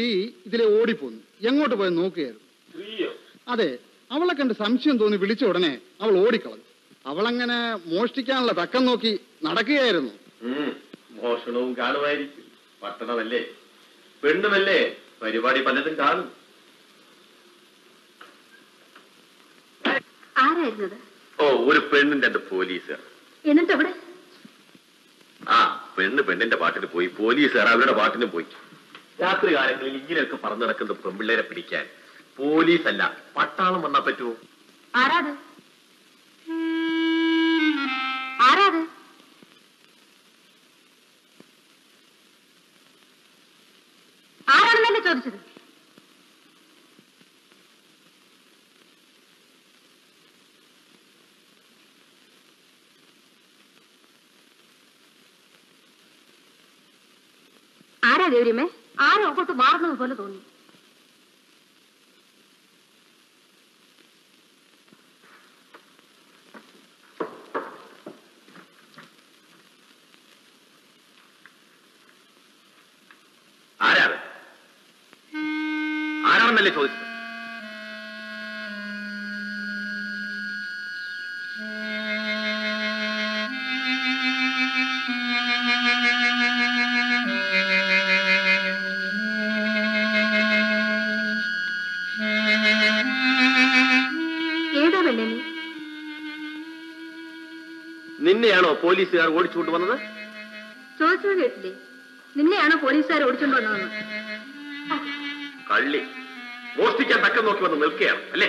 സ്ത്രീ ഇതിലെ ഓടിപ്പോന്നു എങ്ങോട്ട് പോയി നോക്കുകയായിരുന്നു അതെ അവളെ കണ്ട് സംശയം തോന്നി വിളിച്ച ഉടനെ അവൾ ഓടിക്കളഞ്ഞു അവളങ്ങനെ മോഷ്ടിക്കാനുള്ള തക്കം നോക്കി നടക്കുകയായിരുന്നു ഉം, മോഷണവും കാണുമായിരിക്കും പട്ടണമല്ലേ പെണ്ണുമല്ലേ പരിപാടി പലതും കാണും ആരായിരുന്നത് ഓ ഒരു പെണ്ണും രണ്ട് പോലീസ് എന്നിട്ട് എവിടെ ആ പെണ്ണ് പെണ്ണിന്റെ പാട്ടിന് പോയി പോലീസുകാർ അവരുടെ പാട്ടിന് പോയി രാത്രി കാലങ്ങളിൽ ഇങ്ങനെയൊക്കെ പറന്നു നടക്കുന്ന പെൺപിള്ളേരെ പിടിക്കാൻ പോലീസല്ല പട്ടാളം വന്നാ പറ്റുമോ ആരാത് ആരാത് ആരാണെന്നല്ലേ ചോദിച്ചത് ആരാ ഗൗരിയമ്മേ ആരോ അങ്ങോട്ട് മാറുന്നത് പോലെ തോന്നി ആരാണ് ആരാണെന്നല്ലേ ചോദിച്ചത് ഏതാ പെണ്ണേ നീ നിന്നെയാണോ പോലീസുകാർ ഓടിച്ചുകൊണ്ട് വന്നത് ചോദിച്ചത് കേട്ടില്ലേ നിന്നെയാണോ പോലീസുകാർ ഓടിച്ചോണ്ട് വന്നതെന്ന് കള്ളി മോഷ്ടിക്കാൻ തക്കം നോക്കി വന്ന് നിൽക്കുകയാണ് അല്ലേ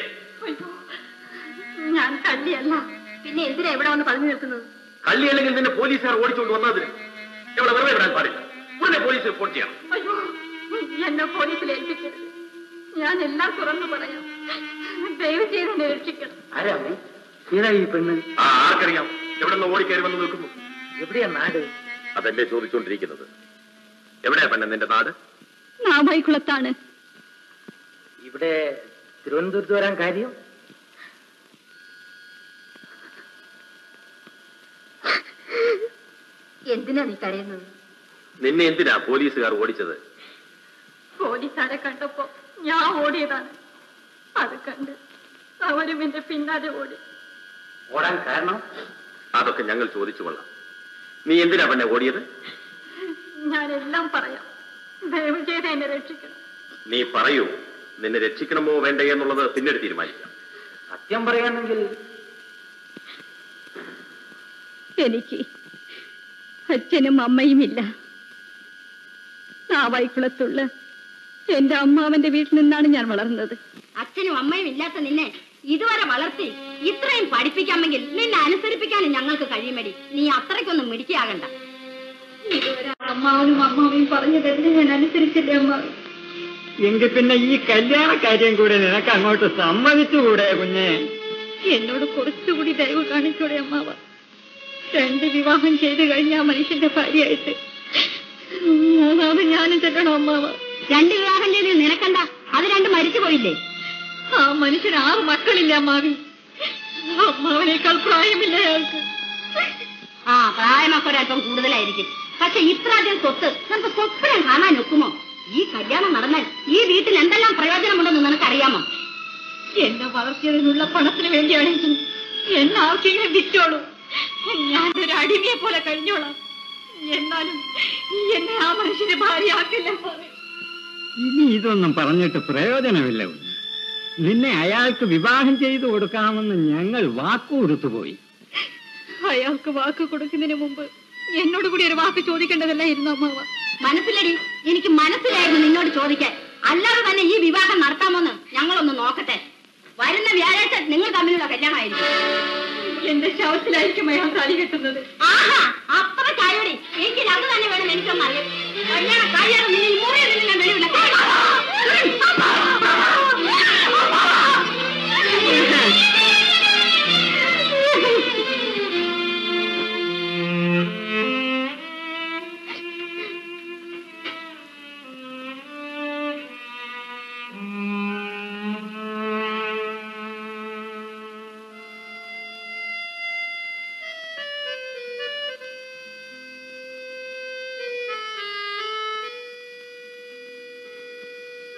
ഞാൻ കള്ളിയല്ല പിന്നെ എന്തിനാ ഇവിടെ വന്ന് പറഞ്ഞു നിൽക്കുന്നത് കള്ളി അല്ലെങ്കിൽ നിന്നെ പോലീസുകാർ ഓടിച്ചുകൊണ്ട് വന്നതിന് ഇവിടെ വെറുതെ വിടാൻ പാടില്ല ഉടനെ പോലീസ് റിപ്പോർട്ട് ചെയ്യണം അയ്യോ എന്നെ പോലീസിൽ ഏൽപ്പിക്കരുത് ഞാൻ എല്ലാം തുറന്നു പറയാം ദയവ് ചെയ്ത് എന്നെ രക്ഷിക്കണം ആരാമേ ഏതാ ഈ പെണ്ണ് ആ ആർക്കറിയാം എവിടെ നിന്ന് ഓടിക്കയറി വന്ന് നിൽക്കുന്നു എവിടെയാ നാട് അതല്ലേ ചോദിച്ചുകൊണ്ടിരിക്കുന്നത് എവിടെയാ പെണ്ണ നിന്റെ നാട് നാവായിക്കുളത്താണ് ഇവിടെ തിരുവനന്തപുരത്ത് വരാൻ കാര്യം എന്തിനാ നീ കരയുന്നത് നിന്നെ എന്തിനാ പോലീസുകാർ ഓടിച്ചത് പോലീസുകാരെ കണ്ടപ്പോ ഞാൻ ഓടിയതാണ് അത് കണ്ട് അവരും എന്റെ പിന്നാലെ ഓടി ഓടാൻ കാരണം അതൊക്കെ ഞങ്ങൾ ചോദിച്ചു കൊള്ളാം നീ എന്തിനാ പെണ്ണെ ഓടിയത് ഞാൻ എല്ലാം പറയാം ദയവ് ചെയ്ത് എന്നെ രക്ഷിക്കണം നീ പറയൂ നിന്നെ രക്ഷിക്കണമോ വേണ്ടേ എന്നുള്ളത് പിന്നീട് തീരുമാനിക്കാം സത്യം പറയാണെങ്കിൽ എനിക്ക് അച്ഛനും അമ്മയുമില്ല നാവായിക്കുളത്തുള്ള എന്റെ അമ്മാവന്റെ വീട്ടിൽ നിന്നാണ് ഞാൻ വളർന്നത് അച്ഛനും അമ്മയും ഇല്ലാത്ത നിന്നെ ഇതുവരെ വളർത്തി ഇത്രയും പഠിപ്പിക്കാമെങ്കിൽ നിന്നെ അനുസരിപ്പിക്കാനും ഞങ്ങൾക്ക് കഴിയുമടി നീ അത്രയ്ക്കൊന്നും മിടിക്കാകണ്ട ഇതുവരെ അമ്മാവനും അമ്മാവയും പറഞ്ഞതെല്ലാം ഞാൻ അനുസരിച്ചില്ലേ അമ്മാവൻ എങ്കിൽ പിന്നെ ഈ കല്യാണ കാര്യം കൂടെ നിനക്ക് അങ്ങോട്ട് സമ്മതിച്ചുകൂടെ കുഞ്ഞെ എന്നോട് കുറച്ചുകൂടി ദയവ് കാണിച്ചോടെ അമ്മാവ രണ്ട് വിവാഹം ചെയ്ത് കഴിഞ്ഞ ആ മനുഷ്യന്റെ ഭാര്യയായിട്ട് മൂന്നാമത് ഞാനും ചെല്ലണം അമ്മാവ രണ്ട് വിവാഹം ചെയ്ത് നിനക്കണ്ട അത് രണ്ട് മരിച്ചു പോയില്ലേ ആ മനുഷ്യന് ആറ് മക്കളില്ല അമ്മാവി അമ്മാവനേക്കാൾ പ്രായമില്ല അയാൾക്ക് ആ പ്രായമൊക്കെ ഒരല്പം കൂടുതലായിരിക്കും പക്ഷെ ഇത്രയധികം സ്വത്ത് നമുക്ക് സ്വപ്നം കാണാൻ ഒക്കുമോ ഈ കല്യാണം നടന്നാൽ ഈ വീട്ടിൽ എന്തെല്ലാം പ്രയോജനമുണ്ടെന്ന് നിനക്കറിയാമോ എന്നെ വളർത്തിയതിനുള്ള പണത്തിന് വേണ്ടിയാണെങ്കിൽ എന്നെ ആർക്കെങ്കിലും വിറ്റോളൂ ഞാനൊരു അടിമയെ പോലെ കഴിഞ്ഞോളാം എന്നാലും എന്നെ ആ മനുഷ്യന്റെ ഭാര്യയാക്കില്ല അമ്മാവേ. ഇനി ഇതൊന്നും പറഞ്ഞിട്ട് പ്രയോജനമില്ല കുഞ്ഞ് നിന്നെ അയാൾക്ക് വിവാഹം ചെയ്തു കൊടുക്കാമെന്ന് ഞങ്ങൾ വാക്കു കൊടുത്തുപോയി അയാൾക്ക് വാക്ക് കൊടുക്കുന്നതിന് മുമ്പ് എന്നോട് കൂടി ഒരു വാക്ക് ചോദിക്കേണ്ടതല്ലായിരുന്നു അമ്മാവ മനസ്സിലടി എനിക്ക് മനസ്സിലായിരുന്നു നിന്നോട് ചോദിക്കാൻ അല്ലാതെ തന്നെ ഈ വിവാഹം നടത്താമോന്ന് ഞങ്ങളൊന്ന് നോക്കട്ടെ വരുന്ന വ്യാഴാഴ്ച നിങ്ങൾ തമ്മിലുള്ള കല്യാണമായിരിക്കും എന്റെ ശവത്തിലായിരിക്കും അയാൾ താലി കെട്ടുന്നത് ആഹാ അത്ര ചായോടി എനിക്ക് അത് തന്നെ വേണം എനിക്കൊന്ന് അറിയാം കല്യാണം കഴിയാതെ നിന്നെ ഈ മുറിയിൽ നിന്ന് ഞാൻ വെളിവില്ല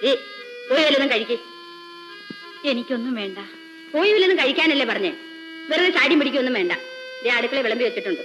ഏ പോയി വല്ലതും കഴിക്കേ എനിക്കൊന്നും വേണ്ട പോയി വല്ലതും കഴിക്കാനല്ലേ പറഞ്ഞേ വെറുതെ ചാടിയും പിടിക്കൊന്നും വേണ്ട ദേ അടുക്കള വിളമ്പി വെച്ചിട്ടുണ്ട്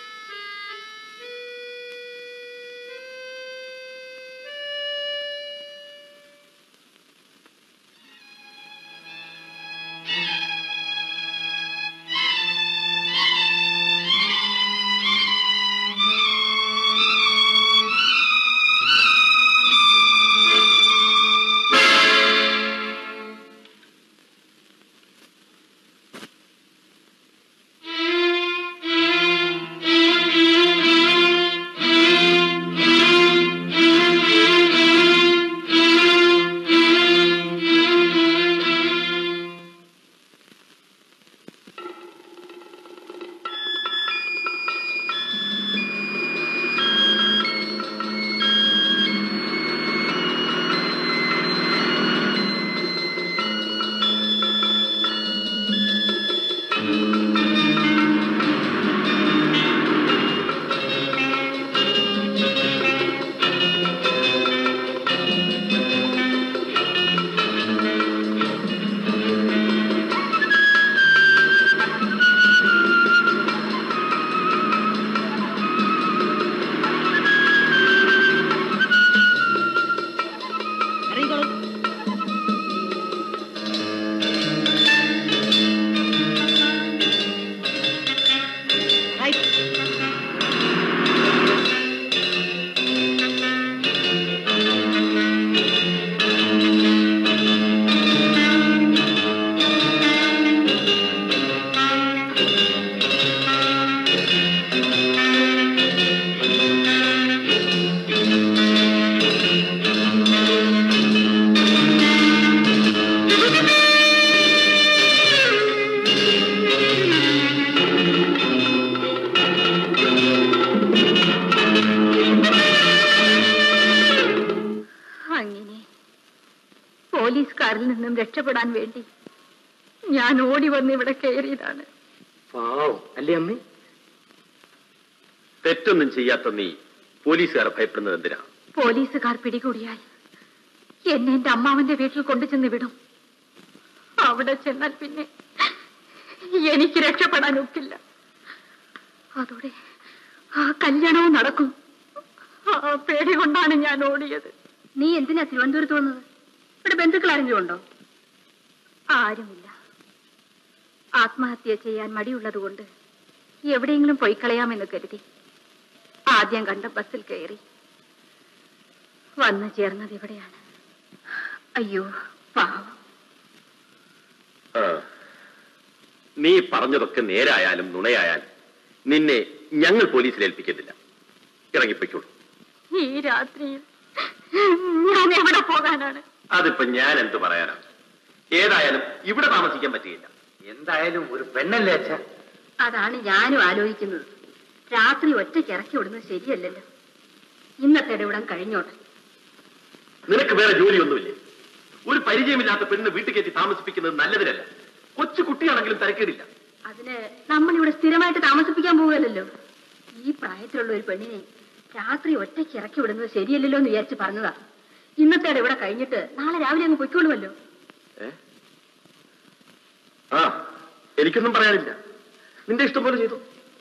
അങ്ങനെ പോലീസുകാരിൽ നിന്നും രക്ഷപ്പെടാൻ വേണ്ടി ഞാൻ ഓടി വന്ന് ഇവിടെ കയറിയതാണ് പാവം അല്ലേ അമ്മേ തെറ്റൊന്നും ചെയ്യാത്ത നീ പോലീസുകാരെ ഭയപ്പെടുന്നത് എന്തിനാ പോലീസുകാർ പിടികൂടിയാൽ എന്നെ എന്റെ അമ്മാവന്റെ വീട്ടിൽ കൊണ്ടുചെന്ന് വിടും അവിടെ ചെന്നാൽ പിന്നെ എനിക്ക് രക്ഷപ്പെടാൻ ഒക്കില്ല അതോടെ ആ കല്യാണവും നടക്കും ആ പേടി കൊണ്ടാണ് ഞാൻ ഓടിയത് നീ എന്തിനാ തിരുവനന്തപുരത്ത് വന്നത് ഇവിടെ ബന്ധുക്കൾ ആരെങ്കിലും ഉണ്ടോ ആരുമില്ല ആത്മഹത്യ ചെയ്യാൻ മടിയുള്ളത് കൊണ്ട് എവിടെയെങ്കിലും പോയി കളയാമെന്ന് കരുതി ആദ്യം കണ്ട ബസ്സിൽ കയറി വന്നു ചേർന്നത് ഇവിടെയാണ് അയ്യോ പാവം ആ. നീ പറഞ്ഞതൊക്കെ നേരായാലും നുണയായാലും നിന്നെ ഞങ്ങൾ പോലീസിൽ ഏൽപ്പിക്കുന്നില്ല ഇറങ്ങിപ്പോയിക്കോളൂ ഈ രാത്രിയിൽ ഞാൻ എവിടെ പോകാനാണ് അതിപ്പോ ഞാൻ എന്ത് പറയാനാണ് ഏതായാലും ഇവിടെ താമസിക്കാൻ പറ്റുകയില്ല എന്തായാലും ഒരു പെണ്ണല്ലേ അച്ഛ അതാണ് ഞാനും ആലോചിക്കുന്നത് രാത്രി ഒറ്റയ്ക്ക് ഇറക്കി വിടുന്നത് ശരിയല്ലല്ലോ ഇന്നത്തെ ഇടവിടം കഴിഞ്ഞോട്ടെ നിനക്ക് വേറെ ജോലിയൊന്നുമില്ലേ ഒരു പരിചയമില്ലാത്ത പെണ്ണ് വീട്ടിൽ കയറ്റി താമസിപ്പിക്കുന്നത് നല്ലതിനല്ല കൊച്ചു കുട്ടിയാണെങ്കിലും തിരക്കേടില്ല അതിന് നമ്മൾ ഇവിടെ സ്ഥിരമായിട്ട് താമസിപ്പിക്കാൻ പോവുകയല്ലോ ഈ പ്രായത്തിലുള്ള ഒരു പെണ്ണിനെ രാത്രി ഒറ്റയ്ക്ക് ഇറക്കി വിടുന്നത് ശരിയല്ലല്ലോ എന്ന് വിചാരിച്ച് പറഞ്ഞതാ ഇന്നത്തെ ഇവിടെ കഴിഞ്ഞിട്ട് നാളെ രാവിലെ അങ്ങ് പൊയ്ക്കോളുമല്ലോ ഏ? ആ എനിക്കൊന്നും പറയാനില്ല നിന്റെ ഇഷ്ടം പോലെ ചെയ്തു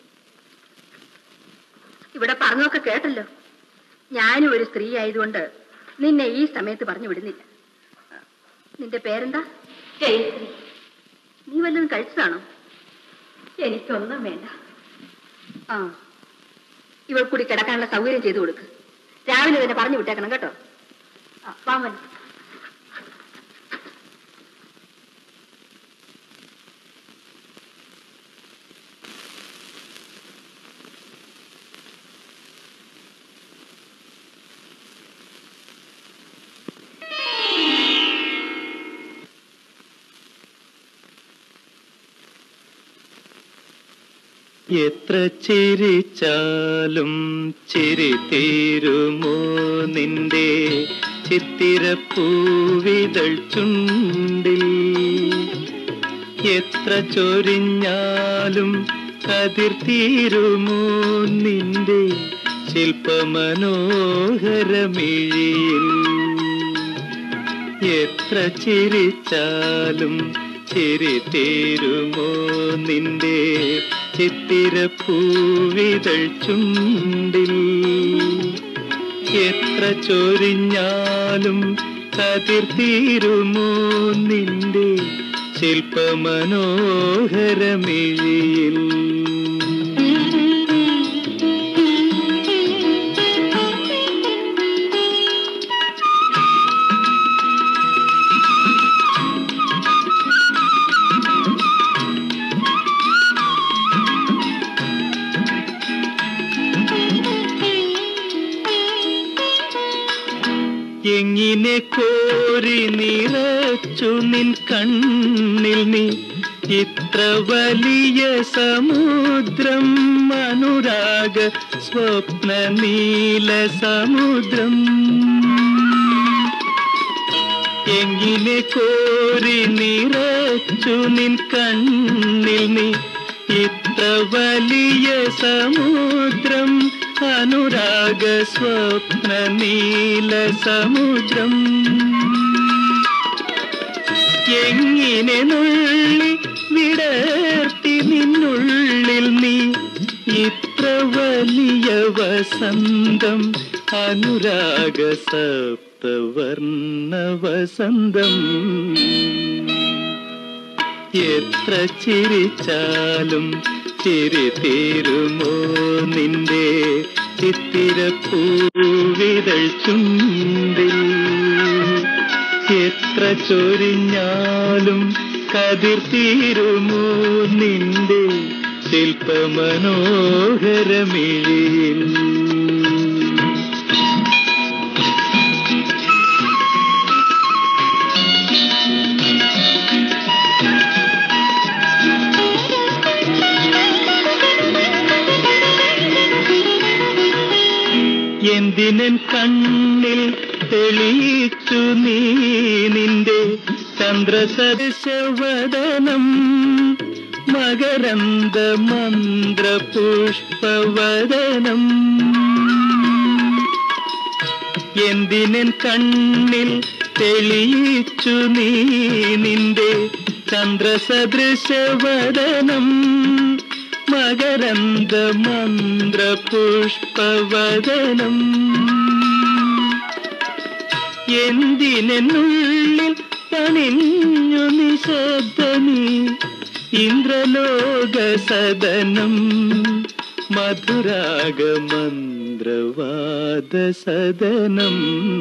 ഇവിടെ പറഞ്ഞതൊക്കെ കേട്ടല്ലോ ഞാനും ഒരു സ്ത്രീ ആയതുകൊണ്ട് നിന്നെ ഈ സമയത്ത് പറഞ്ഞു വിടുന്നില്ല നിന്റെ പേരെന്താ ജയശ്രീ നീ വല്ലതും കഴിച്ചതാണോ എനിക്കൊന്നും വേണ്ട ആ ഇവൾ കൂടി കിടക്കാനുള്ള സൗകര്യം ചെയ്തു കൊടുക്ക് രാവിലെ തന്നെ പറഞ്ഞു വിട്ടേക്കണം കേട്ടോ ആ, വാ മോനെ. എത്ര ചിരിച്ചാലും ചിരി തീരുമോ നിന്റെ ചിത്തിരപ്പൂവിതൾ ചുണ്ടിൽ എത്ര ചൊരിഞ്ഞാലും കതിർ തീരുമോ നിന്റെ ശില്പമനോഹരമിഴിയിൽ എത്ര ചിരിച്ചാലും ചിരി തീരുമോ നിന്റെ ചിത്തിരപ്പൂവിതൾ ചുണ്ടിൽ എത്ര ചൊരിഞ്ഞാലും കതിർ തീരുമോ നിന്റെ ശില്പമനോഹരമിഴിയിൽ എങ്ങിനെ കോരി നിറച്ചു നിൻ കണ്ണിൽ നീ ഇത്ര വലിയ സമുദ്രം അനുരാഗ സ്വപ്ന നീല സമുദ്രം എങ്ങിനെ കോരി നിറച്ചു നിൻ കണ്ണിൽ നീ ഇത്ര വലിയ സമുദ്രം അനുരാഗ സ്വപ്ന നീല സമുദ്രം എങ്ങിനെ നുള്ളി വിടർത്തി നിന്നുള്ളിൽ നീ ഇത്ര വലിയ വസന്തം അനുരാഗ സപ്തവർണ്ണ വസന്തം എത്ര ചിരിച്ചാലും ചിരി തീരുമോ നിന്റെ ചിത്തിരപ്പൂവിതൾ ചുണ്ടിൽ എത്ര ചൊരിഞ്ഞാലും കതിർ തീരുമോ നിന്റെ ശില്പമനോഹരമിഴിയിൽ എന്തിനൻ കണ്ണിൽ തെളിയിച്ചു നീ നിന്റെ ചന്ദ്രസദശവദനം മകരന്ദ മന്ത്ര പുഷ്പവദനം എന്തിനൻ കണ്ണിൽ തെളിയിച്ചു നീ നിന്റെ ചന്ദ്രസദൃശവദനം മകരന്ദ മന്ത്ര പുഷ്പവദനം എന്തിനുള്ളിൽ പണിഞ്ഞു നിശബ്ദമീ ഇന്ദ്രലോക സദനം മധുരാഗമന്ത്രവാദ സദനം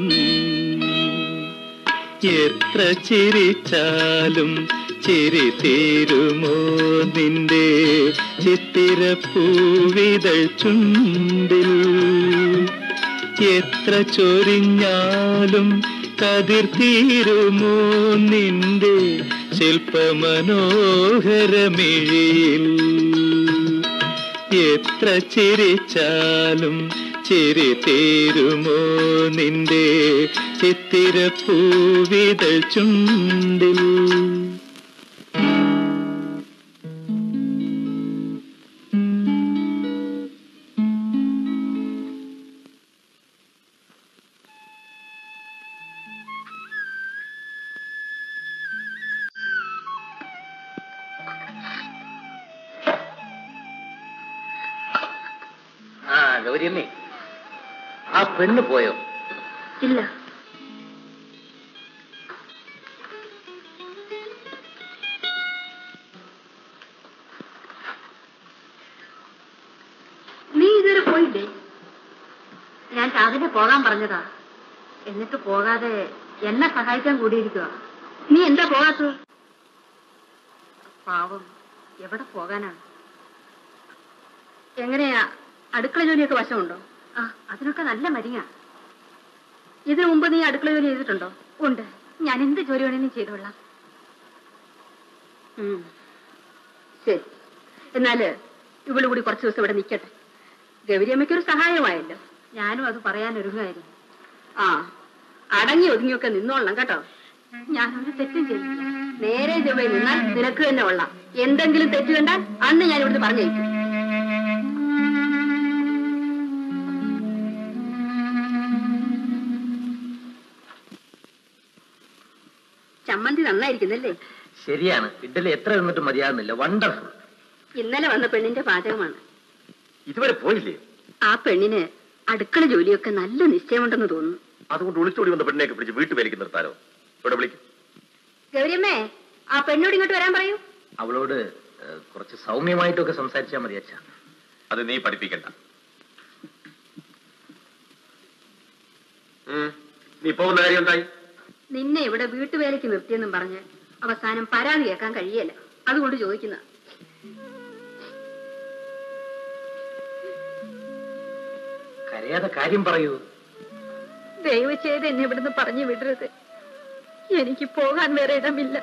എത്ര ചിരിച്ചാലും ചിരി തീരുമോ നിന്റെ ചിത്തിരപ്പൂവിതൾ ചുണ്ടിൽ എത്ര ചൊരിഞ്ഞാലും കതിർ തീരുമോ നിന്റെ ശില്പമനോഹരമിഴിയിൽ എത്ര ചിരിച്ചാലും ചിരി തീരുമോ നിന്റെ ചിത്തിരപ്പൂവിതൾ ചുണ്ടിൽ ആ ഗൗരിയമ്മേ ആ പെണ്ണ് പോയോ ഇല്ല നീ ഇതുവരെ പോയില്ലേ ഞാൻ രാവിലെ പോകാൻ പറഞ്ഞതാ എന്നിട്ട് പോകാതെ എന്നെ സഹായിക്കാൻ കൂടിയിരിക്കുക നീ എന്താ പോകാത്തത് പാവം എവിടെ പോകാനാണ് എങ്ങനെയാ അടുക്കള ജോലിയൊക്കെ വശമുണ്ടോ ആ അതിനൊക്കെ നല്ല മരിങ്ങ ഇതിനു മുമ്പ് നീ അടുക്കള ജോലി ചെയ്തിട്ടുണ്ടോ ഉണ്ട് ഞാൻ എന്ത് ജോലി വേണേലും ചെയ്തോളാം ഉം. ശരി എന്നാല് ഇവള് കൂടി കുറച്ച് ദിവസം ഇവിടെ നിൽക്കട്ടെ ഗൗരിയമ്മയ്ക്കൊരു സഹായമായല്ലോ ഞാനും അത് പറയാൻ ഒരുങ്ങായിരുന്നു ആ അടങ്ങി ഒതുങ്ങിയൊക്കെ നിന്നോളണം കേട്ടോ ഞാനൊരു തെറ്റും ചെയ്തില്ല നേരെ ചൊവ്വയിൽ നിന്നാൽ നിനക്ക് തന്നെ കൊള്ളാം എന്തെങ്കിലും തെറ്റ് കണ്ടാൽ അന്ന് ഞാൻ ഇവിടുന്ന് പറഞ്ഞേക്കും ചമ്മന്തി നന്നായിരിക്കുന്നല്ലേ ശരിയാണ് ഇഡ്ഡലി എത്ര നിന്നിട്ട് മതിയാകുന്നില്ല വണ്ടർഫുൾ ഇന്നലെ വന്ന പെണ്ണിന്റെ പാചകമാണ് ഇതുവരെ പോയില്ലേ ആ പെണ്ണിന് അടുക്കള ജോലിയൊക്കെ നല്ല നിശ്ചയമുണ്ടെന്ന് തോന്നുന്നു അതുകൊണ്ട് ഒളിച്ചോടി വന്ന പെണ്ണിനെയൊക്കെ പിടിച്ച് വീട്ടുപേലേക്ക് നിർത്താനോ ഇവിടെ വിളിക്കും ഗൗരിയമ്മേ ആ പെണ്ണോട് ഇങ്ങോട്ട് വരാൻ പറയൂ അവളോട് ഏഹ്, കുറച്ച് സൗമ്യമായിട്ടൊക്കെ സംസാരിച്ചാൽ മതി അച്ഛാ അത് നീ പഠിപ്പിക്കണ്ട ഉം. നീ പോകുന്ന കാര്യം എന്തായി നിന്നെ ഇവിടെ വീട്ടുവേലയ്ക്ക് നിർത്തിയെന്നും പറഞ്ഞ് അവസാനം പരാതി കേൾക്കാൻ കഴിയല്ല അതുകൊണ്ട് ചോദിക്കുന്ന കരയാതെ കാര്യം പറയൂ ദയവ് ചെയ്ത് എന്നെ ഇവിടുന്ന് പറഞ്ഞു വിടരുത് എനിക്ക് പോകാൻ വേറെ ഇടമില്ല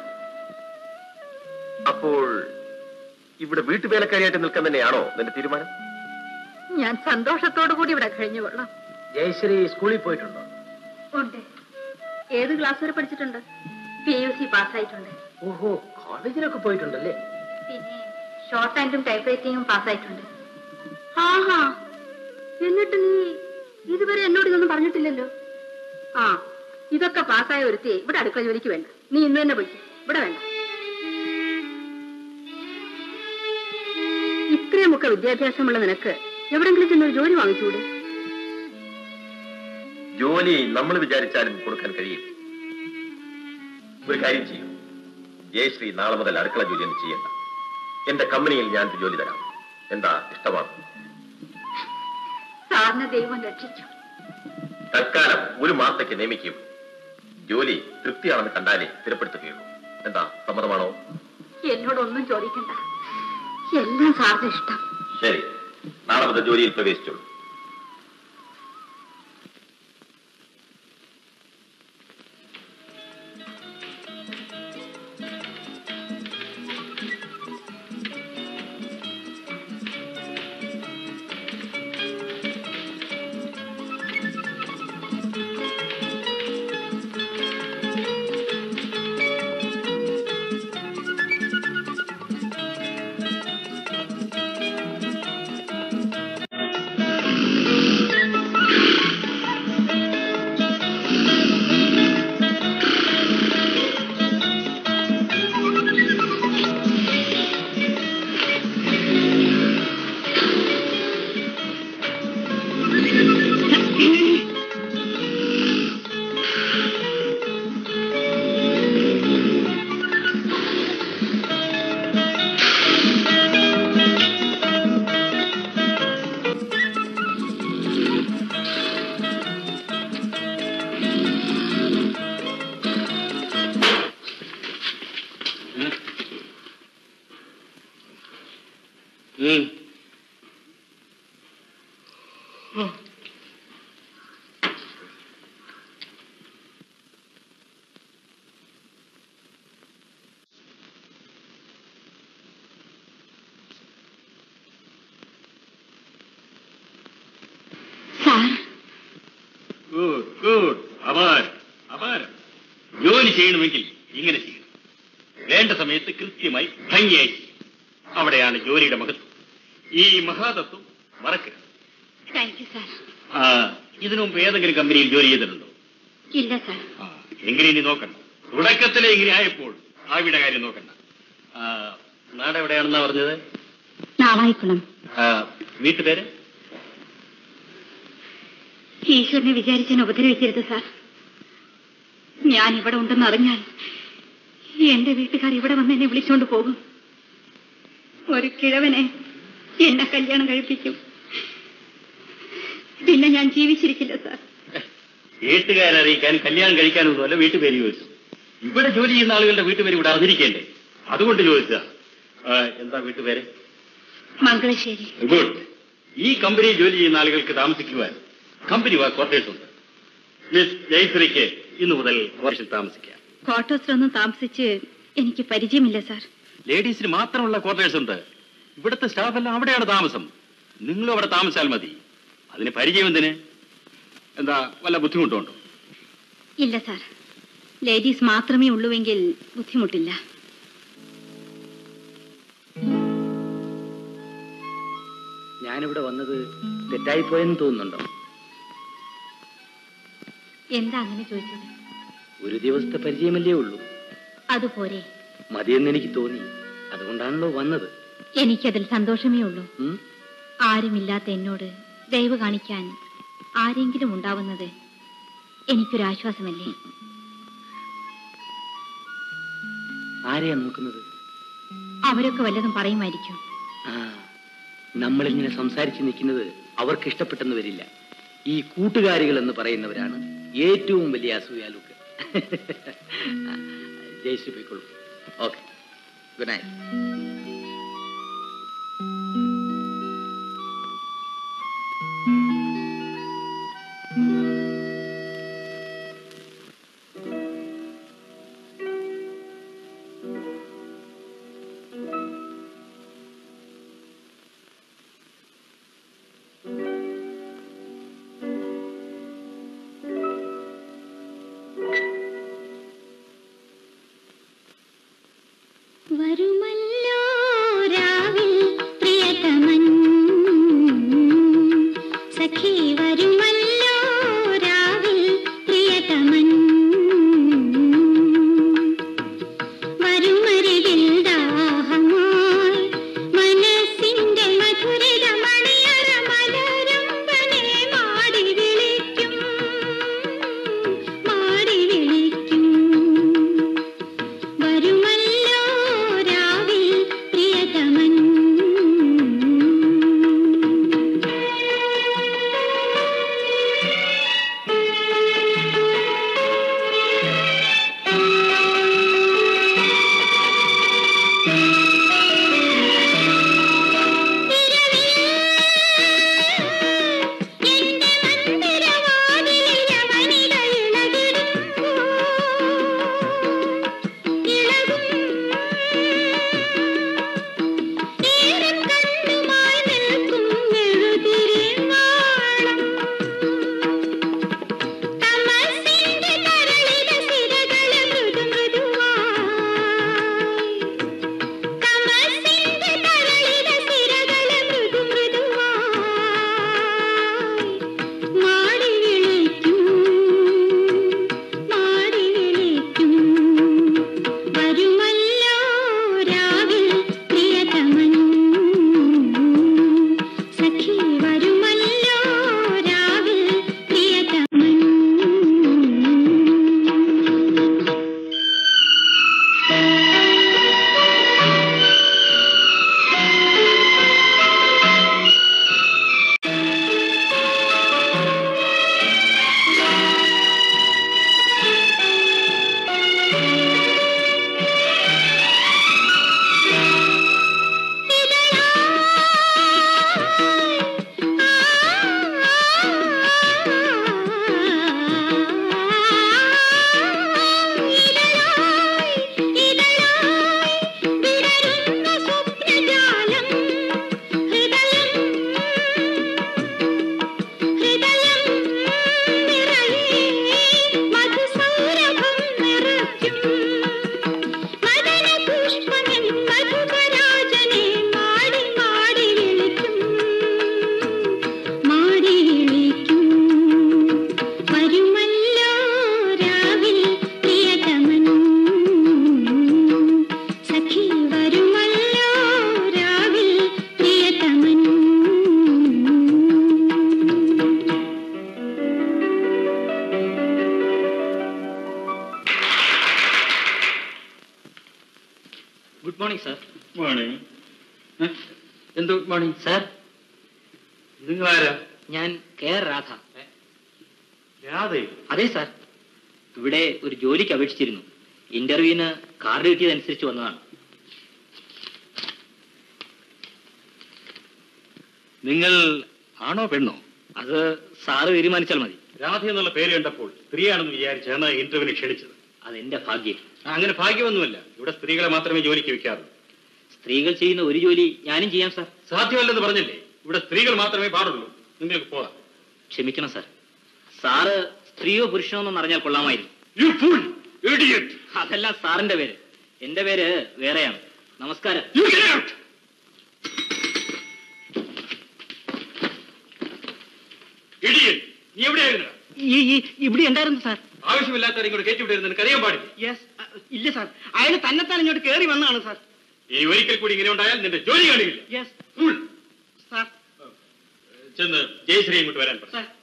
അപ്പോൾ ഇവിടെ വീട്ടുവേലക്കാരിയായിട്ട് നിൽക്കാൻ തന്നെയാണോ നിന്റെ തീരുമാനം ഞാൻ സന്തോഷത്തോടു കൂടി ഇവിടെ കഴിഞ്ഞുകൊള്ളാം ജയശ്രീ സ്കൂളിൽ പോയിട്ടുണ്ടോ ഉണ്ട് ഏത് ക്ലാസ് വരെ പഠിച്ചിട്ടുണ്ട് പി യു സി പാസ്സായിട്ടുണ്ട് ഓഹോ കോളേജിലൊക്കെ പോയിട്ടുണ്ടല്ലേ പിന്നെ ഷോർട്ട് ഹാൻഡും ടൈപ്പ് റൈറ്റിംഗും പാസ്സായിട്ടുണ്ട് ആഹാ എന്നിട്ട് നീ ഇതുവരെ എന്നോട് ഇതൊന്നും പറഞ്ഞിട്ടില്ലല്ലോ ആ ഇതൊക്കെ പാസ്സായ ഒരുത്തിയെ ഇവിടെ അടുക്കള ജോലിക്ക് വേണ്ട നീ ഇന്ന് തന്നെ പോയി ഇവിടെ വേണ്ട ഇത്രയുമൊക്കെ വിദ്യാഭ്യാസമുള്ള നിനക്ക് എവിടെങ്കിലും ചെന്നൊരു ജോലി വാങ്ങിച്ചൂടെ ജോലി നമ്മൾ വിചാരിച്ചാലും കൊടുക്കാൻ കഴിയില്ല ഒരു കാര്യം ചെയ്യും ജയശ്രീ നാളെ മുതൽ അടുക്കള ജോലി ഒന്നും ചെയ്യണ്ട എന്റെ കമ്പനിയിൽ ഞാൻ ഒരു ജോലി തരാം എന്താ ഇഷ്ടമാണ് സാറിനെ ദൈവം രക്ഷിച്ചു തൽക്കാലം ഒരു മാസത്തേക്ക് നിയമിക്കും ജോലി തൃപ്തിയാണെന്ന് കണ്ടാലേ സ്ഥിരപ്പെടുത്തുകയുള്ളൂ എന്താ സമ്മതമാണോ എന്നോടൊന്നും ചോദിക്കണ്ട എല്ലാം സാറിന് ഇഷ്ടം ശരി നാളെ മുതൽ ജോലിയിൽ പ്രവേശിച്ചോളൂ സാർ ഗുഡ് ഗുഡ് അപാരം അപാരം ജോലി ചെയ്യണമെങ്കിൽ ഇങ്ങനെ ചെയ്യണം വേണ്ട സമയത്ത് കൃത്യമായി ഭംഗിയായി ചെയ്യണം അവിടെയാണ് ജോലിയുടെ മഹത്വം ഈ മഹാതത്വം മറക്കരുത് താങ്ക് യു സാർ ആ, ഇതിനു മുമ്പ് ഏതെങ്കിലും കമ്പനിയിൽ ജോലി ചെയ്തിട്ടുണ്ടോ ഇല്ല സാർ ആ, എങ്ങനെ ഇനി നോക്കണ്ട തുടക്കത്തിലെ ഇങ്ങനെ ആയപ്പോൾ ആവിയുടെ കാര്യം നോക്കണ്ട ആ, നാട് എവിടെയാണെന്നാ പറഞ്ഞത് നാളായിക്കുളം ആ, വീട്ടുപേര് ഈശ്വരനെ വിചാരിച്ചെന്നെ ഉപദ്രവിക്കരുത് സാർ ഞാൻ ഇവിടെ ഉണ്ടെന്ന് അറിഞ്ഞാൽ എന്റെ വീട്ടുകാർ ഇവിടെ വന്ന് എന്നെ വിളിച്ചുകൊണ്ട് പോകും ഒരു കിഴവനെ എന്നെ കല്യാണം കഴിപ്പിക്കും പിന്നെ ഞാൻ ജീവിച്ചിരിക്കില്ല സാർ വീട്ടുകാരറിയിക്കാൻ കല്യാണം കഴിക്കാനൊന്നുമല്ല വീട്ടുപേര് ചോദിച്ചു ഇവിടെ ജോലി ചെയ്യുന്ന ആളുകളുടെ വീട്ടുപേര് ഇവിടെ അറിഞ്ഞിരിക്കേണ്ടേ അതുകൊണ്ട് ചോദിച്ചാ ആ, എന്താ വീട്ടുപേര് മംഗളശ്ശേരി ഗുഡ് ഈ കമ്പനിയിൽ ജോലി ചെയ്യുന്ന ആളുകൾക്ക് താമസിക്കുവാൻ കമ്പനി ക്വാർട്ടേഴ്സ് ഉണ്ട് മിസ് ജയശ്രീക്ക് ഇന്നു മുതൽ ക്വാർട്ടേഴ്സിൽ താമസിക്കാം ക്വാർട്ടേഴ്സിലൊന്നും താമസിച്ച് എനിക്ക് പരിചയമില്ല സാർ ലേഡീസിന് മാത്രമുള്ള ക്വാർട്ടേഴ്സ് ഉണ്ട് ഇവിടുത്തെ സ്റ്റാഫ് എല്ലാം അവിടെയാണ് താമസം നിങ്ങളും അവിടെ താമസിച്ചാൽ മതി അതിന് പരിചയം എന്തിന് എന്താ വല്ല ബുദ്ധിമുട്ടുണ്ടോ ഇല്ല സാർ ലേഡീസ് മാത്രമേ ഉള്ളുവെങ്കിൽ ബുദ്ധിമുട്ടില്ല ഞാനിവിടെ വന്നത് തെറ്റായിപ്പോയെന്ന് തോന്നുന്നുണ്ടോ എന്താ അങ്ങനെ ചോദിച്ചത് ഒരു ദിവസത്തെ പരിചയമല്ലേ ഉള്ളൂ അതുപോരെ മതിയെന്ന് എനിക്ക് തോന്നി അതുകൊണ്ടാണല്ലോ വന്നത് എനിക്കതിൽ സന്തോഷമേ ഉള്ളൂ ഉം? ആരുമില്ലാത്ത എന്നോട് ദയവ് കാണിക്കാൻ ആരെങ്കിലും ഉണ്ടാവുന്നത് എനിക്കൊരാശ്വാസമല്ലേ ആരെയാ നോക്കുന്നത് അവരൊക്കെ വല്ലതും പറയുമായിരിക്കും ആ നമ്മളിങ്ങനെ സംസാരിച്ച് നിൽക്കുന്നത് അവർക്ക് ഇഷ്ടപ്പെട്ടെന്ന് വരില്ല ഈ കൂട്ടുകാരികൾ എന്ന് പറയുന്നവരാണ് ഏറ്റവും വലിയ അസൂയാലുക്ക് ജയിച്ചു പോയിക്കോളൂ ഓക്കെ ഗുഡ് നൈറ്റ് വരുമല്ലോ രാവിൽ പ്രിയതമൻ സഖി വരുമല്ലോ രാവിൽ പ്രിയതമൻ വരുമരികിൽ ദാഹമായി മനസ്സിന്റെ മധുരിത മണിയറ മലരമ്പനെ മാടി വിളിക്കും മാടി വിളിക്കും വരുമല്ലോ രാവിൽ പ്രിയതമൻ എന്റെ മന്ദിരവാതിലിൽ യമനിക ഇളകിടുമ്പോൾ ഇളകും ഏറെ കണ്ണുമായി നിൽക്കും എഴുതിരിമാളം തമസിന്റെ തരളിത സിരകളെ മൃദു മൃദുവായി തമസിന്റെ തരളിത സിരകളെ മൃദു മൃദുവായി മാടി വിളിക്കും മാടി വിളിക്കും വരുമല്ലോ രാവിൽ പ്രിയതമൻ സഖി വരുമല്ലോ രാവിൽ പ്രിയതമൻ മദനപുഷ്പനൻ മധുകരാജനെ മാടി മാടി വിളിക്കും മാടി വിളിക്കും വരുമല്ലോ രാവിൽ പ്രിയതമൻ സഖി വരുമല്ലോ രാവിൽ പ്രിയതമൻ ഗുഡ് മോർണിംഗ് സാർ മോർണിംഗ് എന്ത് ഗുഡ് മോർണിംഗ് സാർ നിങ്ങളാരാ ഞാൻ കെ ആർ രാധ രാധേ അതെ സാർ ഇവിടെ ഒരു ജോലിക്ക് അപേക്ഷിച്ചിരുന്നു ഇന്റർവ്യൂവിന് കാർഡ് കിട്ടിയതനുസരിച്ച് വന്നതാണ് നിങ്ങൾ ആണോ പെണ്ണോ അത് സാറ് തീരുമാനിച്ചാൽ മതി രാധ എന്നുള്ള പേര് കണ്ടപ്പോൾ സ്ത്രീയാണെന്ന് വിചാരിച്ചാണ് ഇന്റർവ്യൂവിന് ക്ഷണിച്ചത് അതെന്റെ ഭാഗ്യം ആ, അങ്ങനെ ഭാഗ്യമൊന്നുമല്ല ഇവിടെ സ്ത്രീകളെ മാത്രമേ ജോലിക്ക് വെക്കാറുള്ളൂ സ്ത്രീകൾ ചെയ്യുന്ന ഒരു ജോലി ഞാനും ചെയ്യാം സാർ സാധ്യമല്ലെന്ന് പറഞ്ഞില്ലേ ഇവിടെ സ്ത്രീകൾ മാത്രമേ പാടുള്ളൂ നിങ്ങൾക്ക് പോകാം ക്ഷമിക്കണം സാർ സാറ് സ്ത്രീയോ പുരുഷനോ എന്ന് അറിഞ്ഞാൽ കൊള്ളാമായിരുന്നു You fool! Idiot! അതല്ല സാറിന്റെ പേര് എന്റെ പേര് വേറെയാണ് നമസ്കാരം You get out! Idiot! നീ എവിടെയായിരുന്നു ഈ ഈ ഇവിടെ ഉണ്ടായിരുന്നു സാർ ആവശ്യമില്ലാത്തവരെ ഇങ്ങോട്ട് കയറ്റി വിടരുത് നിനക്ക് അറിയാൻ പാടില്ല യെസ് ഇല്ല സാർ അയാൾ തന്നെത്താൻ ഇങ്ങോട്ട് കയറി വന്നതാണ് സാർ ഈ ഒരിക്കൽ കൂടി ഇങ്ങനെ ഉണ്ടായാൽ നിന്റെ ജോലി കാണില്ല യെസ് ഫുൾ സാർ ചെന്ന് ജയശ്രീ ഇങ്ങോട്ട് വരാൻ പറ സാർ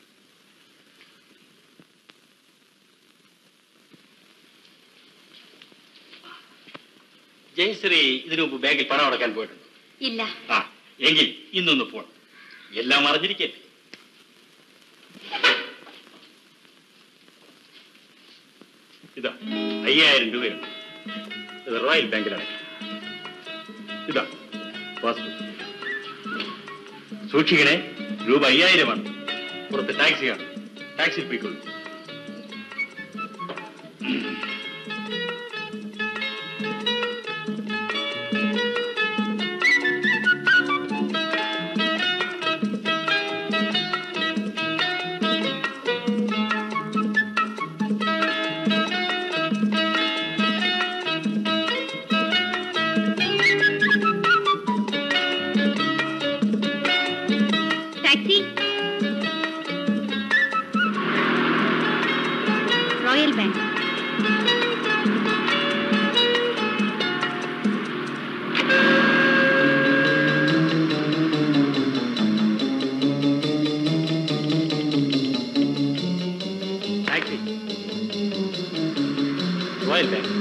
ജയശ്രീ ഇതിനു മുമ്പ് ബാങ്കിൽ പണം അടക്കാൻ പോയിട്ടുണ്ട് ഇല്ല ആ എങ്കിൽ ഇന്നൊന്ന് പോണം എല്ലാം അറിഞ്ഞിരിക്കല്ലേ ഇതാ അയ്യായിരം രൂപയുണ്ട് ഇത് റോയൽ ബാങ്കിലാണ് ഇതാ വാസ്തു സൂക്ഷിക്കണേ രൂപ അയ്യായിരമാണ് പുറത്ത് ടാക്സിയാണ് ടാക്സി പോയിക്കൊള്ളു taxi royal bank taxi royal bank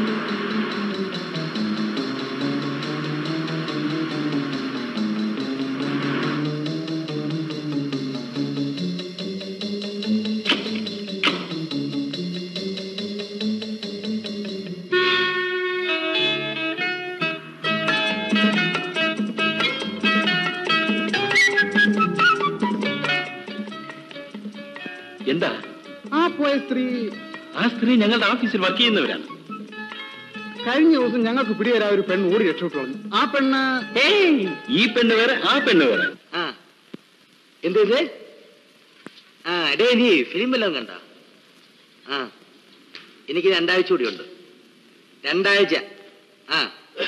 എന്താ ആ പോയ സ്ത്രീ ആ സ്ത്രീ ഞങ്ങളുടെ ഓഫീസിൽ വർക്ക് ചെയ്യുന്നവരാണ് കഴിഞ്ഞ ദിവസം ഞങ്ങൾക്ക് പിടിയേരാ ഒരു പെണ്ണ് ഓടി രക്ഷപ്പെട്ടു കളഞ്ഞു ആ പെണ്ണ് ഏയ് ഈ പെണ്ണ് വേറെ ആ പെണ്ണ് വേറെ ആ എന്ത് ഇത് ആ ഡേ നീ ഫിലിം വല്ലതും കണ്ട ആ എനിക്ക് രണ്ടാഴ്ച കൂടി ഉണ്ട് രണ്ടാഴ്ച ആ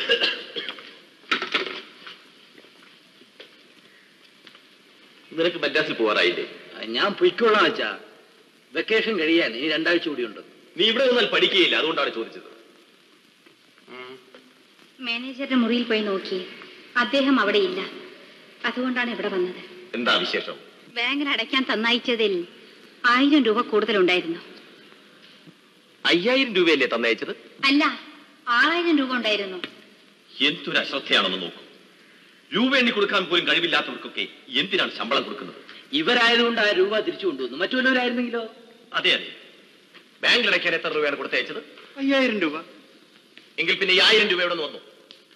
നിനക്ക് മദ്രാസിൽ പോവാറായില്ലേ ഞാൻ പൊയ്ക്കോളാം വെച്ചാ വെക്കേഷൻ കഴിയാൻ ഈ രണ്ടാഴ്ച കൂടി ഉണ്ട് നീ ഇവിടെ നിന്നാൽ പഠിക്കുകയില്ല അതുകൊണ്ടാണ് ചോദിച്ചത് മാനേജറുടെ മുറിയിൽ പോയി നോക്കി അദ്ദേഹം അവിടെ ഇല്ല അതുകൊണ്ടാണ് ഇവിടെ വന്നത് എന്താ വിശേഷം ബാങ്കിൽ അടയ്ക്കാൻ തന്നയച്ചതിൽ ആയിരം രൂപ കൂടുതലുണ്ടായിരുന്നു അയ്യായിരം രൂപയല്ലേ തന്നയച്ചത് അല്ല ആറായിരം രൂപ ഉണ്ടായിരുന്നു എന്തൊരു അശ്രദ്ധയാണെന്ന് നോക്കൂ രൂപ എണ്ണി കൊടുക്കാൻ പോലും കഴിവില്ലാത്തവർക്കൊക്കെ എന്തിനാണ് ശമ്പളം കൊടുക്കുന്നത് ഇവരായതുകൊണ്ട് ആ രൂപ തിരിച്ചു കൊണ്ടുവന്നു മറ്റുള്ളവരായിരുന്നെങ്കിലോ അതെ അതെ ബാങ്കിൽ അടയ്ക്കാൻ എത്ര രൂപയാണ് കൊടുത്തയച്ചത് അയ്യായിരം രൂപ എങ്കിൽ പിന്നെ ഈ ആയിരം രൂപ എവിടെ നിന്ന് വന്നു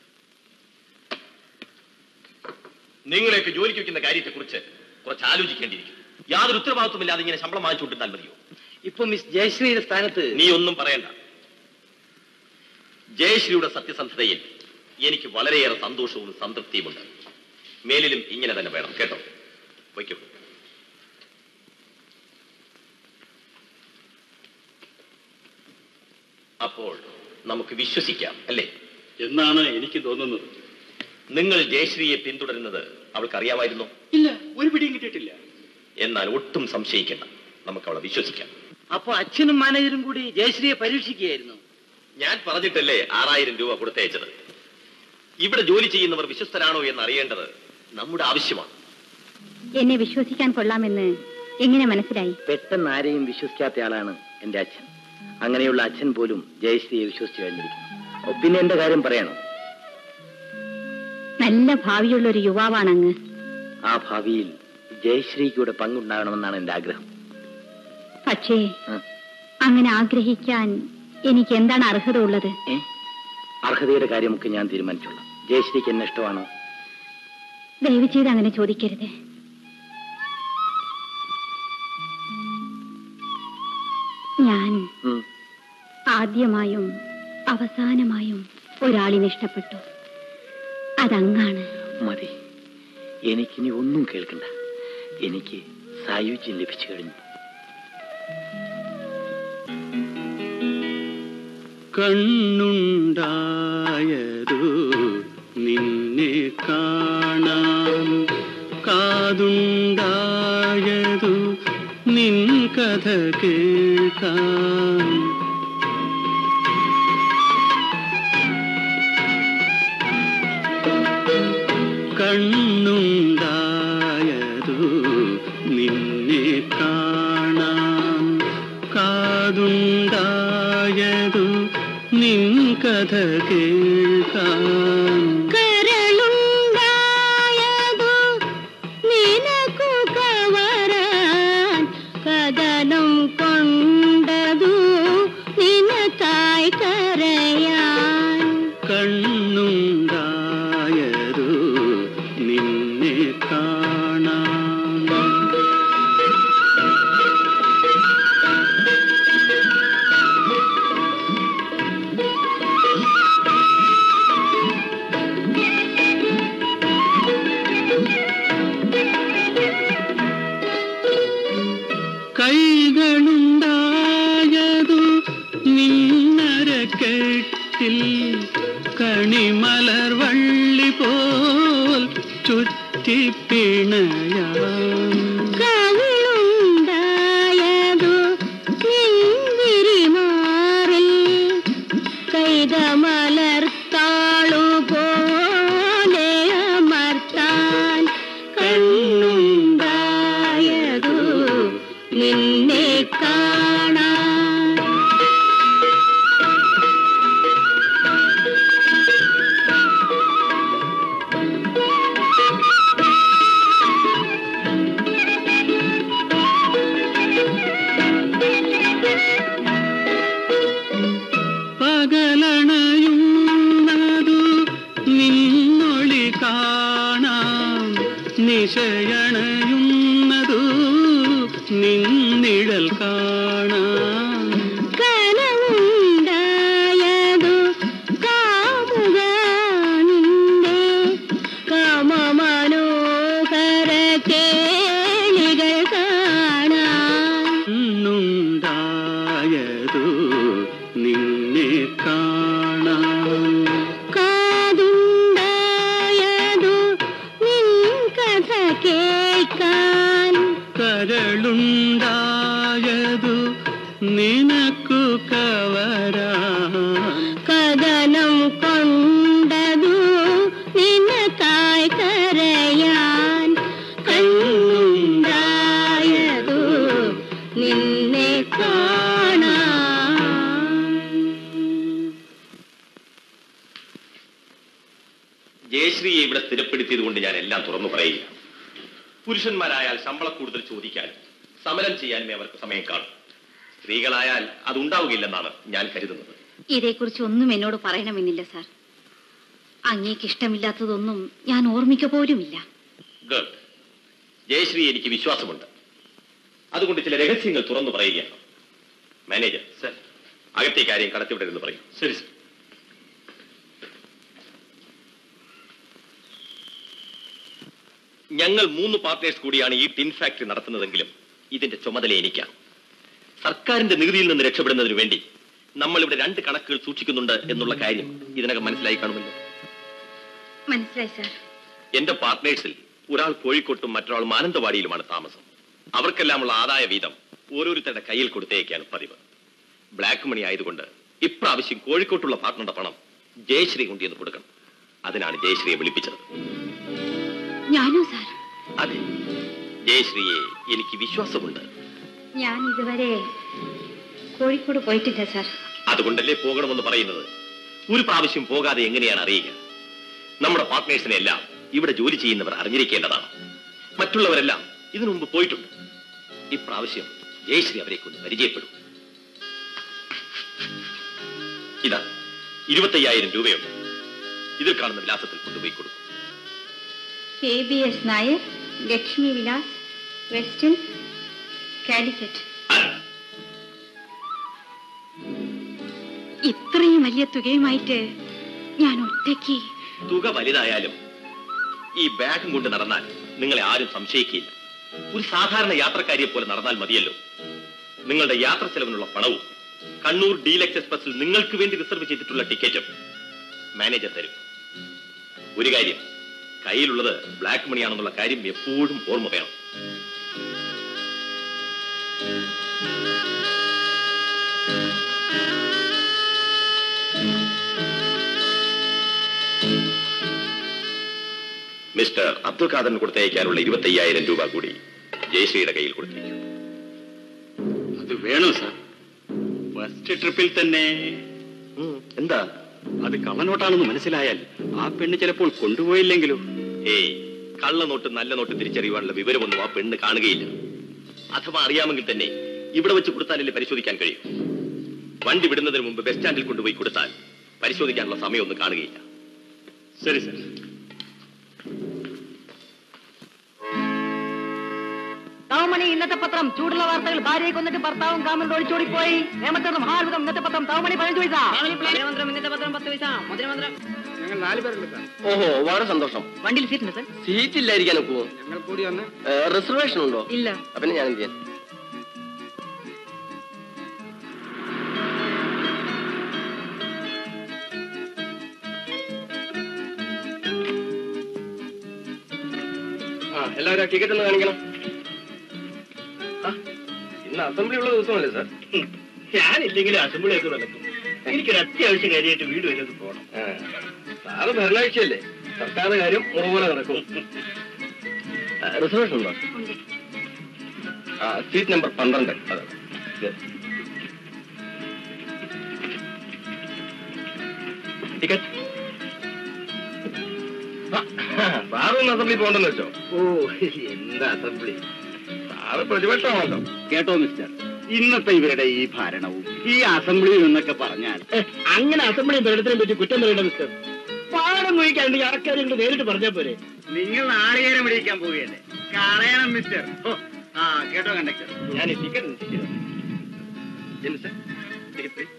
നിങ്ങളെയൊക്കെ ജോലിക്ക് വെക്കുന്ന കാര്യത്തെക്കുറിച്ച് കുറച്ച് ആലോചിക്കേണ്ടിയിരിക്കും യാതൊരു ഉത്തരവാദിത്വമില്ലാതെ ഇങ്ങനെ ശമ്പളം വാങ്ങിച്ചുകൊണ്ടിരുന്നാൽ മതിയോ ഇപ്പൊ മിസ് ജയശ്രീയുടെ സ്ഥാനത്ത് നീ ഒന്നും പറയണ്ട ജയശ്രീയുടെ സത്യസന്ധതയിൽ എനിക്ക് വളരെയേറെ സന്തോഷവും സംതൃപ്തിയുമുണ്ട് മേലിലും ഇങ്ങനെ തന്നെ വേണം കേട്ടോ വയ്ക്കും അപ്പോൾ നമുക്ക് വിശ്വസിക്കാം അല്ലേ എന്നാണ് എനിക്ക് തോന്നുന്നത് നിങ്ങൾ ജയശ്രീയെ പിന്തുടരുന്നത് അവൾക്ക് അറിയാമായിരുന്നോ ഇല്ല ഒരു പിടിയും കിട്ടിയിട്ടില്ല എന്നാൽ ഒട്ടും സംശയിക്കേണ്ട നമുക്ക് അവളെ വിശ്വസിക്കാം അപ്പൊ അച്ഛനും മാനേജരും കൂടി ജയശ്രീയെ പരീക്ഷിക്കുകയായിരുന്നു ഞാൻ പറഞ്ഞിട്ടല്ലേ ആറായിരം രൂപ കൊടുത്തയച്ചത് ഇവിടെ ജോലി ചെയ്യുന്നവർ വിശ്വസ്തരാണോ എന്ന് അറിയേണ്ടത് നമ്മുടെ ആവശ്യമാണ് എന്നെ വിശ്വസിക്കാൻ കൊള്ളാമെന്ന് എങ്ങനെ മനസ്സിലായി പെട്ടെന്ന് ആരെയും വിശ്വസിക്കാത്ത ആളാണ് എന്റെ അച്ഛൻ അങ്ങനെയുള്ള അച്ഛൻ പോലും ജയശ്രീയെ വിശ്വസിച്ചു കഴിഞ്ഞിരിക്കുന്നു ഓ, പിന്നെ എന്റെ കാര്യം പറയണോ നല്ല ഭാവിയുള്ള ഒരു യുവാവാണങ്ങ് ആ ഭാവിയിൽ ജയശ്രീക്കൂടെ പങ്കുണ്ടാകണമെന്നാണ് എന്റെ ആഗ്രഹം പക്ഷേ ആ. അങ്ങനെ ആഗ്രഹിക്കാൻ എനിക്ക് എന്താണ് അർഹത ഉള്ളത് ഏ അർഹതയുടെ കാര്യമൊക്കെ ഞാൻ തീരുമാനിച്ചോളാം ജയശ്രീക്ക് എന്നെ ഇഷ്ടമാണോ ദയവ് ചെയ്ത് അങ്ങനെ ചോദിക്കരുത് ഞാൻ ഉം. ആദ്യമായും അവസാനമായും ഒരാളിനെ ഇഷ്ടപ്പെട്ടു അതങ്ങാണ് മതി എനിക്കിനി ഒന്നും കേൾക്കണ്ട എനിക്ക് സായുജ്യം ലഭിച്ചു കഴിഞ്ഞു കണ്ണുണ്ടായതു നിന്നെ കാണാൻ കാതുണ്ടായതു നിൻ കഥ കേൾക്കാൻ കണ്ണുണ്ടായതു നിന്നെ കാണാൻ കാതുണ്ടായതു നിൻ കഥ കേൾക്കാൻ കരളുണ്ടായതു നിനക്കു കവരാൻ കഥനം കൊണ്ടതു നിനക്കായി കരയാൻ കണ്ണുണ്ടായതു നിന്നെ കാണാൻ കൈകളുണ്ടായതു നിന്നരക്കെട്ടിൽ കണിമലർ വള്ളി പോൽ ചുറ്റിപ്പിണയാം കവിളുണ്ടായതു നിൻവിരിമാറിൽ കൈതമലർത്താളു പോലെ അമർത്താൻ കണ്ണുണ്ടായതു നിന്നെ കാണാൻ പകലണയുന്നതു നിന്നൊളി കാണാം നിശയണയുന്നതു നിന്നിഴൽ കാണാം കനവുണ്ടായതു കാമുക നിന്റെ കാമമനോഹര കേളികൾ കാണാൻ ഉണ്ടായതു നിന്നെ കാണാൻ കാതുണ്ടായതു നിൻ കഥ കേൾക്കാൻ കരളുണ്ടായതു നിനക്കു കവരാൻ കഥനം കൊണ്ടതു നിനക്കായി കരയാൻ കണ്ണുണ്ടായതു നിന്നെ കാണാൻ ജയശ്രീയെ ഇവിടെ സ്ഥിരപ്പെടുത്തിയത് കൊണ്ട് ഞാൻ എല്ലാം തുറന്നു പറയുക പുരുഷന്മാരായാൽ ശമ്പളം കൂടുതൽ ചോദിക്കാനും സമരം ചെയ്യാനുമേ അവർക്ക് സമയം കാണും സ്ത്രീകളായാൽ അതുണ്ടാവുകയില്ലെന്നാണ് ഞാൻ കരുതുന്നത് ഇതേക്കുറിച്ച് ഒന്നും എന്നോട് പറയണമെന്നില്ല സാർ അങ്ങേക്ക് ഇഷ്ടമില്ലാത്തതൊന്നും ഞാൻ ഓർമ്മിക്ക പോലുമില്ല ഗുഡ് ജയശ്രീ എനിക്ക് വിശ്വാസമുണ്ട് അതുകൊണ്ട് ചില രഹസ്യങ്ങൾ തുറന്നു പറയുകയാണ് മാനേജർ സർ അകത്തെ കാര്യം കടത്തിവിടരുന്ന് പറയും ശരി സർ ഞങ്ങൾ മൂന്ന് പാർട്ട്നേഴ്സ് കൂടിയാണ് ഈ ടിൻ ഫാക്ടറി നടത്തുന്നതെങ്കിലും ഇതിന്റെ ചുമതല എനിക്കാണ് സർക്കാരിന്റെ നികുതിയിൽ നിന്ന് രക്ഷപ്പെടുന്നതിന് വേണ്ടി നമ്മൾ ഇവിടെ രണ്ട് കണക്കുകൾ സൂക്ഷിക്കുന്നുണ്ട് എന്നുള്ള കാര്യം ഇതിനകം മനസ്സിലായി കാണുമല്ലോ മനസ്സിലായി സാർ എന്റെ പാർട്ട്നേഴ്സിൽ ഒരാൾ കോഴിക്കോട്ടും മറ്റൊരാൾ മാനന്തവാടിയിലുമാണ് താമസം അവർക്കെല്ലാമുള്ള ആദായ വീതം ഓരോരുത്തരുടെ കയ്യിൽ കൊടുത്തേക്കാണ് പതിവ് ബ്ലാക്ക് മണി ആയതുകൊണ്ട് ഇപ്രാവശ്യം കോഴിക്കോട്ടുള്ള പാർട്ട്ണറുടെ പണം ജയശ്രീ കൊണ്ടുവന്ന് കൊടുക്കണം അതിനാണ് ജയശ്രീയെ വിളിപ്പിച്ചത് ഞാനോ സാർ അതെ ജയശ്രീയെ എനിക്ക് വിശ്വാസമുണ്ട് ഞാൻ ഇതുവരെ കോഴിക്കോട് പോയിട്ടില്ല സാർ അതുകൊണ്ടല്ലേ പോകണമെന്ന് പറയുന്നത് ഒരു പ്രാവശ്യം പോകാതെ എങ്ങനെയാണ് അറിയുക നമ്മുടെ പാർട്ട്നേഴ്സിനെ എല്ലാം ഇവിടെ ജോലി ചെയ്യുന്നവർ അറിഞ്ഞിരിക്കേണ്ടതാണ് മറ്റുള്ളവരെല്ലാം ഇതിനു മുമ്പ് പോയിട്ടുണ്ട് ഇപ്രാവശ്യം ജയശ്രീ അവരേക്ക് ഒന്ന് പരിചയപ്പെടും ഇതാ ഇരുപത്തയ്യായിരം രൂപയുണ്ട് ഇതിൽ കാണുന്ന വിലാസത്തിൽ കൊണ്ടുപോയി കൊടുക്കും K B S Nair Lakshmi Vilas western Calicut ഇത്രയും വലിയ തുകയുമായിട്ട് ഞാൻ ഒറ്റയ്ക്ക് തുക വലുതായാലും ഈ ബാഗും കൊണ്ട് നടന്നാൽ നിങ്ങളെ ആരും സംശയിക്കില്ല ഒരു സാധാരണ യാത്രക്കാരിയെ പോലെ നടന്നാൽ മതിയല്ലോ നിങ്ങളുടെ യാത്ര ചെലവിനുള്ള പണവും കണ്ണൂർ ഡീലക്സ് എക്സ്പ്രസിൽ നിങ്ങൾക്ക് വേണ്ടി റിസർവ് ചെയ്തിട്ടുള്ള ടിക്കറ്റും മാനേജർ തരും ഒരു കാര്യം കയ്യിലുള്ളത് ബ്ലാക്ക് മണിയാണെന്നുള്ള കാര്യം എപ്പോഴും ഓർമ്മ വേണം മിസ്റ്റർ അബ്ദുൽ ഖാദറിന് കൊടുത്തയക്കാനുള്ള ഇരുപത്തി അയ്യായിരം രൂപ കൂടി ജയശ്രീയുടെ കയ്യിൽ കൊടുത്തിരിക്കും അത് വേണോ സാർ ഫസ്റ്റ് ട്രിപ്പിൽ തന്നെ എന്താ അത് കള്ളനോട്ടാണെന്ന് മനസ്സിലായാൽ ആ പെണ്ണ് ചിലപ്പോൾ കൊണ്ടുപോയില്ലെങ്കിലോ ഏയ് കള്ളനോട്ട് നല്ല നോട്ട് തിരിച്ചറിയുവാനുള്ള വിവരമൊന്നും ആ പെണ്ണ് കാണുകയില്ല അഥവാ അറിയാമെങ്കിൽ തന്നെ ഇവിടെ വെച്ച് കൊടുത്താലല്ലേ പരിശോധിക്കാൻ കഴിയും വണ്ടി വിടുന്നതിന് മുമ്പ് ബസ് സ്റ്റാൻഡിൽ കൊണ്ടുപോയി കൊടുത്താൽ പരിശോധിക്കാനുള്ള സമയമൊന്നും കാണുകയില്ല ശരി സർ തവമണി ഇന്നത്തെ പത്രം ചൂടുള്ള വാർത്തകൾ ഭാര്യയെ കൊന്നിട്ട് ഭർത്താവും കാമൻ ഒളിച്ചോടിപ്പോയി നേമത്തെ മഹാത്ഭുതം ഇന്നത്തെ പത്രം തവമണി പതിനഞ്ച് പൈസ മന്ത്രം ഇന്നത്തെ പത്രം പത്ത് പൈസ മുദ്രമന്ത്രം ഞങ്ങൾ നാല് പേരുണ്ട് സാർ ഓഹോ വളരെ സന്തോഷം വണ്ടിയിൽ സീറ്റ് ഉണ്ട് സർ സീറ്റ് ഇല്ലായിരിക്കാൻ ഒക്കുമോ ഞങ്ങൾ കൂടി വന്ന് റിസർവേഷൻ ഉണ്ടോ ഇല്ല അപ്പൊ ഞാൻ എന്ത് ചെയ്യാൻ ആ എല്ലാവരും ടിക്കറ്റ് ഒന്ന് കാണിക്കണം ആ, ഇന്ന് അസംബ്ലി ഉള്ള ദിവസമല്ലേ സാർ ഞാനില്ലെങ്കിലും അസംബ്ലി ഒക്കെ നടക്കും എനിക്കൊരു അത്യാവശ്യ കാര്യമായിട്ട് വീട് വരെ ഒന്ന് പോകണം ആ, സാറ് ഭരണാഴ്ചയല്ലേ സർക്കാർ കാര്യം മുറപോലെ നടക്കും റിസർവേഷൻ ഉണ്ടോ ആ സീറ്റ് നമ്പർ പന്ത്രണ്ട് അതെ ടിക്കറ്റ് സാറൊന്ന് അസംബ്ലി പോകണ്ടെന്ന് വെച്ചോ ഓ എന്താ അസംബ്ലി സാറ് പ്രതിപക്ഷമാണല്ലോ കേട്ടോ മിസ്റ്റർ ഇന്നത്തെ ഇവരുടെ ഈ ഭരണവും ഈ അസംബ്ലിയും എന്നൊക്കെ പറഞ്ഞാൽ ഏ, അങ്ങനെ അസംബ്ലി ഭരണത്തിനെ പറ്റി കുറ്റം പറയണ്ട മിസ്റ്റർ പാടം നോക്കിക്കാണ്ട് ആൾക്കാരെ ഇങ്ങോട്ട് നേരിട്ട് പറഞ്ഞാൽ പോരെ നിങ്ങൾ നാളികേരം വിളിക്കാൻ പോവുകയല്ലേ കളയണം മിസ്റ്റർ ഓ, ആ കേട്ടോ കണ്ടക്ടർ ഞാൻ ഈ ടിക്കറ്റ് നിശ്ചയിച്ചു ചെല്ലു സാർ ടിക്കറ്റ് പ്ലീസ്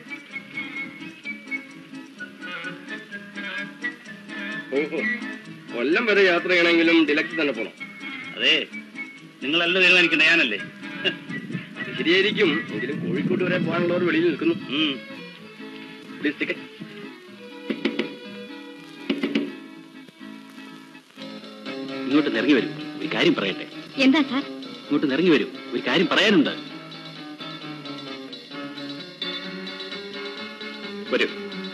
ഓഹോ കൊല്ലം വരെ യാത്ര ചെയ്യണമെങ്കിലും ഡിലക്സ് തന്നെ പോണം അതെ നിങ്ങളല്ല തീരുമാനിക്കണേ ഞാനല്ലേ അത് ശരിയായിരിക്കും എങ്കിലും കോഴിക്കോട് വരെ പോകാനുള്ളവർ വെളിയിൽ നിൽക്കുന്നു ഉം. പ്ലീസ് ടിക്കറ്റ് ഇങ്ങോട്ട് ഇറങ്ങി വരും ഒരു കാര്യം പറയട്ടെ എന്താ സാർ ഇങ്ങോട്ട് ഇറങ്ങി വരും ഒരു കാര്യം പറയാനുണ്ട് വരൂ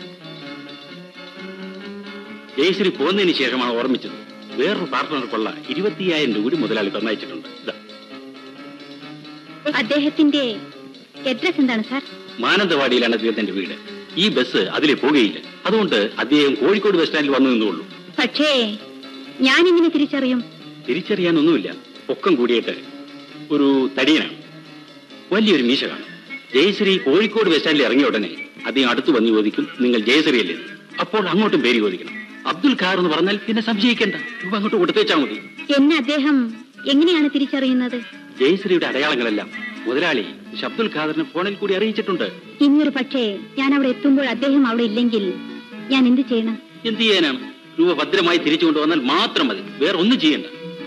ജയശ്രീ പോകുന്നതിന് ശേഷമാണ് ഓർമ്മിച്ചത് വേറൊരു പാർട്ട്ണർക്കുള്ള ഇരുപത്തിയായിരം രൂപ കൂടി മുതലാളി തന്നയച്ചിട്ടുണ്ട് ഇതാ അദ്ദേഹത്തിന്റെ അഡ്രസ് എന്താണ് സാർ മാനന്തവാടിയിലാണ് അദ്ദേഹത്തിന്റെ വീട് ഈ ബസ് അതിലെ പോകുകയില്ല അതുകൊണ്ട് അദ്ദേഹം കോഴിക്കോട് ബസ് സ്റ്റാൻഡിൽ വന്നു നിന്നുള്ളൂ പക്ഷേ ഞാനെങ്ങനെ തിരിച്ചറിയും തിരിച്ചറിയാനൊന്നുമില്ല പൊക്കം കൂടിയിട്ട് ഒരു തടിയനാണ് വലിയൊരു മീശ കാണും ജയശ്രീ കോഴിക്കോട് ബസ് സ്റ്റാൻഡിൽ ഇറങ്ങിയ ഉടനെ അദ്ദേഹം അടുത്ത് വന്ന് ചോദിക്കും നിങ്ങൾ ജയശ്രീയല്ലേ എന്ന്. അപ്പോൾ അങ്ങോട്ടും പേര് ചോദിക്കണം അബ്ദുൽ ഖാർ എന്ന് പറഞ്ഞാൽ പിന്നെ സംശയിക്കേണ്ട രൂപ അങ്ങോട്ട് കൊടുത്തേച്ചാൽ മതി എന്നെ അദ്ദേഹം എങ്ങനെയാണ് തിരിച്ചറിയുന്നത് ജയശ്രീയുടെ അടയാളങ്ങളെല്ലാം മുതലാളി മിസ്റ്റർ അബ്ദുൽ ഖാദറിന് ഫോണിൽ കൂടി അറിയിച്ചിട്ടുണ്ട് ഇനിയൊരു പക്ഷേ ഞാൻ അവിടെ എത്തുമ്പോൾ അദ്ദേഹം അവിടെ ഇല്ലെങ്കിൽ ഞാൻ എന്ത് ചെയ്യണം എന്ത് ചെയ്യാനാണ് രൂപ ഭദ്രമായി തിരിച്ചു കൊണ്ടുവന്നാൽ മാത്രം മതി വേറെ ഒന്നും ചെയ്യണ്ട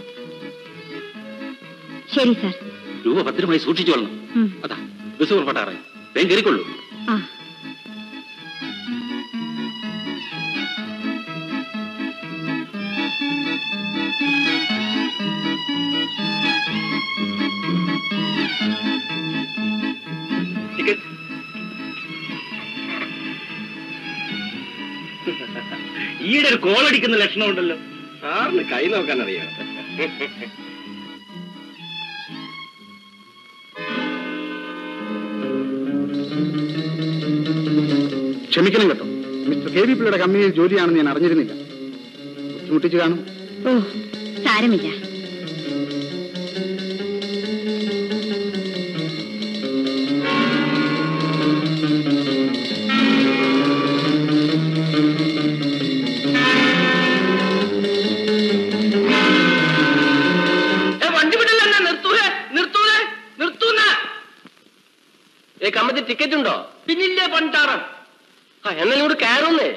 ശരി സാർ രൂപ ഭദ്രമായി സൂക്ഷിച്ചോളണം ഉം. അതാ ബസ് പുറപ്പെട്ടാറായി വേഗം കയറിക്കൊള്ളൂ ആ ടിക്കറ്റ് ഈയിടെ ഒരു കോളടിക്കുന്ന ലക്ഷണമുണ്ടല്ലോ സാറിന് കൈ നോക്കാൻ അറിയാം ക്ഷമിക്കണം കേട്ടോ മിസ്റ്റർ കെ വി പിള്ളയുടെ കമ്പനിയിൽ ജോലിയാണെന്ന് ഞാൻ അറിഞ്ഞിരുന്നില്ല ബുദ്ധിമുട്ടിച്ച് കാണും ഓ സാരമില്ല വണ്ടി വിടില്ല നിർത്തൂലേ നിർത്തൂലേ നിർത്തൂന്ന ഏ കമ്പനി ടിക്കറ്റ് ഉണ്ടോ പിന്നില്ലേ പണ്ടാറം ആ എന്നാലും ഇവിടെ കയറുന്നേ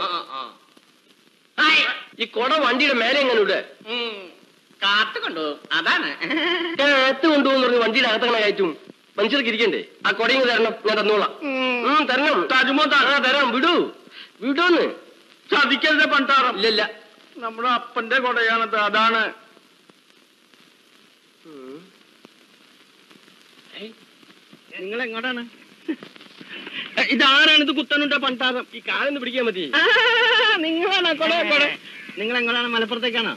ഈ കൊട വണ്ടിയുടെ മേലെ എങ്ങനെ ഇവിടെ കാത്തു കൊണ്ടുപോകും അതാണ് അകത്ത് കൊണ്ടുപോകുന്ന പറഞ്ഞ് വണ്ടിയുടെ അകത്തങ്ങനെ കയറ്റും മനുഷ്യർക്ക് ഇരിക്കണ്ടേ ആ കൊടയും തരണം ഞാൻ തന്നോളാം ഉം, തരണം തരുമോ ആ തരാം വിടൂ വിടൂന്ന് ചതിക്കരുത് പണ്ടാറം ഇല്ലല്ല നമ്മുടെ അപ്പന്റെ കൊടയാണത് അതാണ് നിങ്ങൾ എങ്ങോട്ടാണ് ഇതാരാണ് ഇത് കുത്തനുണ്ട പണ്ടാറം ഈ കാലൊന്ന് പിടിക്കാൻ മതി നിങ്ങളാണ് കൊട കൊട നിങ്ങൾ എങ്ങോട്ടാണ് മലപ്പുറത്തേക്കാണോ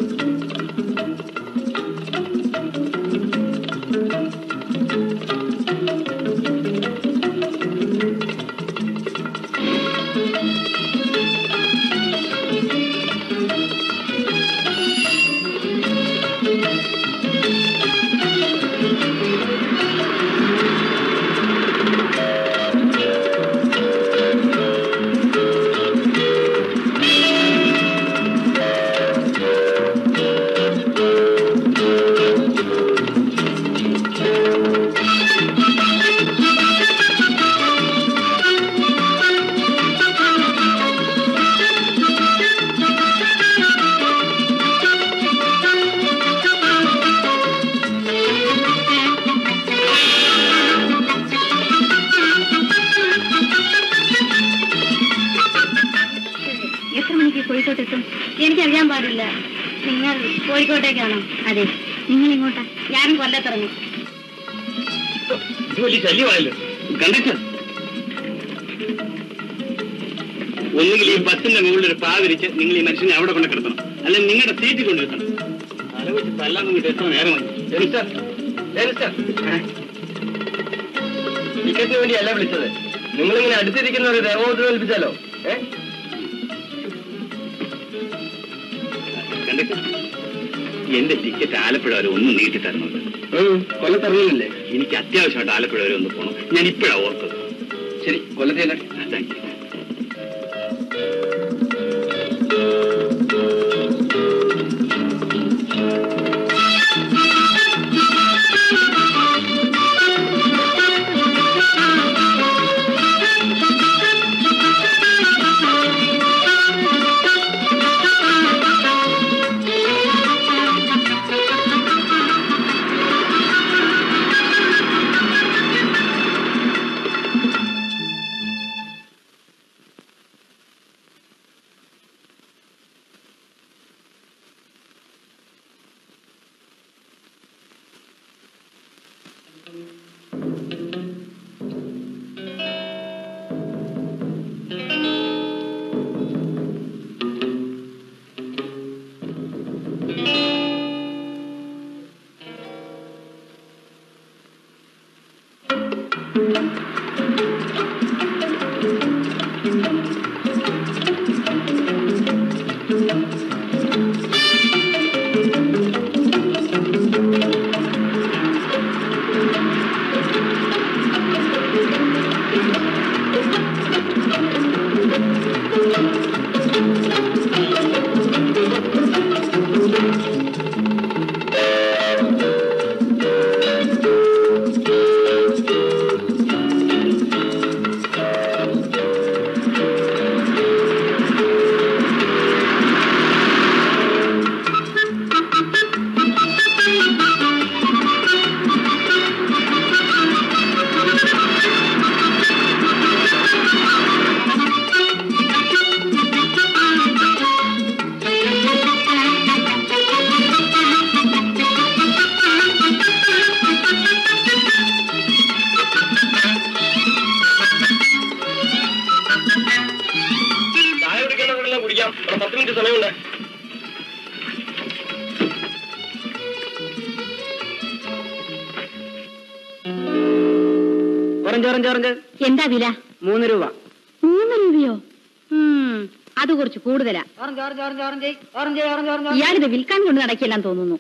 എത്ര മണിക്ക് കോഴിക്കോട്ടെത്തും എനിക്കറിയാൻ പാടില്ല നിങ്ങൾ കോഴിക്കോട്ടേക്കാണോ അതെ നിങ്ങൾ ഇങ്ങോട്ടാ ഞാനും കൊല്ലത്തിറങ്ങും ഇത് വലിയ ശല്യമായല്ലോ കണ്ടക്ടർ ഒന്നുകിൽ ഈ ബസ്സിന്റെ മുകളിൽ ഒരു പാ വിരിച്ച് നിങ്ങൾ ഈ മനുഷ്യനെ അവിടെ കൊണ്ട് കിടത്തണം അല്ലെങ്കിൽ നിങ്ങളുടെ സീറ്റിൽ കൊണ്ടിരുത്തണം തല വെച്ച് തല്ലാൻ നോക്കിയിട്ട് എത്ര നേരം മതി രജിസ്റ്റർ രജിസ്റ്റർ ടിക്കറ്റിന് വേണ്ടിയല്ല വിളിച്ചത് നിങ്ങളിങ്ങനെ അടുത്തിരിക്കുന്നവരെ ദേവോദ്രം ഏൽപ്പിച്ചാലോ ഏ കണ്ടക്ടർ എന്റെ ടിക്കറ്റ് ആലപ്പുഴ വരെ ഒന്ന് നീട്ടി തരണമുണ്ട് കൊല്ലത്തിറങ്ങില്ലേ എനിക്ക് അത്യാവശ്യമായിട്ട് ആലപ്പുഴ വരെ ഒന്ന് പോകണം ഞാൻ ഇപ്പോഴാ ഓർത്തത് ശരി കൊല്ലത്തിയല്ലേ താങ്ക് യു ചായ കുടിക്കേണ്ടവരെല്ലാം കുടിക്കാം ഇവിടെ പത്ത് മിനിറ്റ് സമയമുണ്ട് ഓറഞ്ച് ഓറഞ്ച് ഓറഞ്ച് എന്താ വില മൂന്ന് രൂപ മൂന്ന് രൂപയോ ഉം, അത് കുറച്ച് കൂടുതലാ orange orange orange orange orange orange orange ഇയാളിത് വിൽക്കാൻ കൊണ്ട് നടക്കില്ലെന്ന് തോന്നുന്നു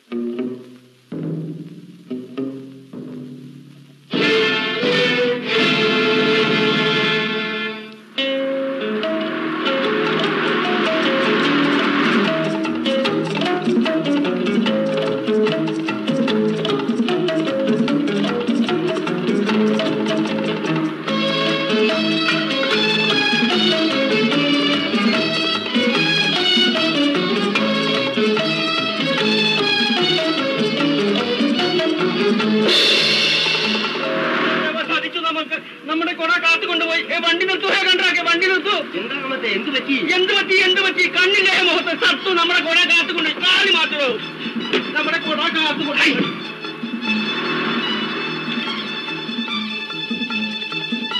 സാധിച്ചു നമുക്ക് നമ്മുടെ കൊട കാത്തുകൊണ്ടുപോയി ഏ, വണ്ടി നിർത്തൂ ഹേ കണ്ടാക്കെ വണ്ടി നിർത്തൂ എന്താ നമ്മത്തെ എന്ത് പറ്റി എന്ത് പറ്റി എന്ത് പറ്റി കണ്ണില്ലേ മുഖത്ത് സത്തു നമ്മുടെ കൊട കാത്തുകൊണ്ട് കാലി മാത്രമോ നമ്മുടെ കൊട കാത്തുകൊണ്ട്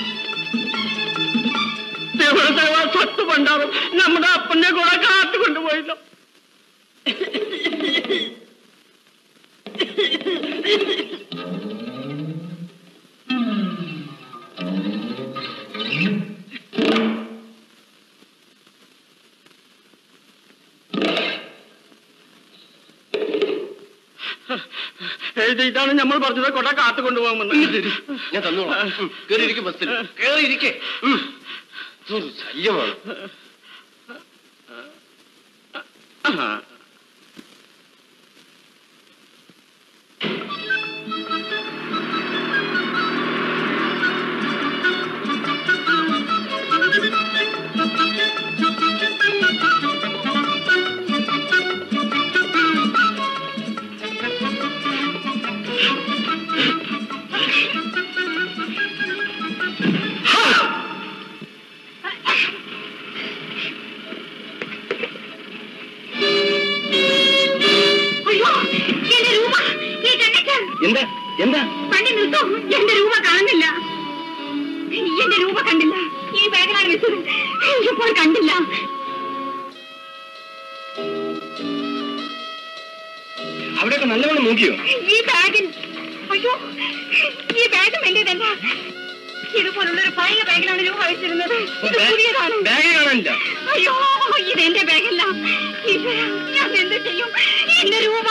സത്ത് പണ്ടാവും നമ്മുടെ അപ്പന്റെ കൊട കാത്തുകൊണ്ടുപോയി കൊണ്ടുപോകില്ല ഇത് ഇതാണ് നമ്മൾ പറഞ്ഞത് കൊട കാത്തു കൊണ്ടുപോകുമെന്ന് ഞാൻ തന്നോളാം കയറിയിരിക്കും ബസ്സിൽ കയറിയിരിക്കേ ശല്യമാണ് അയ്യോ എന്റെ രൂപ ഈ കണ്ടക്ടർ എന്താ എന്താ വണ്ടി നിർത്തൂ എന്റെ രൂപ കാണുന്നില്ല എന്റെ രൂപ കണ്ടില്ല ഈ ബാഗിലാണ് വെച്ചത് ഇപ്പോൾ കണ്ടില്ല അവിടെയൊക്കെ നല്ലവണ്ണം നോക്കിയോ ഈ ബാഗിൽ അയ്യോ ഈ ബാഗും എന്റേതല്ല ഇതുപോലുള്ളൊരു പഴയ ബാഗിലാണ് രൂപ വെച്ചിരുന്നത് ഇത് പുതിയതാണ് ബാഗ് കാണാനില്ല അയ്യോ ഇത് എന്റെ ബാഗല്ല ഈശ്വര ഞാൻ എന്ത് ചെയ്യും എന്റെ രൂപ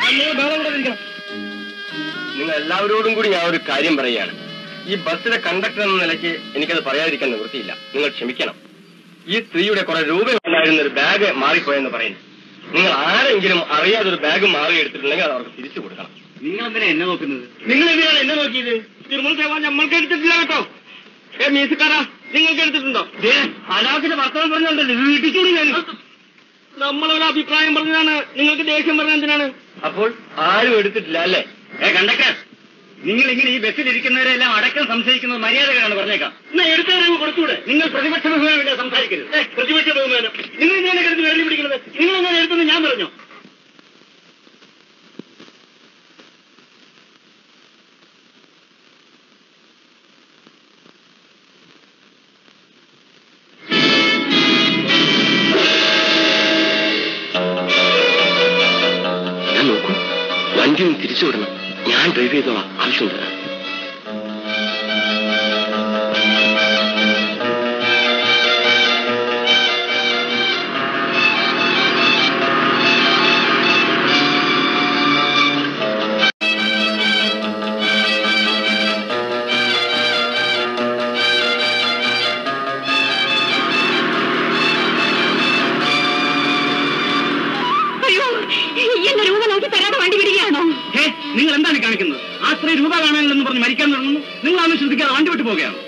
നിങ്ങൾ എല്ലാവരോടും കൂടി ഞാൻ ഒരു കാര്യം പറയുകയാണ് ഈ ബസ്സിലെ കണ്ടക്ടർ എന്ന നിലയ്ക്ക് എനിക്കത് പറയാതിരിക്കാൻ നിവൃത്തിയില്ല നിങ്ങൾ ക്ഷമിക്കണം ഈ സ്ത്രീയുടെ കുറെ രൂപ ഉണ്ടായിരുന്ന ഒരു ബാഗ് മാറിപ്പോയെന്ന് പറയുന്നു നിങ്ങൾ ആരെങ്കിലും അറിയാതെ ഒരു ബാഗ് മാറി എടുത്തിട്ടുണ്ടെങ്കിൽ അത് അവർക്ക് തിരിച്ചു കൊടുക്കണം നിങ്ങൾ എന്തിനാ എന്നെ നോക്കുന്നത് നിങ്ങൾ എന്തിനാണ് എന്നെ നോക്കിയത് തിരുമല സേവ നമ്മൾക്ക് എടുത്തിട്ടില്ല കേട്ടോ ഏ മീസുകാരാ നിങ്ങൾക്ക് എടുത്തിട്ടുണ്ടോ അലാഖിന്റെ വർത്തമാനം പറഞ്ഞുണ്ടല്ലോ വീട്ടിച്ചൂടി ഞാൻ നമ്മളൊരു അഭിപ്രായം പറഞ്ഞതാണ് നിങ്ങൾക്ക് ദേഷ്യം പറഞ്ഞ എന്തിനാണ് അപ്പോൾ ആരും എടുത്തിട്ടില്ല അല്ലേ ഏ കണ്ടക്ടർ നിങ്ങൾ ഇങ്ങനെ ഈ ബസ്സിൽ ഇരിക്കുന്നവരെല്ലാം അടക്കം സംശയിക്കുന്നത് മര്യാദകളാണ് പറഞ്ഞേക്കാം എന്നാ എടുത്തറിവ് കൊടുത്തൂടെ നിങ്ങൾ പ്രതിപക്ഷ ബഹുമാനം സംസാരിക്കരുത് ഏ, പ്രതിപക്ഷ ബഹുമാനം നിങ്ങൾ ഇങ്ങനെ കിടന്ന് വേലി പിടിക്കുന്നത് നിങ്ങൾ എങ്ങനെ എടുത്തെന്ന് ഞാൻ പറഞ്ഞു ഞാൻ നോക്കൂ വണ്ടി ഒന്ന് തിരിച്ചു വിടണം ഞാൻ ഡ്രൈവ് ചെയ്തോളാം ആവശ്യമുണ്ട് അയ്യോ എന്റെ രൂപ നോക്കി തരാതെ വണ്ടി വിടുകയാണോ ഹേ നിങ്ങൾ എന്താണ് കാണിക്കുന്നത് ആ സ്ത്രീ രൂപ കാണാനില്ലെന്ന് പറഞ്ഞ് മരിക്കാൻ തുടങ്ങുന്നു നിങ്ങൾ അന്ന് ശ്രദ്ധിക്കാതെ വണ്ടി വിട്ടു പോവുകയാണ്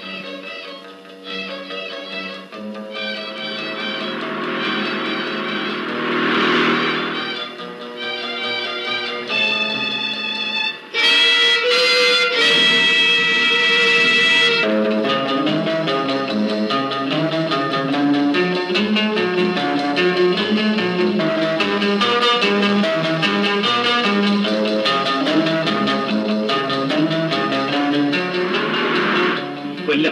കൊല്ലം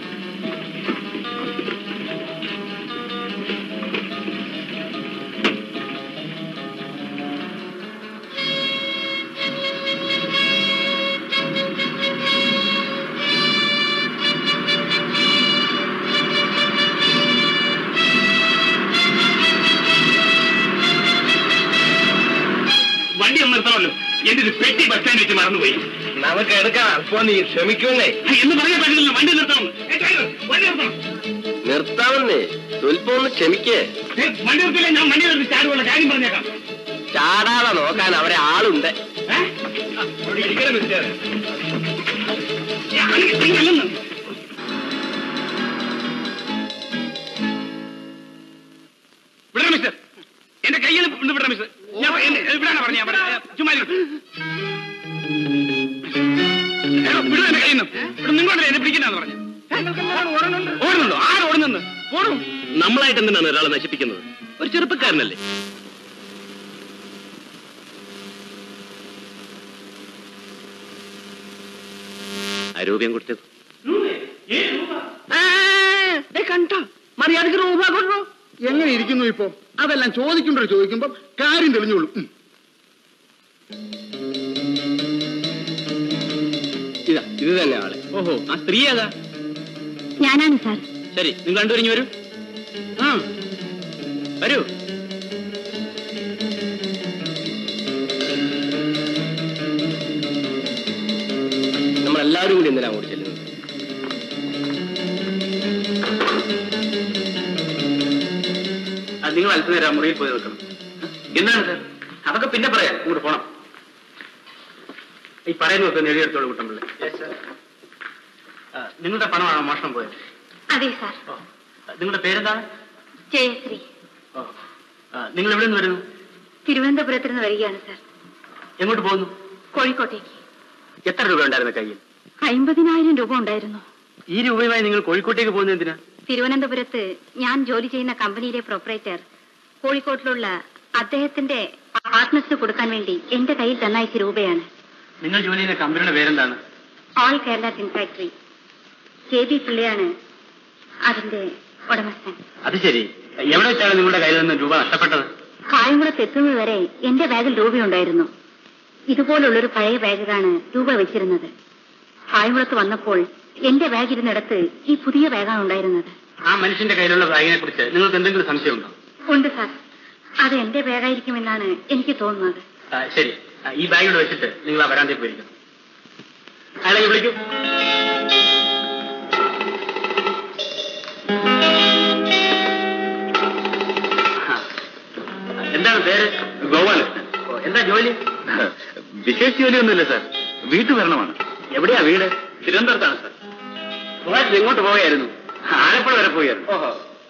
വണ്ടി ഒന്ന് നിർത്തണമല്ലോ എന്റെ ഒരു പെട്ടി ബസ് സ്റ്റാൻഡ് വെച്ച് മറന്നുപോയി നമുക്ക് എടുക്കാം അല്പം നീ ക്ഷമിക്കുന്നേ എന്ന് പറയാൻ പറ്റില്ല വണ്ടി നിർത്തണം ഏ, ഡ്രൈവർ, വണ്ടി നിർത്തണം നിർത്താമെന്നേ സ്വല്പം ഒന്ന് ക്ഷമിക്കേ ഏ, വണ്ടി നിർത്തില്ല ഞാൻ വണ്ടി നിർത്തി ചാടുള്ള കാര്യം പറഞ്ഞേക്കാം ചാടാതെ നോക്കാൻ അവരെ ആളുണ്ട് ഏ? ആ, അവിടെ ഇരിക്കണം മിസ്റ്റർ. ഏ, അങ്ങ് അങ്ങല്ലെന്ന്. വിടണം മിസ്റ്റർ എന്റെ കയ്യിൽ നിന്ന് വിടണം മിസ്റ്റർ ഞാൻ എന്നെ- വിടാനാ പറഞ്ഞ ഞാൻ പറയാം. ഏ, ചുമ്മാ ഇരിക്ക്. ഏ, വിടൂ എന്റെ കയ്യിൽ നിന്ന് ഇവിടെ നിങ്ങളല്ലേ എന്നെ പിടിക്കുന്നതെന്ന് പറഞ്ഞു ഓടുന്നുണ്ടോ ആര് ഓടുന്നെന്ന് ഓടും നമ്മളായിട്ട് എന്തിനാണ് ഒരാളെ നശിപ്പിക്കുന്നത് ഒരു ചെറുപ്പക്കാരനല്ലേ ആരോഗ്യം കൊടുത്തത് കണ്ടോ മര്യാദക്ക് രൂപ കൊണ്ടോ എങ്ങനെ ഇരിക്കുന്നു ഇപ്പോ അതെല്ലാം ചോദിക്കുമ്പോൾ ചോദിക്കുമ്പോൾ കാര്യം തെളിഞ്ഞോളൂ ഉം. ഇതാ ഇത് തന്നെ ആള് ഓഹോ ആ സ്ത്രീ ഏതാ ഞാനാണ് സാർ ശരി നിങ്ങൾ രണ്ടുപേരും ഇങ്ങ് വരൂ ആ വരൂ നമ്മളെല്ലാവരും കൂടി എന്തിനാ അങ്ങോട്ട് ചെല്ലുന്നത് നിങ്ങൾ അല്പനേരം ആ മുറിയിൽ പോയി നിൽക്കണം എന്താണ് സാർ അതൊക്കെ പിന്നെ പറയാം ഇങ്ങോട്ട് പോണം ഈ പറയുന്നതൊക്കെ നേടിയെടുത്തോളൂ കുട്ടമ്പിള്ളി നിങ്ങളുടെ പണമാണോ മോഷണം പോയത് അതെ സാർ നിങ്ങളുടെ പേരെന്താണ് ജയശ്രീ നിങ്ങൾ എവിടെ നിന്ന് വരുന്നു തിരുവനന്തപുരത്ത് നിന്ന് വരികയാണ് സാർ എങ്ങോട്ട് പോകുന്നു കോഴിക്കോട്ടേക്ക് എത്ര രൂപ ഉണ്ടായിരുന്നു കയ്യിൽ അമ്പതിനായിരം രൂപ ഉണ്ടായിരുന്നു ഈ രൂപയുമായി നിങ്ങൾ കോഴിക്കോട്ടേക്ക് പോകുന്നത് എന്തിനാ തിരുവനന്തപുരത്ത് ഞാൻ ജോലി ചെയ്യുന്ന കമ്പനിയിലെ പ്രൊപ്പറേറ്റർ കോഴിക്കോട്ടിലുള്ള അദ്ദേഹത്തിന്റെ പാർട്ട്നേഴ്സിന് കൊടുക്കാൻ വേണ്ടി എന്റെ കയ്യിൽ തന്നയച്ച രൂപയാണ് നിങ്ങൾ ജോലി ചെയ്യുന്ന കമ്പനിയുടെ പേരെന്താണ് all Kerala tin factory K B പിള്ളയാണ് അതിന്റെ ഉടമസ്ഥൻ അത് ശരി എവിടെ വെച്ചാണ് നിങ്ങളുടെ കയ്യിൽ നിന്ന് രൂപ നഷ്ടപ്പെട്ടത് കായംകുളത്ത് എത്തുന്നത് വരെ എന്റെ ബാഗിൽ രൂപയുണ്ടായിരുന്നു ഇതുപോലുള്ളൊരു പഴയ ബാഗിലാണ് രൂപ വെച്ചിരുന്നത് കായംകുളത്ത് വന്നപ്പോൾ എന്റെ ബാഗ് ഇരുന്നിടത്ത് ഈ പുതിയ ബാഗാണ് ഉണ്ടായിരുന്നത് ആ മനുഷ്യന്റെ കയ്യിലുള്ള ബാഗിനെ കുറിച്ച് നിങ്ങൾക്ക് എന്തെങ്കിലും സംശയമുണ്ടോ ഉണ്ട് സാർ അത് എന്റെ ബാഗായിരിക്കുമെന്നാണ് എനിക്ക് തോന്നുന്നത് ആ, ശരി ആ, ഈ ബാഗിൽ വെച്ചിട്ട് നിങ്ങൾ ആ വരാന്തയിൽ പോയിരിക്കും അയാളെ വിളിക്കൂ ആ. എന്താണ് പേര് ഗോപാലകൃഷ്ണൻ ഓ, എന്താ ജോലി വിശേഷ ജോലിയൊന്നുമില്ല സാർ വീട്ടു വരണമാണ് എവിടെയാ വീട് തിരുവനന്തപുരത്താണ് സാർ സുഭാഷ് എങ്ങോട്ട് പോവുകയായിരുന്നു ആലപ്പുഴ വരെ പോയായിരുന്നു ഓഹോ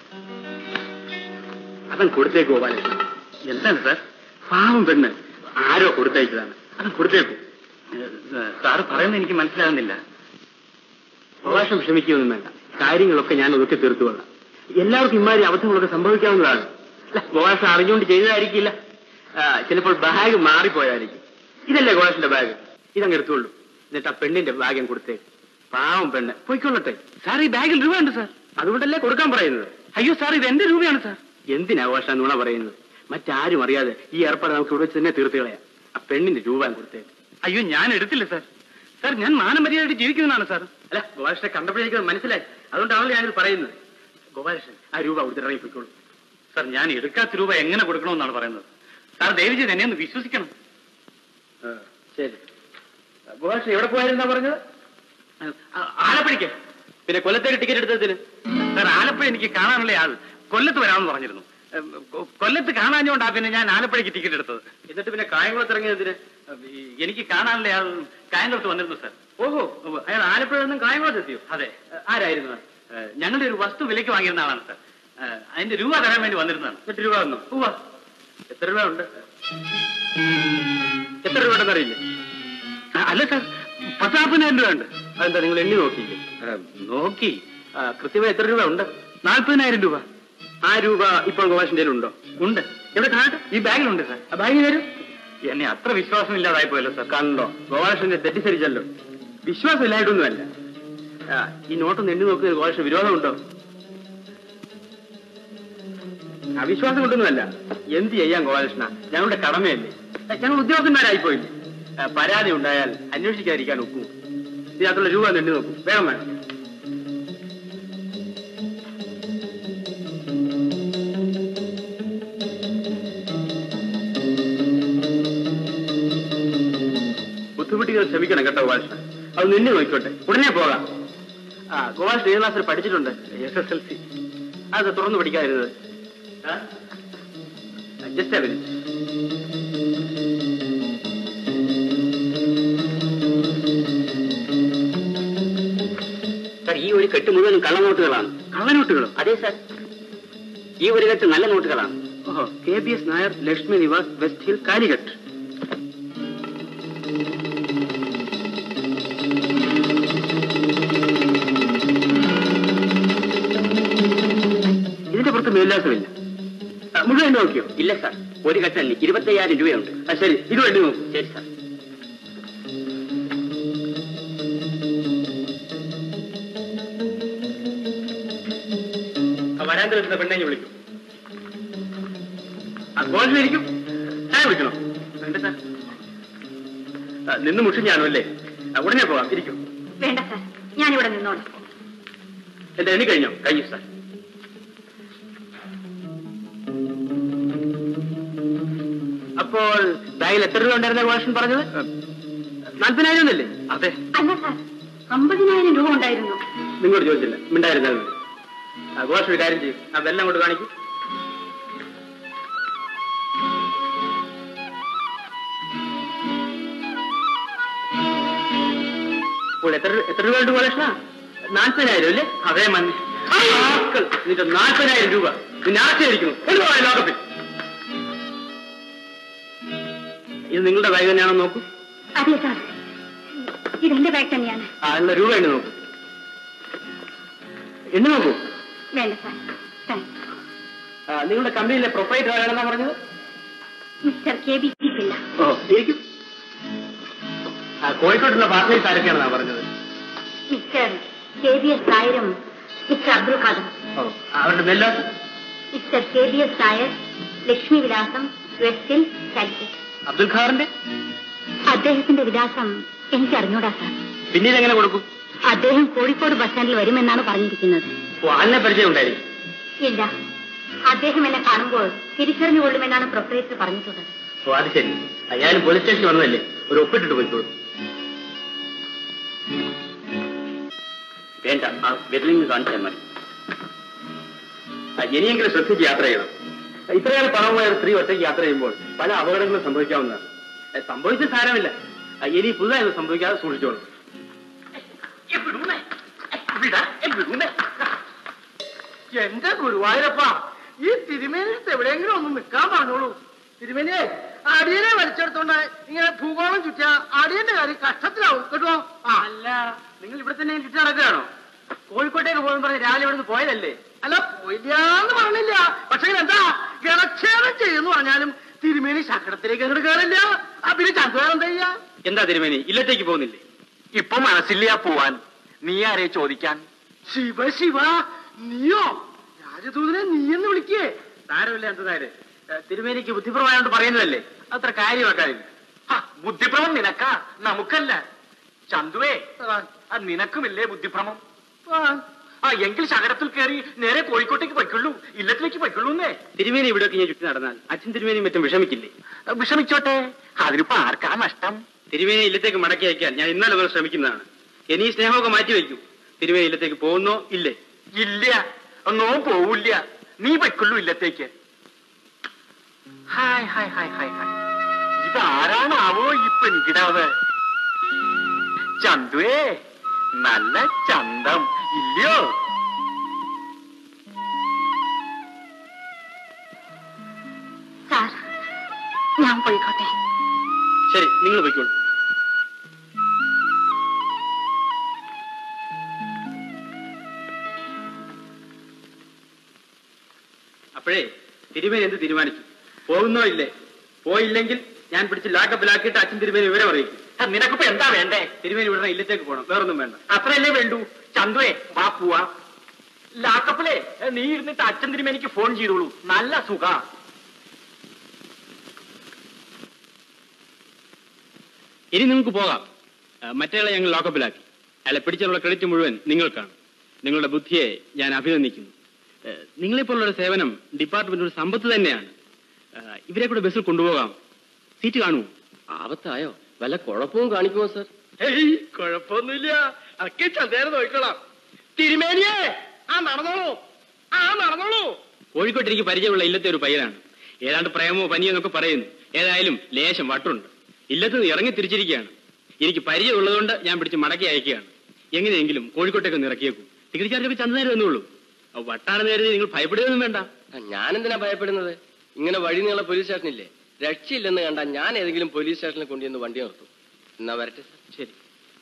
അതൻ കൊടുത്തേക്ക് ഗോപാലകൃഷ്ണൻ എന്താണ് സാർ പാവം പെണ്ണ് ആരോ കൊടുത്തയച്ചതാണ് അത് കൊടുത്തേക്കൂ സാറ് പറയുന്നത് എനിക്ക് മനസ്സിലാകുന്നില്ല ഉപവാസം ക്ഷമിക്കുകയൊന്നും വേണ്ട കാര്യങ്ങളൊക്കെ ഞാൻ ഒതുക്കി തീർത്തുകൊള്ളാം എല്ലാവർക്കും ഇമാതിരി അബദ്ധങ്ങളൊക്കെ സംഭവിക്കാവുന്നതാണ് അല്ല ഗോവാസം അറിഞ്ഞുകൊണ്ട് ചെയ്തതായിരിക്കില്ല ആ, ചിലപ്പോൾ ബാഗ് മാറിപ്പോയതായിരിക്കും ഇതല്ലേ ഗോവാസിന്റെ ബാഗ് ഇതങ്ങ് എടുത്തോളൂ എന്നിട്ട് ആ പെണ്ണിന്റെ ബാഗ് ഞാൻ കൊടുത്തേക്ക് പാവം പെണ്ണ് പോയിക്കൊള്ളട്ടെ സാർ ഈ ബാഗിൽ രൂപ ഉണ്ട് സാർ അതുകൊണ്ടല്ലേ കൊടുക്കാൻ പറയുന്നത് അയ്യോ സാർ ഇത് എന്റെ രൂപയാണ് സാർ എന്തിനാ ഗോവാഷ നുണ പറയുന്നത് മറ്റാരും അറിയാതെ ഈ ഏർപ്പാട് നമുക്ക് ഇവിടെ വെച്ച് തന്നെ തീർത്ത് കളയാം ആ പെണ്ണിന്റെ രൂപ ഞാൻ കൊടുത്തേക്ക് അയ്യോ ഞാൻ എടുത്തില്ല സാർ സാർ ഞാൻ മാനമര്യാദയായിട്ട് ജീവിക്കുന്നതാണ് സാർ അല്ല ഗോപാലകൃഷ്ണനെ കണ്ടപ്പോഴേക്കും അത് മനസ്സിലായി അതുകൊണ്ടാണല്ലോ ഞാനിത് പറയുന്നത് ഗോപാലകൃഷ്ണൻ ആ രൂപ കൊടുത്തിട്ട് ഇറങ്ങിപ്പോയിക്കോളൂ സാർ ഞാൻ എടുക്കാത്ത രൂപ എങ്ങനെ കൊടുക്കണമെന്നാണ് പറയുന്നത് സാർ ദയവ് ചെയ്ത് എന്നെ ഒന്ന് വിശ്വസിക്കണം ശരി ഗോപാലകൃഷ്ണൻ എവിടെ പോയായിരുന്നാ പറഞ്ഞത് ആലപ്പുഴയ്ക്ക് പിന്നെ കൊല്ലത്തേക്ക് ടിക്കറ്റ് എടുത്തതിന് സാർ ആലപ്പുഴ എനിക്ക് കാണാനുള്ള ആൾ കൊല്ലത്ത് വരാമെന്ന് പറഞ്ഞിരുന്നു ഉം, കൊ- കൊല്ലത്ത് കാണാഞ്ഞോണ്ടാ പിന്നെ ഞാൻ ആലപ്പുഴയ്ക്ക് ടിക്കറ്റ് എടുത്തത് എന്നിട്ട് പിന്നെ കായംകുളത്ത് ഇറങ്ങിയതിന് ഈ എനിക്ക് കാണാനുള്ള ആൾ കായംകുളത്ത് വന്നിരുന്നു സാർ ഓഹോ ഉവ്വ്. അയാൾ ആലപ്പുഴ നിന്നും കായംകുളത്ത് എത്തിയോ അതെ ആരായിരുന്നു ഏഹ്, ഞങ്ങളുടെ ഒരു വസ്തു വിലയ്ക്ക് വാങ്ങിയിരുന്ന ആളാണ് സാർ ഏഹ്, അതിന്റെ രൂപ തരാൻ വേണ്ടി വന്നിരുന്നതാണ് എന്നിട്ട് രൂപ വന്നു ഉവ്വ എത്ര രൂപ ഉണ്ട് എത്ര രൂപ ഉണ്ടെന്ന് അറിയില്ലേ ആ, അല്ല സാർ പത്ത് നാൽപ്പതിനായിരം രൂപ ഉണ്ട് അതെന്താ നിങ്ങൾ എണ്ണി നോക്കിയില്ലേ ആ, നോക്കി ആ, കൃത്യമായി എത്ര രൂപ ഉണ്ട് നാൽപ്പതിനായിരം രൂപ ആ രൂപ ഇപ്പോൾ ഗോവാഷിന്റെ ഉണ്ടോ ഉണ്ട് എവിടെ കാണട്ടെ ഈ ബാഗിലുണ്ട് സാർ ആ ബാഗിൽ വരും എന്നെ അത്ര വിശ്വാസം ഇല്ലാതായി പോയല്ലോ സാർ കണ്ടോ ഗോവാഷിന്റെ തെറ്റിദ്ധരിച്ചല്ലോ വിശ്വാസം ഇല്ലായിട്ടൊന്നുമല്ല ആ, ഈ നോട്ടൊന്ന് എണ്ണി നോക്കുന്ന ഗോവാഷിന് വിരോധമുണ്ടോ അവിശ്വാസം കൊണ്ടൊന്നുമല്ല എന്ത് ചെയ്യാൻ ഗോപാലകൃഷ്ണ ഞങ്ങളുടെ കടമയല്ലേ ഏ, ഞങ്ങൾ ഉദ്യോഗസ്ഥന്മാരായിപ്പോയില്ലേ ഏ, പരാതി ഉണ്ടായാൽ അന്വേഷിക്കാതിരിക്കാൻ ഒക്കും ഇതിനകത്തുള്ള രൂപ ഒന്ന് എണ്ണി നോക്കൂ വേഗം വേണം ബുദ്ധിമുട്ടികൾ ക്ഷമിക്കണം കേട്ടോ ഗോപാലകൃഷ്ണൻ അത് നിന്നെ നോക്കിക്കോട്ടെ ഉടനെ പോകാം ആ ഗോപാലകൃഷ്ണൻ ഏത് ക്ലാസ്സിൽ പഠിച്ചിട്ടുണ്ട് എസ് എസ് എൽ സി അത് തുറന്നു പഠിക്കാതിരുന്നത് ജസ്റ്റ് a minute. സാർ ഈ ഒരു കെട്ട് മുഴുവൻ കള്ളനോട്ടുകളാണ് കള്ളനോട്ടുകളോ അതെ സാർ ഈ ഒരു കെട്ട് നല്ല നോട്ടുകളാണ് ഓഹോ K B S Nair Lakshmi Nivas west hill Calicut ഇതിന്റെ പുറത്ത് മേൽവിലാസമില്ല ആ, മുഴുവൻ എണ്ണി നോക്കിയോ ഇല്ല സാർ ഒരു കെട്ടല്ല ഇരുപത്തയ്യായിരം രൂപയുണ്ട് ആ ശരി ഇത് വേണ്ടി നോക്കൂ ശരി സാർ വരാൻ നിൽക്കുന്ന പെണ്ണെ വിളിക്കും ഗോൾഡിലിരിക്കും ചായ വിളിക്കണോ വേണ്ട സാർ ആ, നിന്ന് മുഷിഞ്ഞാണോ ഞാനും അല്ലേ ആ, ഉടനെ പോകാം ഇരിക്കും വേണ്ട സാർ ഞാനിവിടെ നിന്നോളാം എന്റെ എണ്ണി കഴിഞ്ഞോ കഴിഞ്ഞു സാർ അപ്പോൾ ബാഗിൽ എത്ര രൂപ ഉണ്ടായിരുന്ന ഗോഷൻ പറഞ്ഞത് നാൽപ്പതിനായിരം ഒന്നല്ലേ അതെ അല്ല സാർ അമ്പതിനായിരം രൂപ ഉണ്ടായിരുന്നു നിങ്ങളോട് ചോദിച്ചില്ല മിണ്ടായിരുന്നത് ഗോഷൻ ഒരു കാര്യം ചെയ്യും ആ വെല്ലം കൊണ്ട് കാണിക്കും അപ്പോൾ എത്ര എത്ര രൂപ ഉണ്ട് ഗോലക്ഷണ നാൽപ്പതിനായിരം അല്ലേ അതേ മഞ്ഞ നിന്റെ നാൽപ്പതിനായിരം രൂപ നിന്നെ ആശ്ചയിരിക്കുന്നു കൊണ്ടുപോയ ലോകത്തിൽ ഇത് നിങ്ങളുടെ ബാഗ് തന്നെയാണോ നോക്കൂ അതെ സാർ ഇതെന്റെ ബാഗ് തന്നെയാണ് ആ ഉള്ള രൂപ എണ്ണി നോക്കൂ എണ്ണി നോക്കൂ വേണ്ട സാർ താങ്ക്സ് ആ, നിങ്ങളുടെ കമ്പനിയിലെ പ്രൊപ്പറേറ്റർ ആരാണെന്നാ പറഞ്ഞത് mister K B C Pillai ഓ ഇരിക്കും ആ കോഴിക്കോട്ടുള്ള പാർട്ട്നേഴ്സ് ആരൊക്കെയാണെന്നാ പറഞ്ഞത് മിസ്റ്റർ കെ ബി എസ് നായരും മിസ്റ്റർ അബ്ദുൽ ഖാദർ ഓ അവരുടെ മേലോട്ട് mister K B S Nair Lakshmi വിലാസം വെസ്റ്റിൽ കാലിക്കറ്റ് അബ്ദുൽ ഖാറിന്റെ അദ്ദേഹത്തിന്റെ വിലാസം എനിക്ക് അറിഞ്ഞൂടാ സാർ പിന്നീട് എങ്ങനെ കൊടുക്കും അദ്ദേഹം കോഴിക്കോട് ബസ് സ്റ്റാൻഡിൽ വരുമെന്നാണ് പറഞ്ഞിരിക്കുന്നത് ഓ ആളിനെ പരിചയം ഉണ്ടായിരിക്കും ഇല്ല അദ്ദേഹം എന്നെ കാണുമ്പോൾ തിരിച്ചറിഞ്ഞുകൊള്ളുമെന്നാണ് പ്രൊപ്പറേറ്റർ പറഞ്ഞിട്ടുള്ളത് ഓ അത് ശരി അയാൾ പോലീസ് സ്റ്റേഷനിൽ വന്നതല്ലേ ഒരു ഒപ്പിട്ടിട്ട് പോയിക്കോളൂ വേണ്ട ആ വിരലിങ് കാണിച്ചാൽ മതി ആ, ഇനിയെങ്കിലും ശ്രദ്ധിച്ച് യാത്ര ചെയ്യണം ഇത്രയേറെ പണമായ ഒരു സ്ത്രീ ഒറ്റയ്ക്ക് യാത്ര ചെയ്യുമ്പോൾ പല അപകടങ്ങളും സംഭവിക്കാവുന്നതാണ് ഏ, സംഭവിച്ച സാരമില്ല ആ, ഇനി പുതുതായി ഒന്നും സംഭവിക്കാതെ സൂക്ഷിച്ചോളൂ എന്റെ ഗുരുവായൂരപ്പ ഈ തിരുമേനിട്ട് എവിടെയെങ്കിലും ഒന്ന് നിൽക്കാൻ പറഞ്ഞോളൂ തിരുമേനിയെ അടിയനെ വലിച്ചെടുത്തോണ്ട് ഇങ്ങനെ ഭൂഗോളം ചുറ്റിയ അടിയന്റെ കാര്യം കഷ്ടത്തിലാവും കേട്ടോ ആ അല്ല നിങ്ങൾ ഇവിടെ തന്നെ ചുറ്റി നടക്കുകയാണോ കോഴിക്കോട്ടേക്ക് പോകുന്ന പറഞ്ഞ് രാവിലെ ഇവിടുന്ന് പോയതല്ലേ അല്ല പോയില്ലാന്ന് പറഞ്ഞില്ല പക്ഷെ എന്താ ഗണക്ഷേമം ചെയ്യുന്നു പറഞ്ഞാലും തിരുമേനി ശകടത്തിലേക്ക് അങ്ങോട്ട് കയറില്ല ആ പിന്നെ ചന്ദ്രൻ എന്താ ചെയ്യാ എന്താ തിരുമേനി ഇല്ലത്തേക്ക് പോകുന്നില്ലേ ഇപ്പൊ മനസ്സില്ല പോവാൻ നീ ആരെ ചോദിക്കാൻ ശിവ ശിവ നീയോ രാജദൂതനെ നീ എന്ന് വിളിക്കേ സാരമില്ല എന്തായാലും തിരുമേനിക്ക് ബുദ്ധിപ്രമായോണ്ട് പറയുന്നതല്ലേ അത്ര കാര്യമാക്കാനില്ല ബുദ്ധിഭ്രമം നിനക്കാ നമുക്കല്ല ചന്തുവേ ആ നിനക്കുമില്ലേ ബുദ്ധിഭ്രമം ആ എങ്കിൽ ശകരത്തിൽ കയറി നേരെ കോഴിക്കോട്ടേക്ക് പൊയ്ക്കുള്ളൂ ഇല്ലത്തിലേക്ക് പൊയ്ക്കുള്ളൂന്നേ തിരുമേനി ഇവിടെയൊക്കെ ഞാൻ ചുറ്റി നടന്നാൽ അച്ഛൻ തിരുമേനി മറ്റും വിഷമിക്കില്ലേ വിഷമിച്ചോട്ടെ അതിനിപ്പോ ആർക്കാ നഷ്ടം തിരുമേനി ഇല്ലത്തേക്ക് മടക്കി അയക്കാൻ ഞാൻ ഇന്നലെ മുതൽ ശ്രമിക്കുന്നതാണ് ഇനി ഈ സ്നേഹമൊക്കെ മാറ്റി വയ്ക്കൂ തിരുമേനി ഇല്ലത്തേക്ക് പോകുന്നോ ഇല്ലേ ഇല്ല ഒന്നോ പോവില്ല നീ പൊയ്ക്കുള്ളൂ ഇല്ലത്തേക്ക് hi hi hi hi hi ഇതാരാണാവോ ഈ പെൺകിടാവ് ചന്തുവേ നല്ല ചന്തം ഇല്ലയോ സാർ ഞാൻ പോയിക്കോട്ടെ ശരി നിങ്ങൾ പോയിക്കോളൂ അപ്പോഴേ തിരുമേനി എന്ത് തീരുമാനിച്ചു പോകുന്നോ ഇല്ലേ പോയില്ലെങ്കിൽ ഞാൻ പിടിച്ച് ലാക്കപ്പിലാക്കിയിട്ട് അച്ഛൻ തിരുമേനി വിവരം അറിയിക്കും നിനക്കിപ്പോ എന്താ വേണ്ടേ തിരുമേനി ഉടനെ ഇല്ലത്തേക്ക് പോകണം വേറൊന്നും വേണ്ട അത്രയല്ലേ വേണ്ടൂ ചന്തുവേ വാ പോവാ ലാക്കപ്പിലേ നീ ഇരുന്നിട്ട് അച്ഛൻ തിരുമ്പോ എനിക്ക് ഫോൺ ചെയ്തോളൂ നല്ല സുഖ ഇനി നിങ്ങൾക്ക് പോകാം ആ, മറ്റേയാളെ ഞങ്ങൾ ലോക്കപ്പിലാക്കി അയാളെ പിടിച്ചുള്ള ക്രെഡിറ്റ് മുഴുവൻ നിങ്ങൾക്കാണ് നിങ്ങളുടെ ബുദ്ധിയെ ഞാൻ അഭിനന്ദിക്കുന്നു ഏ, നിങ്ങളെപ്പോലുള്ളൊരു സേവനം ഡിപ്പാർട്ട്മെന്റ് ഒരു സമ്പത്ത് തന്നെയാണ് ആ, ഇവരെ കൂടെ ബസ്സിൽ കൊണ്ടുപോകാം സീറ്റ് കാണുമോ ആപത്തായോ വല്ല കുഴപ്പവും കാണിക്കുമോ സർ ഏയ് കുഴപ്പമൊന്നുമില്ല അതൊക്കെ ചന്തേരെ നോക്കിക്കോളാം തിരുമേനിയേ ആ നടന്നോളൂ ആ നടന്നോളൂ കോഴിക്കോട്ട് എനിക്ക് പരിചയമുള്ള ഇല്ലത്തെ ഒരു പയ്യനാണ് ഏതാണ്ട് പ്രേമോ പനിയോ എന്നൊക്കെ പറയുന്നു ഏതായാലും ലേശം വട്ടുണ്ട് ഇല്ലത്ത് നിന്ന് ഇറങ്ങി തിരിച്ചിരിക്കുകയാണ് എനിക്ക് പരിചയമുള്ളതുകൊണ്ട് ഞാൻ പിടിച്ച് മടക്കി അയക്കുകയാണ് എങ്ങനെയെങ്കിലും കോഴിക്കോട്ടേക്ക് ഒന്ന് ഇറക്കിയേക്കും ടിക്കറ്റ് ചാർജൊക്കെ ചന്തനേരം എന്നുള്ളൂ വട്ടാണെന്ന് കരുതി നിങ്ങൾ ഭയപ്പെടുകയൊന്നും വേണ്ട ഞാനെന്തിനാ ഭയപ്പെടുന്നത് ഇങ്ങനെ വഴി നീള പോലീസ് സ്റ്റേഷനില്ലേ രക്ഷയില്ലെന്ന് കണ്ടാൽ ഞാൻ ഏതെങ്കിലും പോലീസ് സ്റ്റേഷനിൽ കൊണ്ടുവന്ന് വണ്ടി നിർത്തും എന്നാ വരട്ടെ സർ ശരി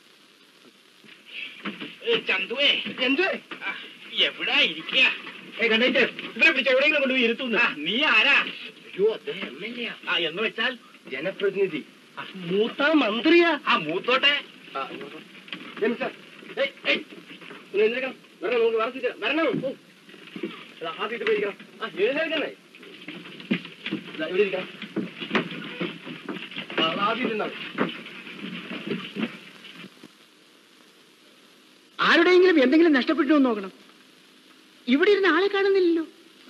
ചന്തുവേ എന്തുവേ എവിടാ ഇരിക്കുക കണ്ടിട്ട് ഇവരെ പിടിച്ച് എവിടെയെങ്കിലും കൊണ്ടുപോയി ഇരുത്തുന്നു നീ ആരാ അയ്യോ അദ്ദേഹം എം എൽ എ ആ എന്ന് വെച്ചാൽ ജനപ്രതിനിധി ആ, മൂത്ത മന്ത്രിയാ ആ മൂത്തോട്ടെ ആ, ജെയിംസ് സാർ. ഏയ്, ഏയ്, ഒന്ന് എഴുന്നേൽക്കണം. വരണം, നമുക്ക് വാർത്തിട്ട് വരണം ഓ. എടാ, ആ സീറ്റ് പോയിരിക്കണം ആ എഴുന്നേൽക്കണേ ദാ ഇവിടെ ഇരിക്കാം ആ, ആദ്യം ഇരുന്നാ മതി. ആരുടെയെങ്കിലും എന്തെങ്കിലും നഷ്ടപ്പെട്ടു എന്ന് നോക്കണം ഇവിടെ ഇരുന്ന് ആളെ കാണുന്നില്ലല്ലോ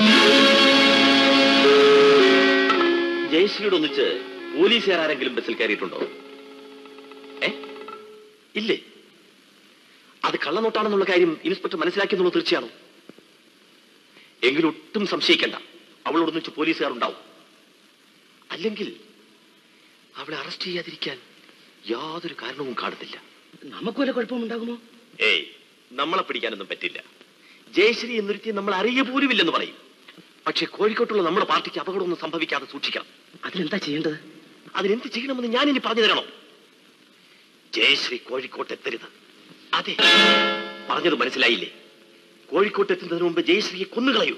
ജയശ്രീയോട് ഒന്നിച്ച് പോലീസുകാർ ആരെങ്കിലും ബസ്സിൽ കയറിയിട്ടുണ്ടോ ഏ ഇല്ലേ അത് കള്ളനോട്ടാണെന്നുള്ള കാര്യം ഇൻസ്പെക്ടർ മനസ്സിലാക്കിയെന്നുള്ളത് തീർച്ചയാണോ എങ്കിലും ഒട്ടും സംശയിക്കണ്ട അവളോടൊന്നിച്ച് പോലീസുകാർ ഉണ്ടാവും അല്ലെങ്കിൽ അവളെ അറസ്റ്റ് ചെയ്യാതിരിക്കാൻ യാതൊരു കാരണവും കാണുന്നില്ല നമുക്ക് വല്ല കുഴപ്പമുണ്ടാകുമോ ഏയ് നമ്മളെ പിടിക്കാനൊന്നും പറ്റില്ല ജയശ്രീ എന്നൊരുത്തി നമ്മൾ അറിയ പോലുമില്ലെന്ന് പറയും പക്ഷെ കോഴിക്കോട്ടുള്ള നമ്മുടെ പാർട്ടിക്ക് അപകടമൊന്നും സംഭവിക്കാതെ സൂക്ഷിക്കണം അതിനെന്താ ചെയ്യേണ്ടത് അതിനെന്ത് ചെയ്യണമെന്ന് ഞാൻ ഇനി പറഞ്ഞു തരണോ ജയശ്രീ കോഴിക്കോട്ട് എത്തരുത് അതെ പറഞ്ഞത് മനസ്സിലായില്ലേ കോഴിക്കോട്ട് എത്തുന്നതിന് മുമ്പ് ജയശ്രീയെ കൊന്നുകളയൂ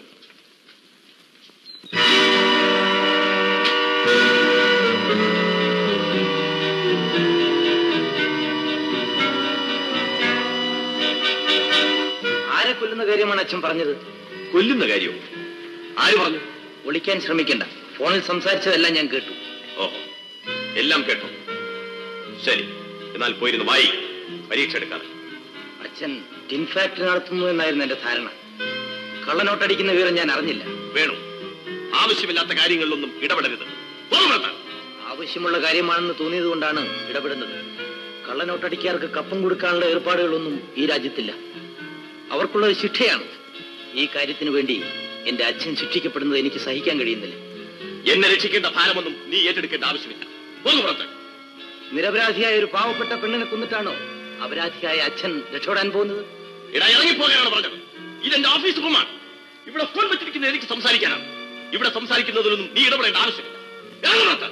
ആരെ കൊല്ലുന്ന കാര്യമാണ് അച്ഛൻ പറഞ്ഞത് കൊല്ലുന്ന കാര്യവും ആര് പറഞ്ഞു ഒളിക്കാൻ ശ്രമിക്കണ്ട ഫോണിൽ സംസാരിച്ചതെല്ലാം ഞാൻ കേട്ടു ഓഹോ എല്ലാം കേട്ടോ ശരി എന്നാൽ പോയിരുന്നു വായി പരീക്ഷ എടുക്കാറ് അച്ഛൻ ടിൻ ഫാക്ടറി നടത്തുന്നു എന്നായിരുന്നു എന്റെ ധാരണ കള്ളനോട്ടടിക്കുന്ന വിവരം ഞാൻ അറിഞ്ഞില്ല വേണു ആവശ്യമില്ലാത്ത കാര്യങ്ങളിലൊന്നും ഇടപെടരുത് പോകുന്നത് ആവശ്യമുള്ള കാര്യമാണെന്ന് തോന്നിയത് കൊണ്ടാണ് ഇടപെടുന്നത് കള്ളനോട്ടടിക്കാർക്ക് കപ്പം കൊടുക്കാനുള്ള ഏർപ്പാടുകളൊന്നും ഈ രാജ്യത്തില്ല അവർക്കുള്ളത് ശിക്ഷയാണ് ഈ കാര്യത്തിന് വേണ്ടി എന്റെ അച്ഛൻ ശിക്ഷിക്കപ്പെടുന്നത് എനിക്ക് സഹിക്കാൻ കഴിയുന്നില്ല എന്നെ രക്ഷിക്കേണ്ട ഭാരമൊന്നും നീ ഏറ്റെടുക്കേണ്ട ആവശ്യമില്ല പോകു പുറത്ത് നിരപരാധിയായ ഒരു പാവപ്പെട്ട പെണ്ണിനെ കൊന്നിട്ടാണോ അപരാധിയായ അച്ഛൻ രക്ഷപ്പെടാൻ പോകുന്നത് ഇടാ ഇറങ്ങിപ്പോകാനാണ് പറഞ്ഞത് ഇതെന്റെ ഓഫീസ് റൂമാണ് ഇവിടെ ഫോൺ വെച്ചിരിക്കുന്നത് എനിക്ക് സംസാരിക്കാനാണ് ഇവിടെ സംസാരിക്കുന്നതിലൊന്നും നീ ഇടപെടേണ്ട ആവശ്യമില്ല ഇറങ്ങു പുറത്ത്.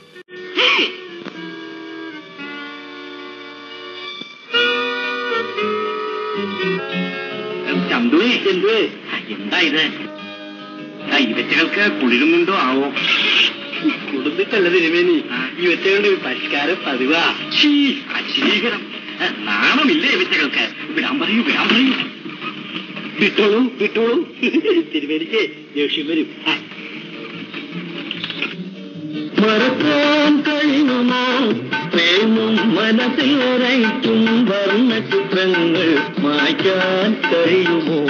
ചന്തുവേ ചന്തുവേ എന്താ ഇത് ആ, ഈ വെറ്റകൾക്ക് കുളിരുന്നുണ്ടോ ആവോ കുളിർന്നിട്ടല്ല തിരുമേനി ഈ വെറ്റകളുടെ ഒരു പരിഷ്കാരം പതിവാ ഛീ, അശീകരം ആ, നാണമില്ലേ ഈ വെറ്റകൾക്ക് വിടാൻ പറയൂ വിടാൻ പറയൂ വിട്ടോളൂ വിട്ടോളൂ തിരുമേനിക്ക് ദേഷ്യം വരും ആ. മറക്കാൻ കഴിയുമോ പ്രേമം മനസ്സിൽ ഉറയ്ക്കും വർണ്ണ ചിത്രങ്ങൾ മായ്ക്കാൻ കഴിയുമോ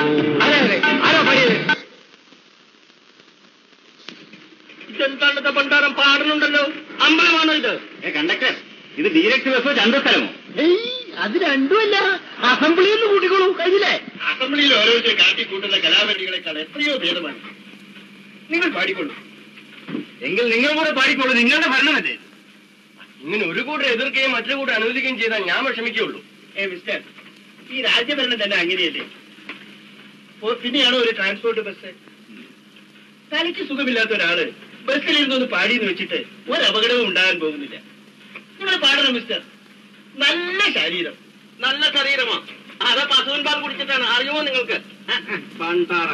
ഇതെന്താണ്ടത്തെ പണ്ടാരം പാടുന്നുണ്ടല്ലോ അമ്പലമാണോ ഇത് കണ്ടക്ടർ ഇത് ഡീലക്സ് ബസ്സോ ചന്തസ്ഥലമോ അത് രണ്ടുമല്ല അസംബ്ലിയിൽ നിന്ന് കൂട്ടിക്കോളൂ കഴിഞ്ഞില്ലേ അസംബ്ലിയിൽ ഓരോരുത്തർ കാട്ടി കൂട്ടുന്ന കലാപരികളെക്കാൾ എത്രയോ ഭേദമാണ് നിങ്ങൾ പാടിക്കൊള്ളൂ എങ്കിൽ നിങ്ങൾ കൂടെ പാടിക്കൊള്ളൂ നിങ്ങളുടെ ഭരണമല്ലേ ഇങ്ങനെ ഒരു കൂട്ടർ എതിർക്കുകയും മറ്റൊരു കൂട്ടർ അനുവദിക്കുകയും ചെയ്താൽ ഞാൻ വിഷമിക്കുള്ളൂ ഏ മിസ്റ്റർ ഈ രാജ്യഭരണം തന്നെ അങ്ങനെയല്ലേ ഓ, പിന്നെയാണോ ഒരു ട്രാൻസ്പോർട്ട് ബസ് തലയ്ക്ക് സുഖമില്ലാത്ത ഒരാള് ബസ്സിലിരുന്നൊന്ന് പാടിയെന്ന് വെച്ചിട്ട് ഒരു അപകടവും ഉണ്ടാകാൻ പോകുന്നില്ല നിങ്ങൾ പാടണം മിസ്റ്റർ നല്ല ശരീരം നല്ല ശരീരമാ അതാ പശുവിൻ പാൽ കുടിച്ചിട്ടാണ് അറിയുമോ നിങ്ങൾക്ക് പണ്ടാറ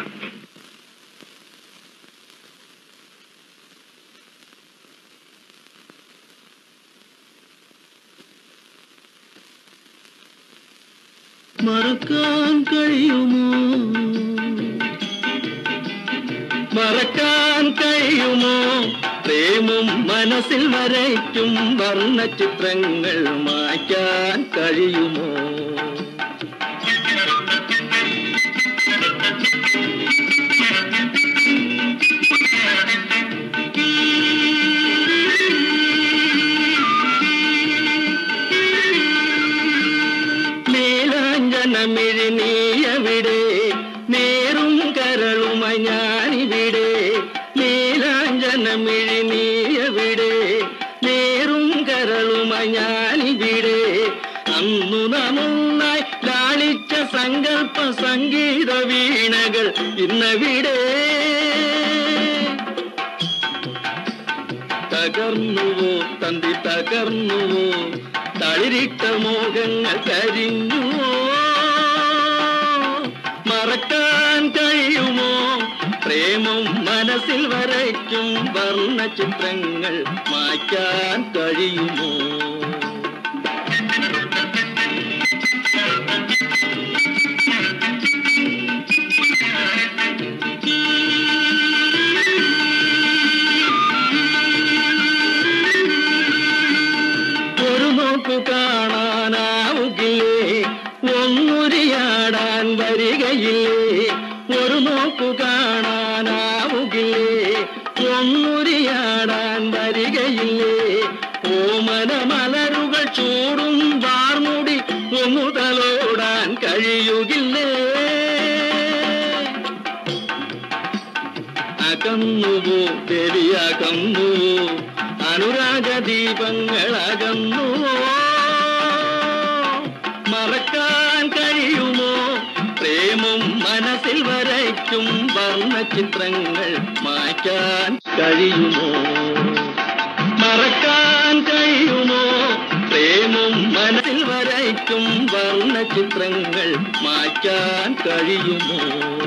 മറക്കാൻ കഴിയുമോ മറക്കാൻ കഴിയുമോ പ്രേമം മനസ്സിൽ വരയ്ക്കും വർണ്ണ ചിത്രങ്ങൾ മായ്ക്കാൻ കഴിയുമോ നീലാഞ്ജനമിഴി നീയവിടെ നേരും കരളുമായി ഞാനിവിടെ നീലാഞ്ജനമിഴി നീയവിടെ നേരും കരളുമായി ഞാനിവിടെ അന്നു നന്നായി ലാളിച്ച സങ്കല്പ സംഗീത വീണകൾ ഇന്നവിടെ തകർന്നുവോ തന്തി തകർന്നുവോ തളിരിട്ട മോഹങ്ങൾ കരിഞ്ഞുവോ മറക്കാൻ കഴിയുമോ പ്രേമം മനസ്സിൽ വരയ്ക്കും വർണ്ണ ചിത്രങ്ങൾ മായ്ക്കാൻ കഴിയുമോ നോക്കു കാണാനാവുകില്ലേ ഒന്നുരിയാടാൻ വരികയില്ലേ ഒരു നോക്കു കാണാനാവുകില്ലേ ഒന്നുരിയാടാൻ വരികയില്ലേ ഓമന മലരുകൾ ചൂടും വാർമുടി ഒന്നു തലോടാൻ കഴിയുകില്ലേ അകന്നുവോ ദേവി അകന്നുവോ അനുരാഗ ദീപങ്ങൾ അകന്നുവോ മറക്കാൻ കഴിയുമോ പ്രേമം മനസ്സിൽ വരയ്ക്കും വർണ്ണചിത്രങ്ങൾ മായ്ക്കാൻ കഴിയുമോ മറക്കാൻ കഴിയുമോ പ്രേമം മനസ്സിൽ വരയ്ക്കും വർണ്ണചിത്രങ്ങൾ മായ്ക്കാൻ കഴിയുമോ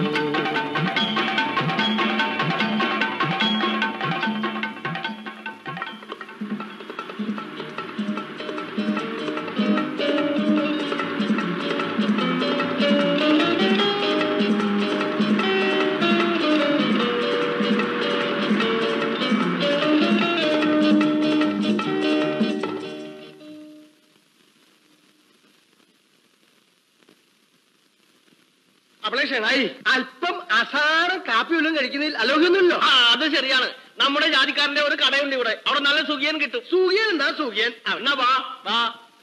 അപ്പളേ ഷെണായി അല്പം അസാരം കാപ്പി വല്ലതും കഴിക്കുന്നതിൽ അലോഹ്യൊന്നുമില്ലോ ആ അത് ശരിയാണ് നമ്മുടെ ജാതിക്കാരന്റെ ഒരു കടയുണ്ട് ഇവിടെ അവിടെ നല്ല സുഖിയൻ കിട്ടും സൂര്യൻ എന്താ സൂര്യൻ ആ, എന്നാ വാ വാ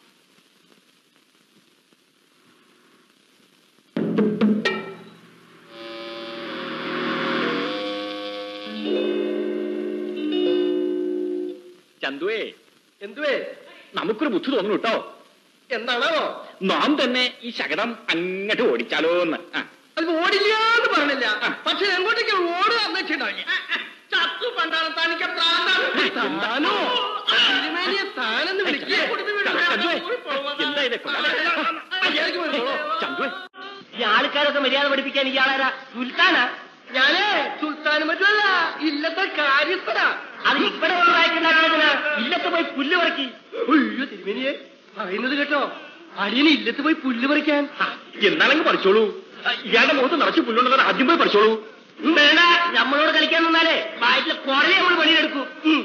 ചന്തുവേ എന്തുവേ നമുക്കൊരു ബുദ്ധി തോന്നുന്നു കേട്ടോ എന്താണോ നാം തന്നെ ഈ ശകടം അങ്ങോട്ട് ഓടിച്ചാലോ എന്ന് ആ. അത് ഓടില്ലാന്ന് പറഞ്ഞില്ല പക്ഷെ എങ്ങോട്ടേക്ക് ഓടുക എന്ന് വെച്ചിട്ടുണ്ടാവില്ല ചത്തു പണ്ടാണ് തനിക്ക് പ്രാന്താണ് താനോ തിരുമേനിയെ താനെന്ന് വിളിക്കേ ചന്തുവേ, എന്താ ഇത്? ചന്തുവേ ഈ ആൾക്കാരൊക്കെ മര്യാദ പഠിപ്പിക്കാൻ ഇയാളാരാ സുൽത്താനാ ഞാനേ സുൽത്താനും മറ്റുമല്ല ഇല്ലത്തെ കാര്യസ്ഥനാ അത് ഇവിടെ ഉണ്ടാക്കിണ്ടാക്കുന്നതിന് ഇല്ലത്ത് പോയി പുല്ല് പറക്കി അയ്യോ തിരുമേനിയെ പറയുന്നത് കേട്ടോ അടിയന് ഇല്ലത്ത് പോയി പുല്ല് പറിക്കാൻ എന്താണെങ്കിൽ പഠിച്ചോളൂ ഇയാളുടെ മുഖത്ത് നിറച്ച് പുല്ലുണ്ടെന്ന് ആദ്യം പോയി പഠിച്ചോളൂ വേണ്ട നമ്മളോട് കളിക്കാൻ നിന്നാലേ വയറ്റിലെ കുറെ നമ്മൾ വെളിയെടുക്കും ഉം.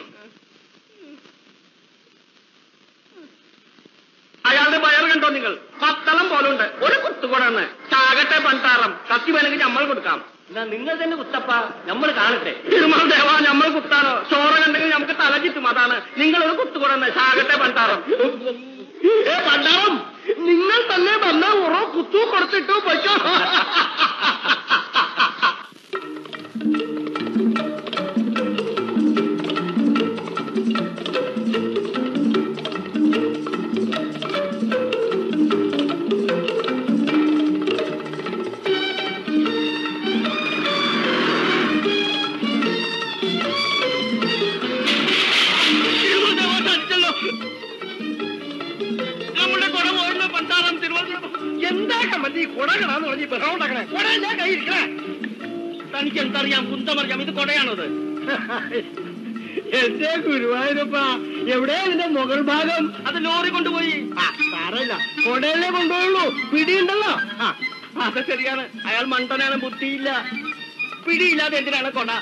അയാളുടെ വയറ് കണ്ടോ നിങ്ങൾ പത്തളം പോലുണ്ട് ഒരു കുത്തുകൊടാണ് ചാകട്ടെ പണ്ടാറം കത്തി വേണമെങ്കിൽ നമ്മൾ കൊടുക്കാം എന്നാ നിങ്ങൾ തന്നെ കുത്തപ്പ നമ്മൾ കാണട്ടെ തിരുമല ദേവ നമ്മൾ കുത്താനോ ചോറ കണ്ടെങ്കിൽ നമുക്ക് തല ചുറ്റും അതാണ് നിങ്ങൾ ഒരു കുത്തുകൊടന്ന് ചാകട്ടെ പണ്ടാറം ഏ പണ്ടാറം നിങ്ങൾ തന്നെ വന്ന ഉറോ കുത്തു കൊടുത്തിട്ടു പൊയ്ക്കോ നമ്മുടെ കുട പോയിരുന്ന പണ്ടാറം തിരുവനന്തപുരം എന്താ കമ്മന്തി കുടകളാന്ന് പറഞ്ഞ് ബഹളം ഉണ്ടാക്കണേ കുട ഞാൻ കയ്യിരിക്കണേ തനിക്ക് എന്തറിയാം കുന്തമറിയാം ഇത് കൊടയാണത് എന്റെ ഗുരുവായൂരപ്പ എവിടെ ഇതിന്റെ മുകൾ ഭാഗം അത് ലോറി കൊണ്ടുപോയി ആ, സാരമില്ല കൊടയല്ലേ കൊണ്ടുപോയുള്ളൂ പിടിയുണ്ടല്ലോ ആ, അത് ശരിയാണ് അയാൾ മണ്ടനാണ് ബുദ്ധിയില്ല പിടിയില്ലാതെ എന്തിനാണ് കൊട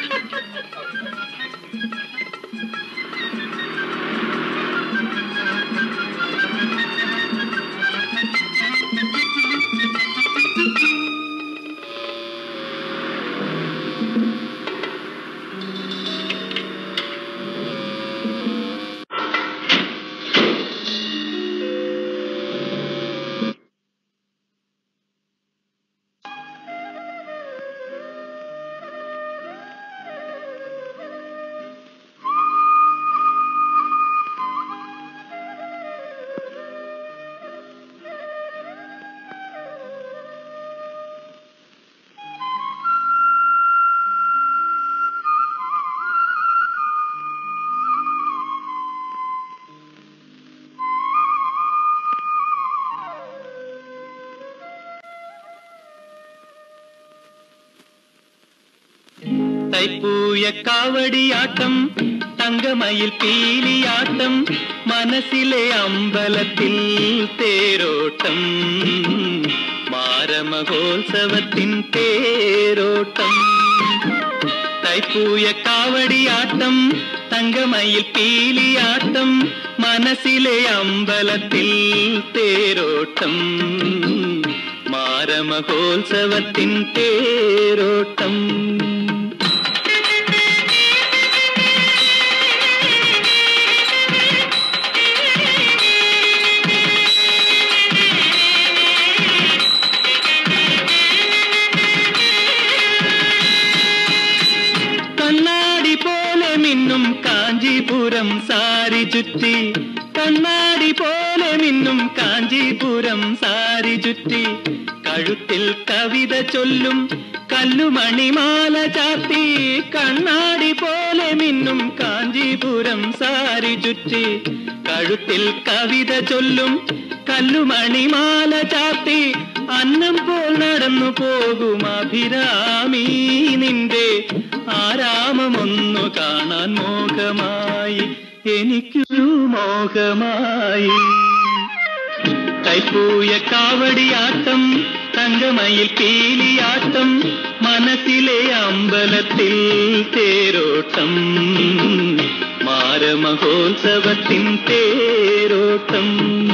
തൈപ്പൂയ കാവടിയാട്ടം തങ്കമയിൽ പീലിയാട്ടം മനസ്സിലെ അമ്പലത്തിൽ തേരോട്ടം മാരമഹോത്സവത്തിൻ തേരോട്ടം തൈപ്പൂയ കാവടിയാട്ടം തങ്കമയിൽ പീലിയാട്ടം മനസ്സിലെ അമ്പലത്തിൽ തേരോട്ടം മാരമഹോത്സവത്തിൻ തേരോട്ടം കണ്ണാടി പോലെ മിന്നും കാഞ്ചീപുരം സാരി ചുറ്റി കണ്ണാടി പോലെ മിന്നും കാഞ്ചീപുരം സാരി ചുറ്റി കഴുത്തിൽ കവിത ചൊല്ലും കല്ലുമണിമാല ചാത്തി കണ്ണാടി പോലെ മിന്നും കാഞ്ചീപുരം സാരി ചുറ്റി കഴുത്തിൽ കവിത ചൊല്ലും കല്ലുമണിമാല ചാത്തി അന്നം പോൽ നടന്നു പോകും അഭിരാമി നിന്റെ ആരാമമൊന്നു കാണാൻ മോഹമായി എനിക്കൊരു മോഹമായി കൈപ്പൂയ കാവടിയാട്ടം തങ്കമയിൽ പീലിയാട്ടം മനസ്സിലെ അമ്പലത്തിൽ തേരോട്ടം മാരമഹോത്സവത്തിൻ തേരോട്ടം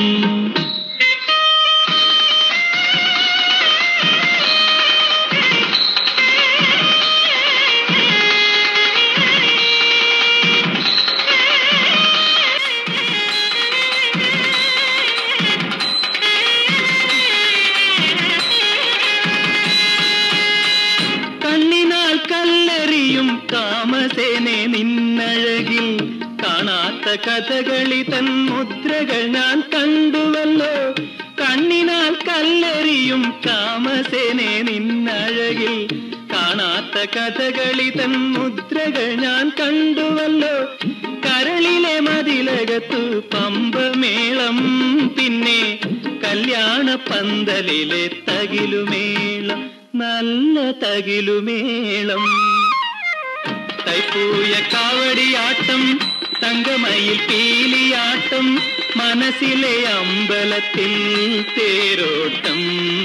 കണ്ണിനാൽ കല്ലെറിയും കാമസേനെ നിന്നഴകിൽ കാണാത്ത കഥകളി തൻ മുദ്രകൾ ഞാൻ കണ്ടുവല്ലോ കണ്ണിനാൽ കല്ലെറിയും കാമസേനെ നിന്നഴകിൽ കാണാത്ത കഥകളി തൻ മുദ്രകൾ ഞാൻ കണ്ടുവല്ലോ കരളിലെ മതിലകത്തു പമ്പമേളം പിന്നെ കല്യാണ പന്തലിലെ തകിലുമേളം നല്ല തകിലുമേളം തൈപ്പൂയ കാവടിയാട്ടം തങ്കമയിൽ പീലിയാട്ടം മനസ്സിലെ അമ്പലത്തിൽ തേരോട്ടം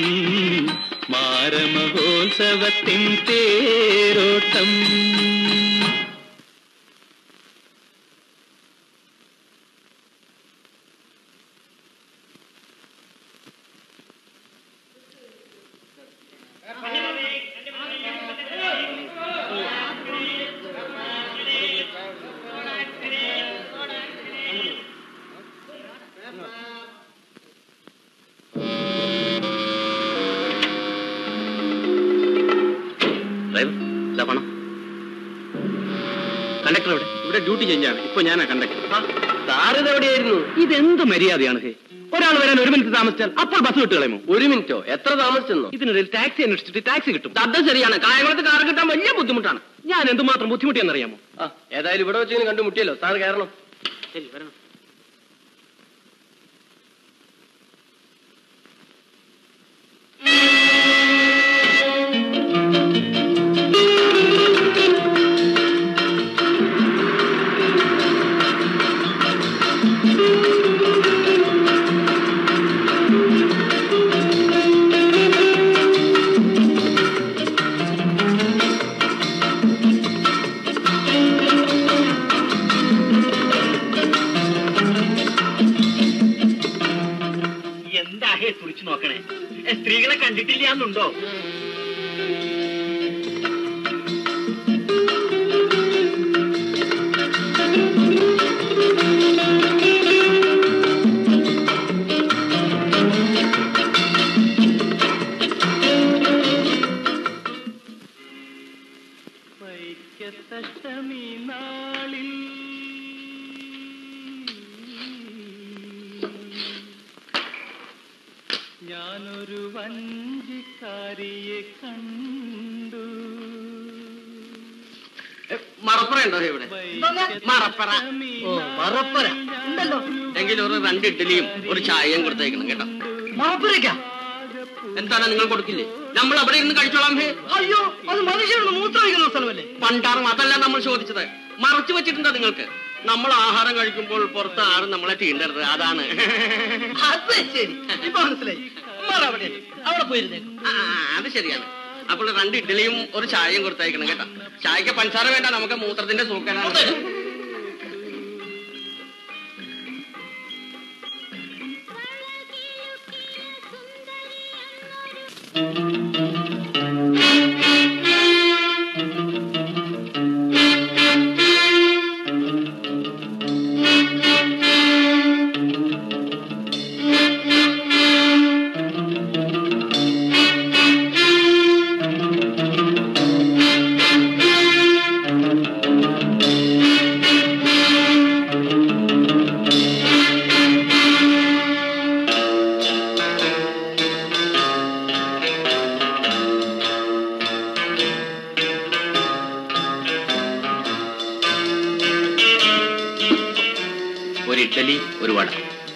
മാരമഹോത്സവത്തിൻ തേരോട്ടം ഡ്രൈവർ ഇതാ പണം കണ്ടക്ടർ എവിടെ ഇവിടെ ഡ്യൂട്ടി ചേഞ്ചാണ് ഇപ്പൊ ഞാനാ കണ്ടക്ടർ സാറിത് എവിടെയായിരുന്നു ഇതെന്ത് മര്യാദയാണ് ഹേ ഒരാൾ വരാൻ ഒരു മിനിറ്റ് താമസിച്ചാൽ അപ്പോൾ ബസ് വിട്ട് കളയുമോ ഒരു മിനിറ്റോ എത്ര താമസിച്ചെന്നോ ഇതിനിടയിൽ ടാക്സി അന്വേഷിച്ചിട്ട് ടാക്സി കിട്ടും അത് ശരിയാണ് കായംകുളത്ത് കാർ കിട്ടാൻ വലിയ ബുദ്ധിമുട്ടാണ് ഞാൻ എന്തുമാത്രം ബുദ്ധിമുട്ടിയെന്നറിയാമോ ആ ഏതായാലും ഇവിടെ വെച്ച് കണ്ടുമുട്ടിയല്ലോ സാർ കയറണം ശരി വരണം എന്താ ഹേ തുറിച്ചു നോക്കണേ ഏ, സ്ത്രീകളെ കണ്ടിട്ടില്ലാന്നുണ്ടോ വൈക്കത്തഷ്ടമി നാളിൽ ഞാനൊരു വഞ്ചിക്കാരിയെ കണ്ടു മറപ്പറയുണ്ടോ ഇവിടെ മറപ്പറ ഓ മറപ്പര ഉണ്ടല്ലോ എങ്കിൽ ഒരു രണ്ട് ഇഡ്ഡലിയും ഒരു ചായയും കൊടുത്തേക്കണം കേട്ടോ മറപ്പരയ്ക്കാ എന്താണ് നിങ്ങൾ കൊടുക്കില്ലേ നമ്മൾ അവിടെ ഇരുന്ന് കഴിച്ചോളാം ഹേ അയ്യോ അത് മനുഷ്യരുടെ മൂത്രമൊഴിക്കുന്ന സ്ഥലമല്ലേ പണ്ടാറും അതല്ല നമ്മൾ ചോദിച്ചത് മറച്ചു വെച്ചിട്ടുണ്ടോ നിങ്ങൾക്ക് നമ്മൾ ആഹാരം കഴിക്കുമ്പോൾ പുറത്ത് ആരും നമ്മളെ തീണ്ടരുത് അതാണ് അത് ശരി ഇപ്പൊ മനസ്സിലായി ഉമ്മാർ അവിടെ അവിടെ പോയിരുന്നേ ആ, അത് ശരിയാണ് അപ്പോൾ രണ്ട് ഇഡ്ഡലിയും ഒരു ചായയും കൊടുത്തയക്കണം കേട്ടോ ചായക്ക് പഞ്ചസാര വേണ്ട നമുക്ക് മൂത്രത്തിന്റെ സൂക്കനാണ് ഒരു ഇഡ്ഡലി ഒരു വട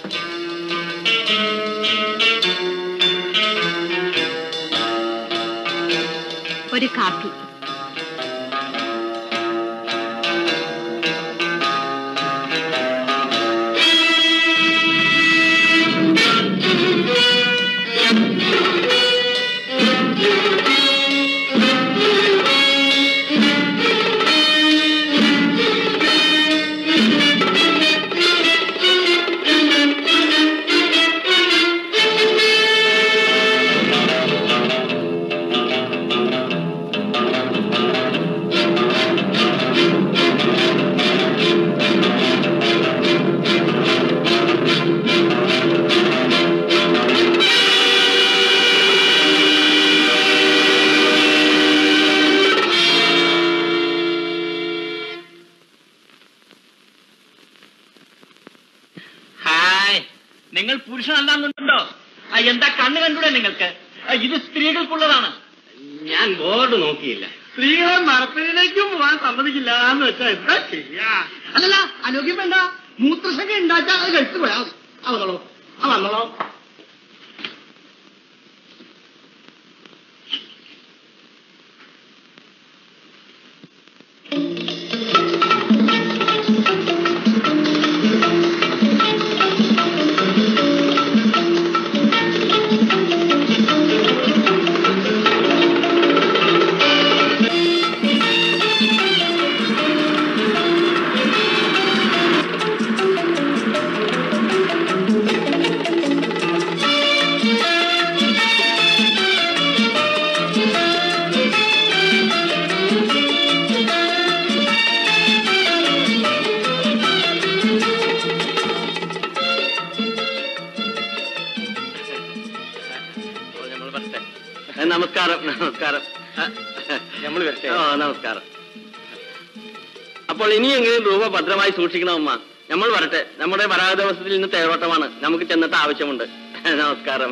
ഒരു കാപ്പി ഹായ് നിങ്ങൾ പുരുഷനല്ലാന്നുണ്ടോ ആ, എന്താ കണ്ണ് കണ്ടൂടെ നിങ്ങൾക്ക് ആ, ഇത് സ്ത്രീകൾക്കുള്ളതാണ് ഞാൻ ബോർഡ് നോക്കിയില്ല സ്ത്രീകളെ മറപ്പിലേക്കും പോകാൻ സമ്മതിക്കില്ല എന്ന് വെച്ചാൽ എന്താ ചെയ്യാ അല്ലല്ല ആരോഗ്യം വേണ്ട മൂത്രശങ്ക ഉണ്ടാച്ചാൽ അത് കഴിച്ചു പോയാൽ മതി ആ വന്നോളൂ ആ വന്നോളൂ നമസ്കാരം നമസ്കാരം നമ്മൾ വരട്ടെ ഓ നമസ്കാരം അപ്പോൾ ഇനിയെങ്കിലും രൂപ ഭദ്രമായി സൂക്ഷിക്കണം അമ്മ നമ്മൾ വരട്ടെ നമ്മുടെ വരാഹ ദിവസത്തിൽ ഇന്ന് തേരോട്ടമാണ് നമുക്ക് ചെന്നിട്ട് ആവശ്യമുണ്ട് നമസ്കാരം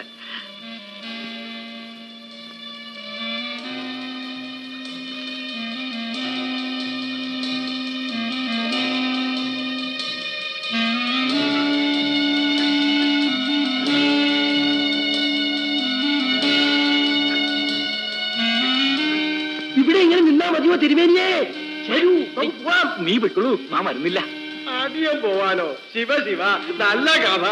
ഇവിടെ ഇങ്ങനെ നിന്നാ മതിയോ തിരുമേനിയേ ശരി നമുക്ക് പോവാം നീ വിട്ടുള്ളൂ നാ വരുന്നില്ല ആദ്യം പോവാനോ ശിവ ശിവ നല്ല കഥ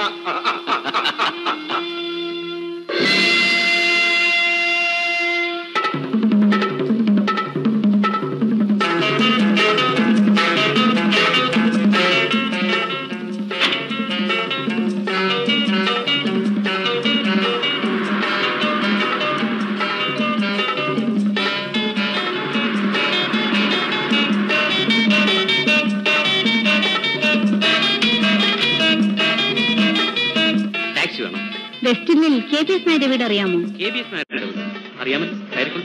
ടാക്സി വേണം വെസ്റ്റിനിൽ കെ പി എസ് നായരുടെ വീട് അറിയാമോ കെ ബി എസ് നായരുടെ വീട് അറിയാമല്ലോ കയറിക്കോളൂ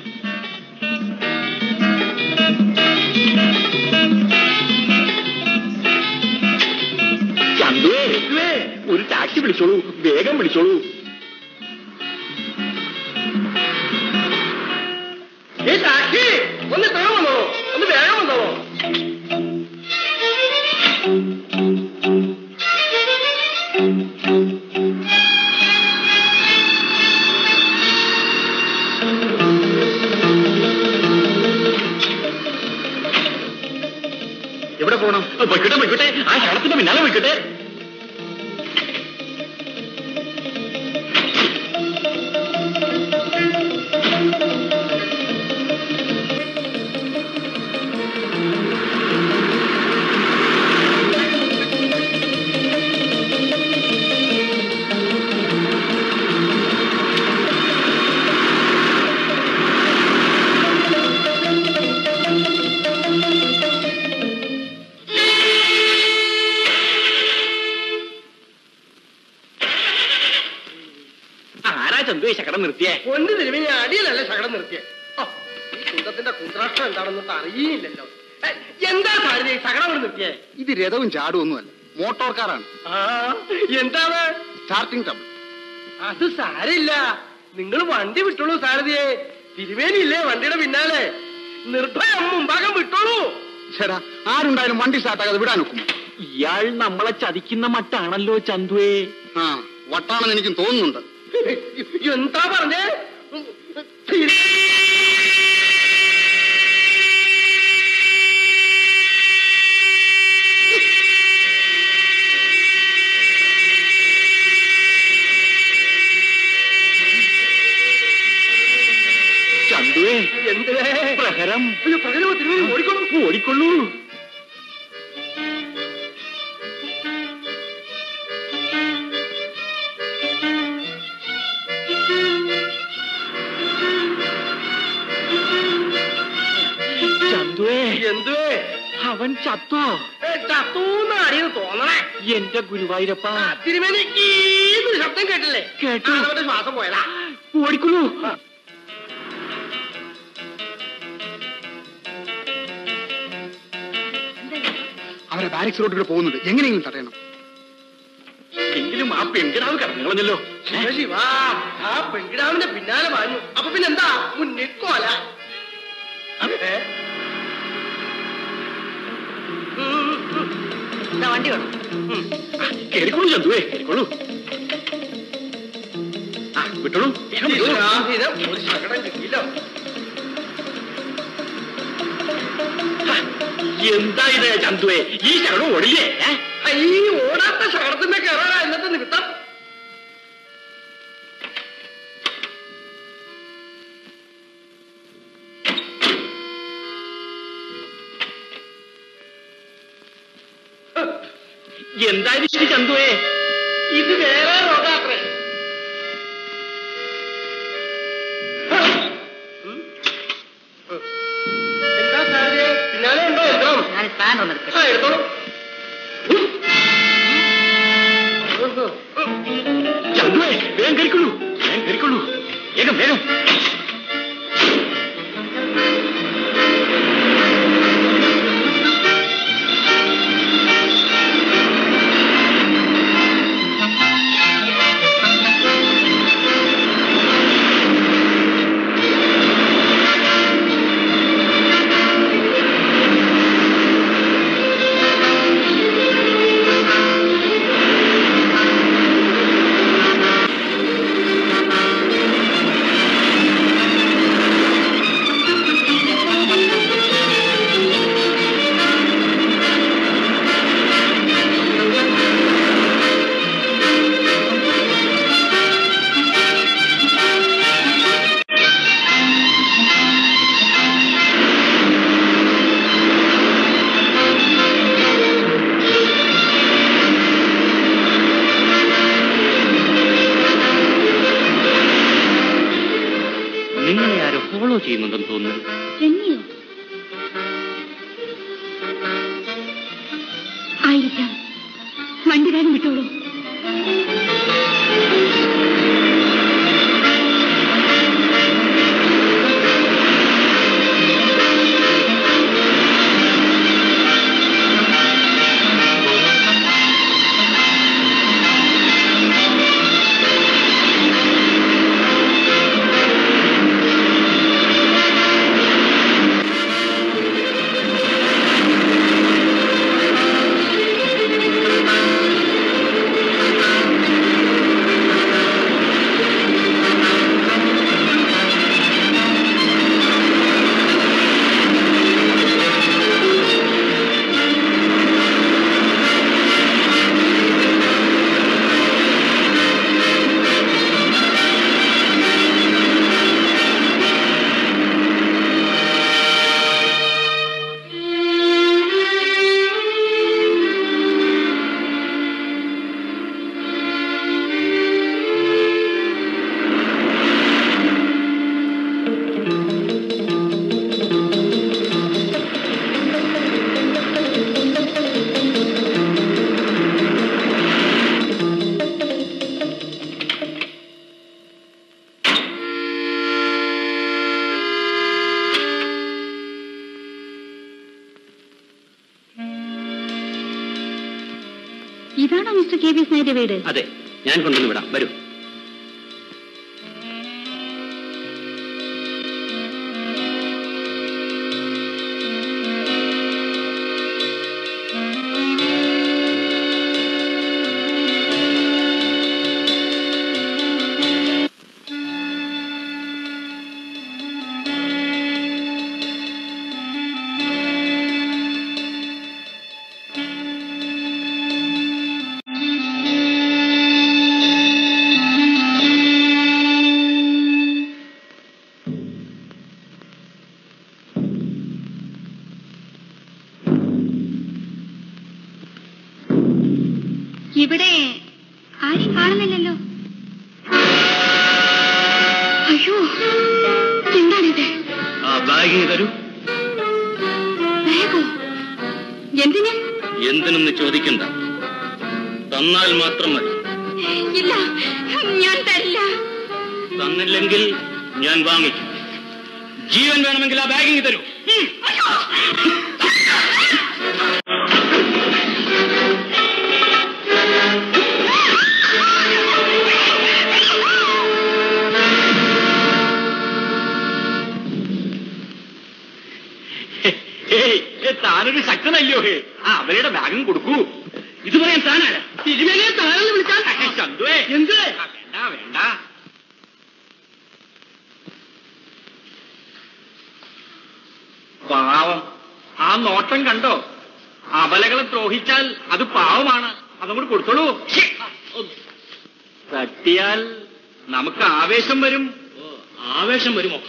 ചന്തുവേ ഒരു ടാക്സി വിളിച്ചോളൂ വേഗം വിളിച്ചോളൂ ഈ ടാക്സി ഒന്ന് വേഗം വന്നോ ഒന്ന് വേഗം വന്നോ എവിടെ പോകണം പൊയ്ക്കട്ടെ പൊയ്ക്കട്ടെ ആ ശാലത്തിന്റെ പിന്നാലെ പൊയ്ക്കട്ടെ ചന്തു ശകടം നിർത്തിയേ പൊന്ന് തിരുമേനി അടിയിലല്ല ശകടം നിർത്തിയേ ഓ, ഈ കുന്തത്തിന്റെ കുന്ത്രാഷ്ടം എന്താണെന്നൊട്ട് അറിയില്ലല്ലോ ഏ, എന്താ സാരഥി ശകടം കൊണ്ട് നിർത്തിയേ ഇത് രഥവും ചാടും ഒന്നുമല്ല മോട്ടോർ കാറാണ് ആ എന്താണ് സ്റ്റാർട്ടിംഗ് ട്രബിൾ അത് സാരില്ല നിങ്ങൾ വണ്ടി വിട്ടോളൂ സാരഥിയെ തിരുമേനി ഇല്ലേ വണ്ടിയുടെ പിന്നാലെ നിർഭയം മുമ്പാകം വിട്ടോളൂ ചേടാ ആരുണ്ടായാലും വണ്ടി സ്റ്റാർട്ടാകാതെ വിടാൻ ഒക്കുമോ ഇയാൾ നമ്മളെ ചതിക്കുന്ന മട്ടാണല്ലോ ചന്തുവേ ആ വട്ടാണെന്ന് എനിക്കും തോന്നുന്നുണ്ട് എന്താ പറഞ്ഞേ ചന്തുവേ എന്തിനേ പ്രഹരം അയ്യോ പ്രകടമോ തിരുമേനി ഓടിക്കോളൂ ഓടിക്കൊള്ളൂ ചന്തുവേ എന്തുവേ അവൻ ചത്തോ ഏ, ചത്തൂന്നാടിയത് തോന്നണേ എന്റെ ഗുരുവായൂരപ്പ ആ, തിരുമേനി ഈന്നൊരു ശബ്ദം കേട്ടില്ലേ കേട്ടു. ആ, അവന്റെ ശ്വാസം പോയതാ ഓടിക്കൊള്ളൂ അവരെ ബാരിക്സ് റോഡിലൂടെ പോകുന്നുണ്ട് എങ്ങനെയെങ്കിലും തടയണം എങ്കിലും ആ പെൺകിടാവ് കടന്നുകളഞ്ഞല്ലോ ശിവ ശിവ ആ പെൺകിടാവിന്റെ പിന്നാലെ പാഞ്ഞു അപ്പൊ പിന്നെന്താ മുന്നിൽ കോല ഏ? ഉം, ഉം. ഇതാ വണ്ടി വേണം കേറിക്കൊള്ളൂ ചന്തുവേ കേറിക്കൊള്ളൂ ആ വിട്ടോളൂ വേഗം വിട്ടോളൂ. ഈശ്വരാധീനം, ഒരു ശകടം കിട്ടിയില്ലോ എന്താ ഇത് ചന്തുവേ ഈ ശകടം ഓടില്ലേ ഏ? ആ, ഈ ഓടാത്ത ശകടത്തിന്റെ കയറാനാ ഇന്നത്തെ നിമിത്തം എന്തായാലും ശരി ചന്തുവേ ഇത് വേറെ രോഗാത്രേ എന്താ സാരിയെ പിന്നാലെ ഉണ്ടോ യന്ത്രം ഞാൻ സ്പാൻ ഒന്ന് ആ എടുത്തോളൂ ചന്തുവേ വേഗം കയറിക്കൊള്ളൂ വേഗം കയറിക്കൊള്ളൂ വേഗം വേഗം നിങ്ങളെ ആരോ ഫോളോ ചെയ്യുന്നുണ്ടെന്ന് തോന്നുന്നു എന്നെയോ ആയിരിക്കാം വണ്ടിക്കാരൻ വിട്ടോളൂ ആ ഇതാണോ മിസ്റ്റർ കെ വി എസ് നായരുടെ വീട് അതെ ഞാൻ കൊണ്ടുവന്ന് വിടാം വരൂ ഇവിടെ ആരും കാണുന്നില്ലല്ലോ അയ്യോ എന്താണിത് ആ ബാഗ് തരൂ ബാഗോ എന്തിന് എന്തിനൊന്ന് ചോദിക്കണ്ട തന്നാൽ മാത്രം മതി ഇല്ല ഞാൻ തരില്ല തന്നില്ലെങ്കിൽ ഞാൻ വാങ്ങിക്കും ജീവൻ വേണമെങ്കിൽ ആ ബാഗിങ് തരൂ താനൊരു ശക്തനല്ലോ ഹേ ആ അവരുടെ ബാഗും കൊടുക്കൂ ഇത് പറയാൻ താനാണ് തിരുമേനെ താനെന്ന് വിളിച്ചാൽ ചന്തുവേ എന്ത് വേണ്ട വേണ്ട പാവം ആ നോട്ടം കണ്ടോ അബലകളെ ദ്രോഹിച്ചാൽ അത് പാവമാണ് അതങ്ങോട്ട് കൊടുത്തോളൂ തട്ടിയാൽ നമുക്ക് ആവേശം വരും ആവേശം വരുമോ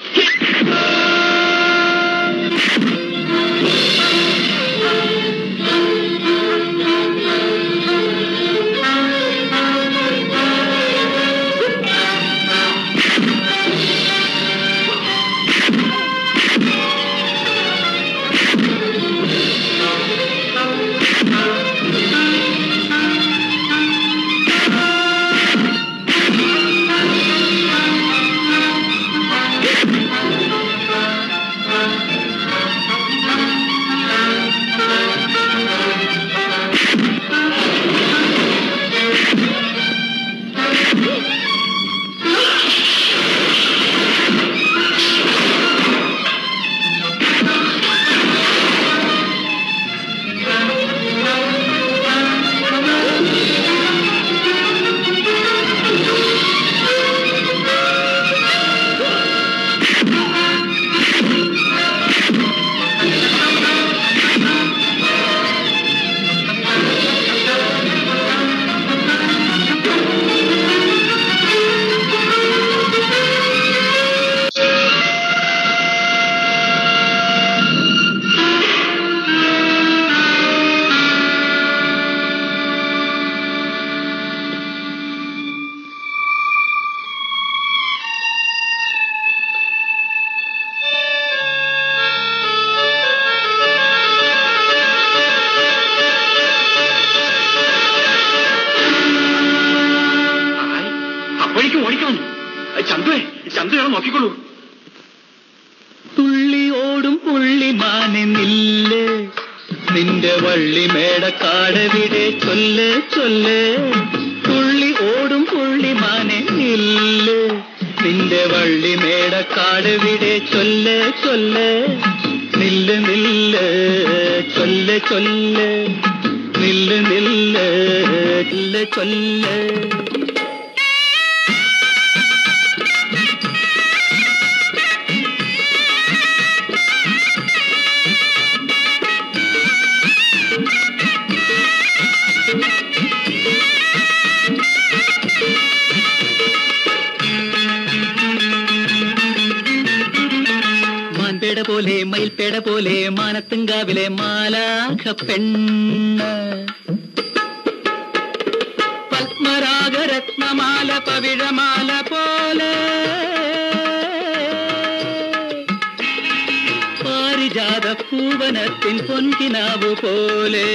അപ്പോഴേക്കും ഓടിക്കണം ചന്തുവേ ചന്തു ഞാൻ നോക്കിക്കോളൂ തുള്ളി ഓടും പുള്ളിമാനെ നില്ല് നിന്റെ വള്ളി മേടക്കാടവിടെ ചൊല്ല് ചൊല്ല് തുള്ളി ഓടും പുള്ളിമാനെ നില്ല് നിന്റെ വള്ളി മേടക്കാടവിടെ ചൊല്ല് ചൊല്ല് നില്ല് നില്ല് ചൊല്ല് ചൊല്ല് നില്ല് നില്ല് ചൊല്ല് ചൊല്ല് മാൻപേട പോലെ മയിൽപേട പോലെ മാനത്തുങ്കാവിലെ മാലാഖ പെണ്ണ് പത്മരാഗരത്നമാല പവിഴമാല പോലെ പാരിജാത പൂവനത്തിൻ പൊൻകിനാവ് പോലെ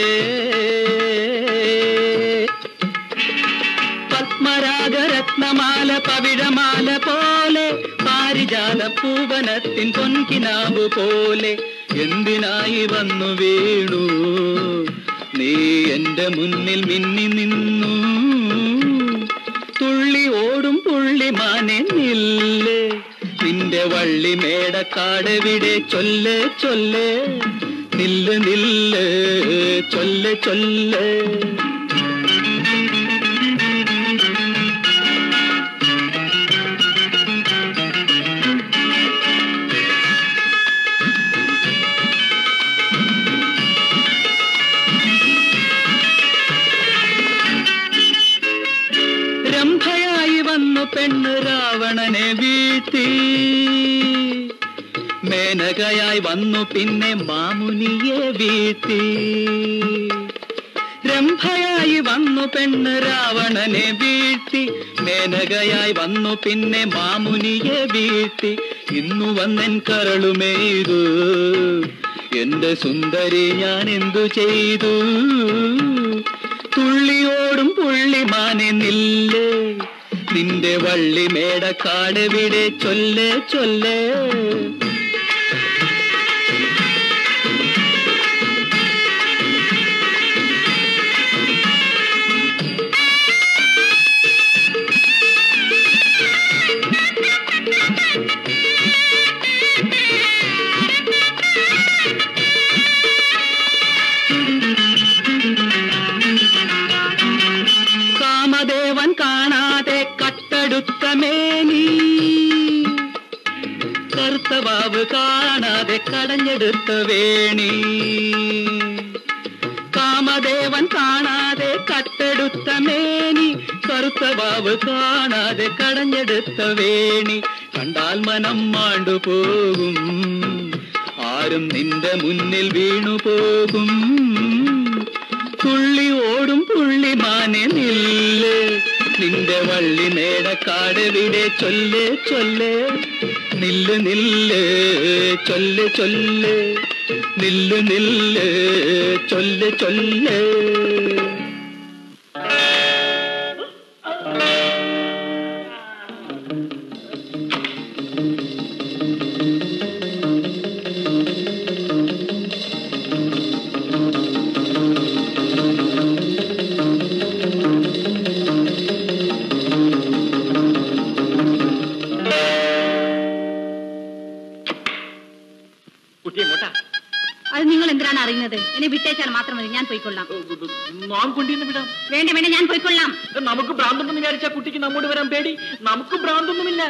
പത്മരാഗരത്നമാല പവിഴമാല പോലെ പാരിജാത പൂവനത്തിൻ പൊൻകിനാവ് പോലെ എന്തിനായി വന്നു വീണു നീ എന്റെ മുന്നിൽ മിന്നി നിന്നു തുള്ളി ഓടും പുള്ളി മാനെ നില്ലേ നിന്റെ വള്ളി മേടക്കാടെവിടെ ചൊല്ല് ചൊല്ല് നില്ല് നില്ല് ചൊല്ല് ചൊല്ല് രംഭയായി വന്നു പെണ്ണ് രാവണനെ വീഴ്ത്തി മേനകയായി വന്നു പിന്നെ മാമുനിയെ വീഴ്ത്തി രംഭയായി വന്നു പെണ്ണ് രാവണനെ വീഴ്ത്തി മേനകയായി വന്നു പിന്നെ മാമുനിയെ വീഴ്ത്തി ഇന്നു വന്നെൻ കരളുമെയ്തു എന്റെ സുന്ദരി ഞാൻ എന്തു ചെയ്തു തുള്ളിയോടും പുള്ളിമാനെ നില്ലേ നിന്റെ വള്ളി മേടക്കാട് വിടെ ചൊല്ല് ചൊല്ല് കാമദേവൻ കാണാതെ കട്ടെടുത്ത മേനി കറുത്തവാവ് കാണാതെ കടഞ്ഞെടുത്ത വേണി കാമദേവൻ കാണാതെ കട്ടെടുത്ത മേനി കറുത്തവാവ് കാണാതെ കടഞ്ഞെടുത്ത വേണി കണ്ടാൽ മനം മാണ്ടുപോകും ആരും നിന്റെ മുന്നിൽ വീണു പോകും തുള്ളി ഓടും പുള്ളിമാനെ നില്ല് നിന്റെ വള്ളി മേടക്കാട് വിടെ ചൊല്ല് ചൊല്ല് നില്ല് നില്ല് ചൊല്ല് ചൊല്ല് നില്ല് നില്ല് ചൊല്ല് ചൊല്ല് കുട്ടി എങ്ങോട്ടാ അത് നിങ്ങൾ എന്തിനാണ് അറിയുന്നത് എന്നെ വിട്ടേച്ചാൽ മാത്രം മതി ഞാൻ പോയിക്കൊള്ളാം നാം കൊണ്ടിന്ന് വിടാം വേണ്ട വേണ്ട ഞാൻ പോയിക്കൊള്ളാം നമുക്ക് ഭ്രാന്തൊന്നും വിചാരിച്ച കുട്ടിക്ക് നമ്മോട് വരാൻ പേടി നമുക്ക് ഭ്രാന്തൊന്നുമില്ല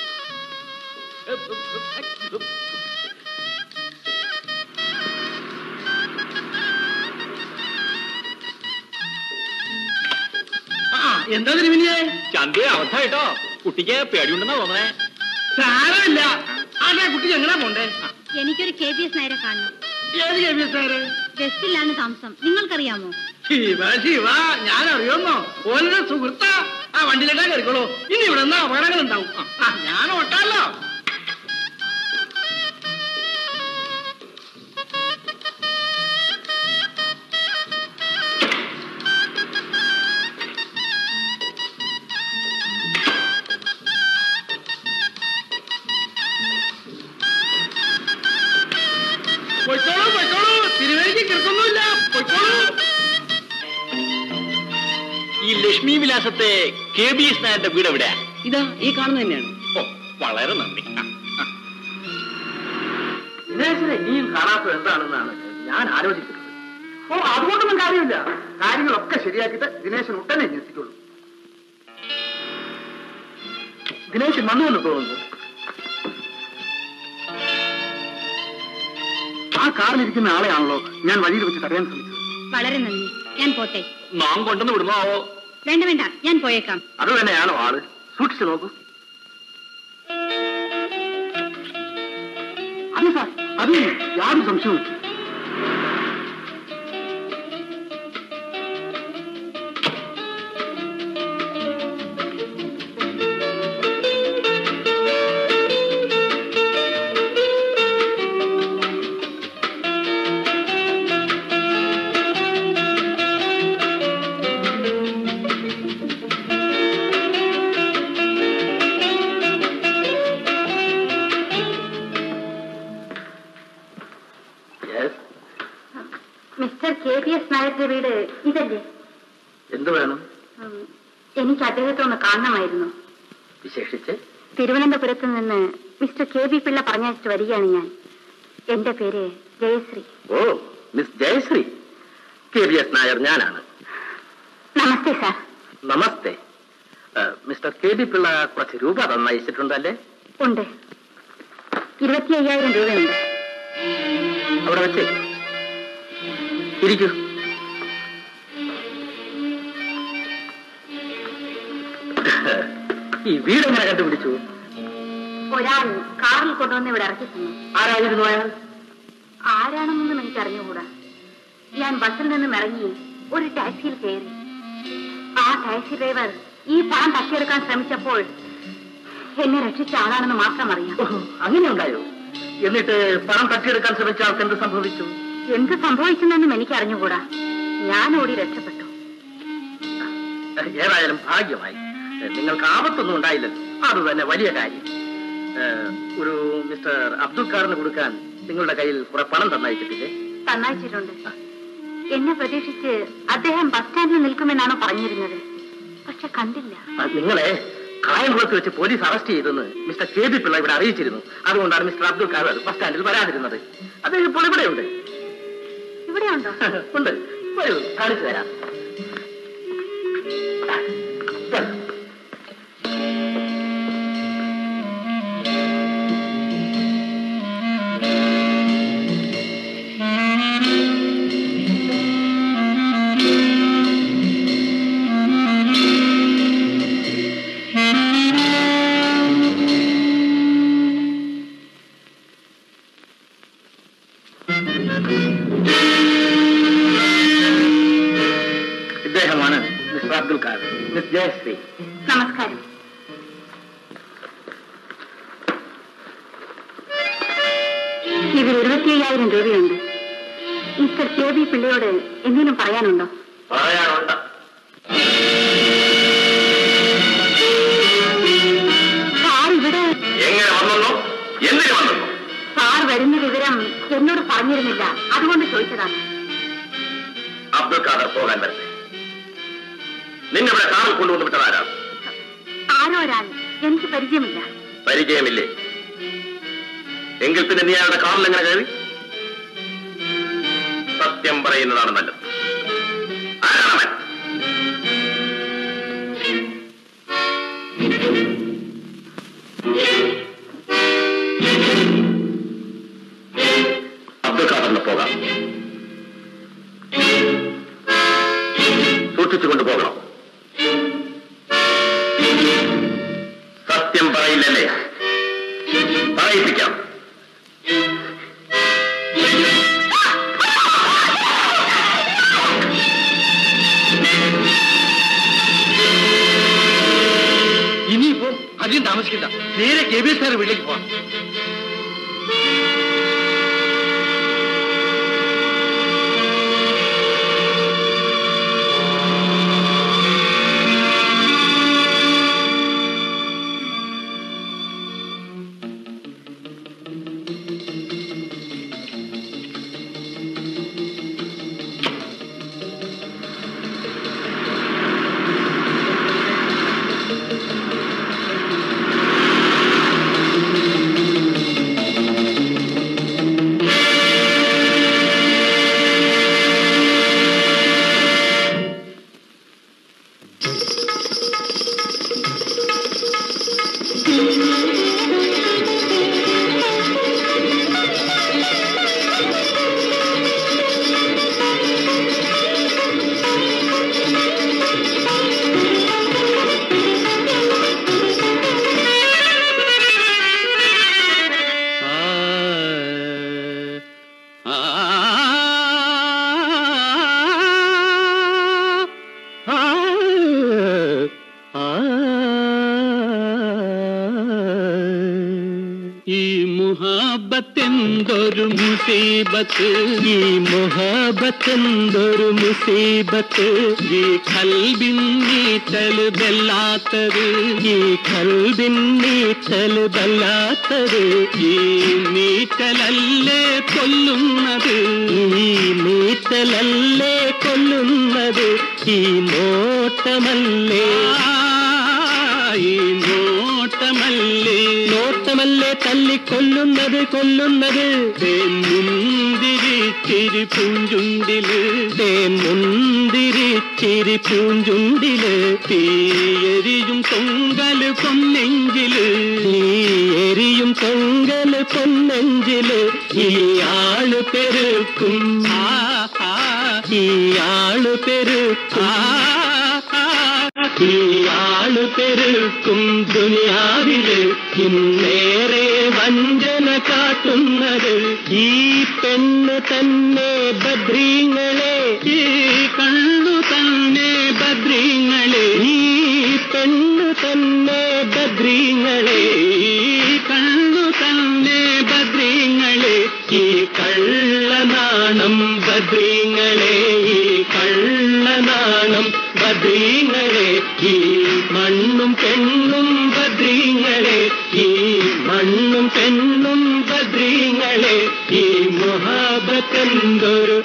എന്താ തിരുമിനിയെ ചന്തി അവസ്ഥ കേട്ടോ കുട്ടിക്ക് പേടിയുണ്ടെന്നാ തോന്നണേ സാരമില്ല ആട്ടെ കുട്ടി എങ്ങനാ പോണ്ടേ എനിക്കൊരു കെ ബി എസ് നേരെ കാണണം ഏത് കെ ബി എസ് സാറ് വെസ്റ്റിലാണ് താമസം നിങ്ങൾക്കറിയാമോ ശിവ ശിവ ഞാൻ അറിയുന്നോ ഓരുടെ സുഹൃത്താ ആ വണ്ടിയിലേക്കാ കയറിക്കോളൂ ഇനി ഇവിടെ നിന്ന് അപകടങ്ങൾ ഉണ്ടാവും ആ, ആ ഞാൻ ഓട്ടാലോ പൊയ്ക്കോളൂ പൊയ്ക്കോളൂ തിരുവേലിക്ക് കിടക്കൊന്നുമില്ല പൊയ്ക്കോളൂ ഈ ലക്ഷ്മി വിലാസത്തെ കെ ബി എസ് നായരുടെ വീട് എവിടെയാ ഇതാ ഈ കാണുന്ന തന്നെയാണ് ഓ വളരെ നന്ദി ആ, ആ. ദിനേശനെ ഇനിയും കാണാത്തത് എന്താണെന്നാണ് ഞാൻ ആലോചിക്കുന്നത് ഓ അതുകൊണ്ടൊന്നും കാര്യമില്ല കാര്യങ്ങളൊക്കെ ശരിയാക്കിയിട്ട് ദിനേശൻ ഉടനെ ഇങ്ങ് എത്തിക്കുള്ളൂ ദിനേശൻ വന്നുവെന്ന് തോന്നുന്നു ആ കാറിലിരിക്കുന്ന ആളെയാണല്ലോ ഞാൻ വഴിയിൽ വെച്ച് തടയാൻ ശ്രമിച്ചത് വളരെ നന്ദി ഞാൻ പോട്ടെ നാം കൊണ്ടുവന്ന് വിടുന്നോ വേണ്ട വേണ്ട ഞാൻ പോയേക്കാം അത് തന്നെയാണോ ആള് സൂക്ഷിച്ചു നോക്കൂ അതെ സാർ അത് യാതൊരു സംശയവും ഇതല്ലേ എന്ത് വേണം ഉം, എനിക്ക് അദ്ദേഹത്തെ ഒന്ന് കാണണമായിരുന്നു വിശേഷിച്ച് തിരുവനന്തപുരത്ത് നിന്ന് മിസ്റ്റർ കെ ബി പിള്ള പറഞ്ഞയച്ചിട്ട് വരികയാണ് ഞാൻ എന്റെ പേര് ജയശ്രീ ഓ miss Jayashree K B S Nair ഞാനാണ് നമസ്തേ സാർ നമസ്തേ ആ, മിസ്റ്റർ കെ ബി പിള്ള കുറച്ച് രൂപ തന്നയച്ചിട്ടുണ്ടല്ലേ ഉണ്ട് ഇരുപത്തി അയ്യായിരം രൂപയുണ്ട് അവിടെ വെച്ച് ഇരിക്കൂ ഈ വീട് എങ്ങനെ കണ്ടുപിടിച്ചു ഒരാൾ കാറിൽ കൊണ്ടുവന്ന് ഇവിടെ ഇറക്കി തന്നു ആരായിരുന്നു അയാൾ ആരാണെന്നൊന്നും എനിക്ക് അറിഞ്ഞുകൂടാ ഞാൻ ബസ്സിൽ നിന്നും ഇറങ്ങി ഒരു ടാക്സിയിൽ കയറി ആ ടാക്സി ഡ്രൈവർ ഈ പണം തട്ടിയെടുക്കാൻ ശ്രമിച്ചപ്പോൾ എന്നെ രക്ഷിച്ച ആളാണെന്ന് മാത്രം അറിയാം അങ്ങനെ ഉണ്ടായോ എന്നിട്ട് പണം തട്ടിയെടുക്കാൻ ശ്രമിച്ച ആൾക്ക് എന്ത് സംഭവിച്ചു എന്ത് സംഭവിച്ചെന്നൊന്നും എനിക്ക് അറിഞ്ഞുകൂടാ ഞാൻ ഓടി രക്ഷപ്പെട്ടു ഏതായാലും ഭാഗ്യമായി നിങ്ങൾക്ക് ആപത്തൊന്നും ഉണ്ടായില്ലല്ലോ അത് തന്നെ വലിയ കാര്യം ഏഹ്, ഒരു മിസ്റ്റർ അബ്ദുൽ ഖാറിന് കൊടുക്കാൻ നിങ്ങളുടെ കയ്യിൽ കുറെ പണം തന്നയച്ചിട്ടില്ലേ തന്നയച്ചിട്ടുണ്ട് എന്നെ പ്രതീക്ഷിച്ച് അദ്ദേഹം ബസ് സ്റ്റാൻഡിൽ നിൽക്കുമെന്നാണ് പറഞ്ഞിരുന്നത് പക്ഷെ കണ്ടില്ല ആ, നിങ്ങളെ കായംകുളത്ത് വെച്ച് പോലീസ് അറസ്റ്റ് ചെയ്തെന്ന് മിസ്റ്റർ കെ ബി പിള്ള ഇവിടെ അറിയിച്ചിരുന്നു അതുകൊണ്ടാണ് മിസ്റ്റർ അബ്ദുൽ ഖാർ ബസ് സ്റ്റാൻഡിൽ വരാതിരുന്നത് അദ്ദേഹം ഇപ്പോൾ ഇവിടെയുണ്ട് ഇവിടെയുണ്ടോ ഉണ്ട് വരൂ കാണിച്ചു തരാം ഇദ്ദേഹമാണ് മിസ്റ്റർ അബ്ദുൽ ഖാർ മിസ് ജയശ്രീ നമസ്കാരം ഇതിൽ ഇരുപത്തി അയ്യായിരം രൂപയുണ്ട് മിസ്റ്റർ കെ ബി പിള്ളയോട് എന്തെങ്കിലും പറയാനുണ്ടോ പറയാനുണ്ട് സാർ ഇവിടെ എങ്ങനെ വന്നോ എന്തിനു വന്നോ സാർ വരുന്ന വിവരം എന്നോട് പറഞ്ഞിരുന്നില്ല അതുകൊണ്ട് ചോദിച്ചതാണ് അബ്ദുൽ ഖാദർ പോകാൻ വരട്ടെ നിന്നെ ഇവിടെ കാറിൽ കൊണ്ടുവന്ന് വിട്ടതാരാണ് ആരോ ഒരാൾ എനിക്ക് പരിചയമില്ല പരിചയമില്ലേ എങ്കിൽ പിന്നെ നീ അയാളുടെ കാറിൽ എങ്ങനെ കയറി സത്യം പറയുന്നതാണ് നല്ലത് ആരാണവൻ അബ്ദുൽ ഖാദറിന് പോകാം സൂക്ഷിച്ചു കൊണ്ടുപോകണം സത്യം പറയില്ലല്ലേ പറയിപ്പിക്കാം ഇനിയിപ്പോ അധികം താമസിക്കണ്ട നേരെ കെ ബി എസ് സാർ വീട്ടിലേക്ക് പോവാം ഈ മുഹാബത്തെന്തൊരു മുസ മുസീബത്ത് ഈ മുഹബത്ത് എന്തൊരു മുസീബത്ത് ഈ കൽബിൻ നീറ്റൽ വല്ലാത്തത് ഈ കൽബിൻ നീറ്റൽ വല്ലാത്തത് ഈ നീറ്റലല്ലേ കൊല്ലുന്നത് ഈ നീറ്റലല്ലേ കൊല്ലുന്നത് ഈ നോട്ടമല്ലേ ഈ നോട്ടമല്ലേ നോട്ടമല്ലേ തല്ലിക്കൊല്ലുന്നത് കൊല്ലുന്നത് തേൻ മുന്തിരിച്ചിരി പൂഞ്ചുണ്ടില് തേൻ മുന്തിരിച്ചിരി പൂഞ്ചുണ്ടില് തീയെരിയും തൊങ്കല് പൊന്നെഞ്ചില് തീയെരിയും തൊങ്കല് പൊന്നെഞ്ചില് ഈ ആള് പെരുക്കും ആ ആ, ഈ ആള് പെരുക്കും ആ ആ, ഈ ആള് പെരുക്കും ദുനിയാവില് ഇന്നേറെ വഞ്ചന കാട്ടുന്നത് ഈ പെണ്ണ് തന്നെ ബദ്രീങ്ങളെ ഈ കണ്ണു തന്നെ ബദ്രീങ്ങളെ ഈ പെണ്ണ് തന്നെ ബദ്രീങ്ങളെ ഈ കണ്ണു തന്നെ ബദ്രീങ്ങളെ ഈ കള്ളനാണം ബദ്രീങ്ങളെ ഈ കള്ളനാണം ബദ്രീങ്ങളെ ഈ മണ്ണും പെണ്ണും ബദ്രീങ്ങളെ ഈ മണ്ണും പെണ്ണും ബദ്രീങ്ങളെ ഈ മുഹാബത്തെന്തൊരു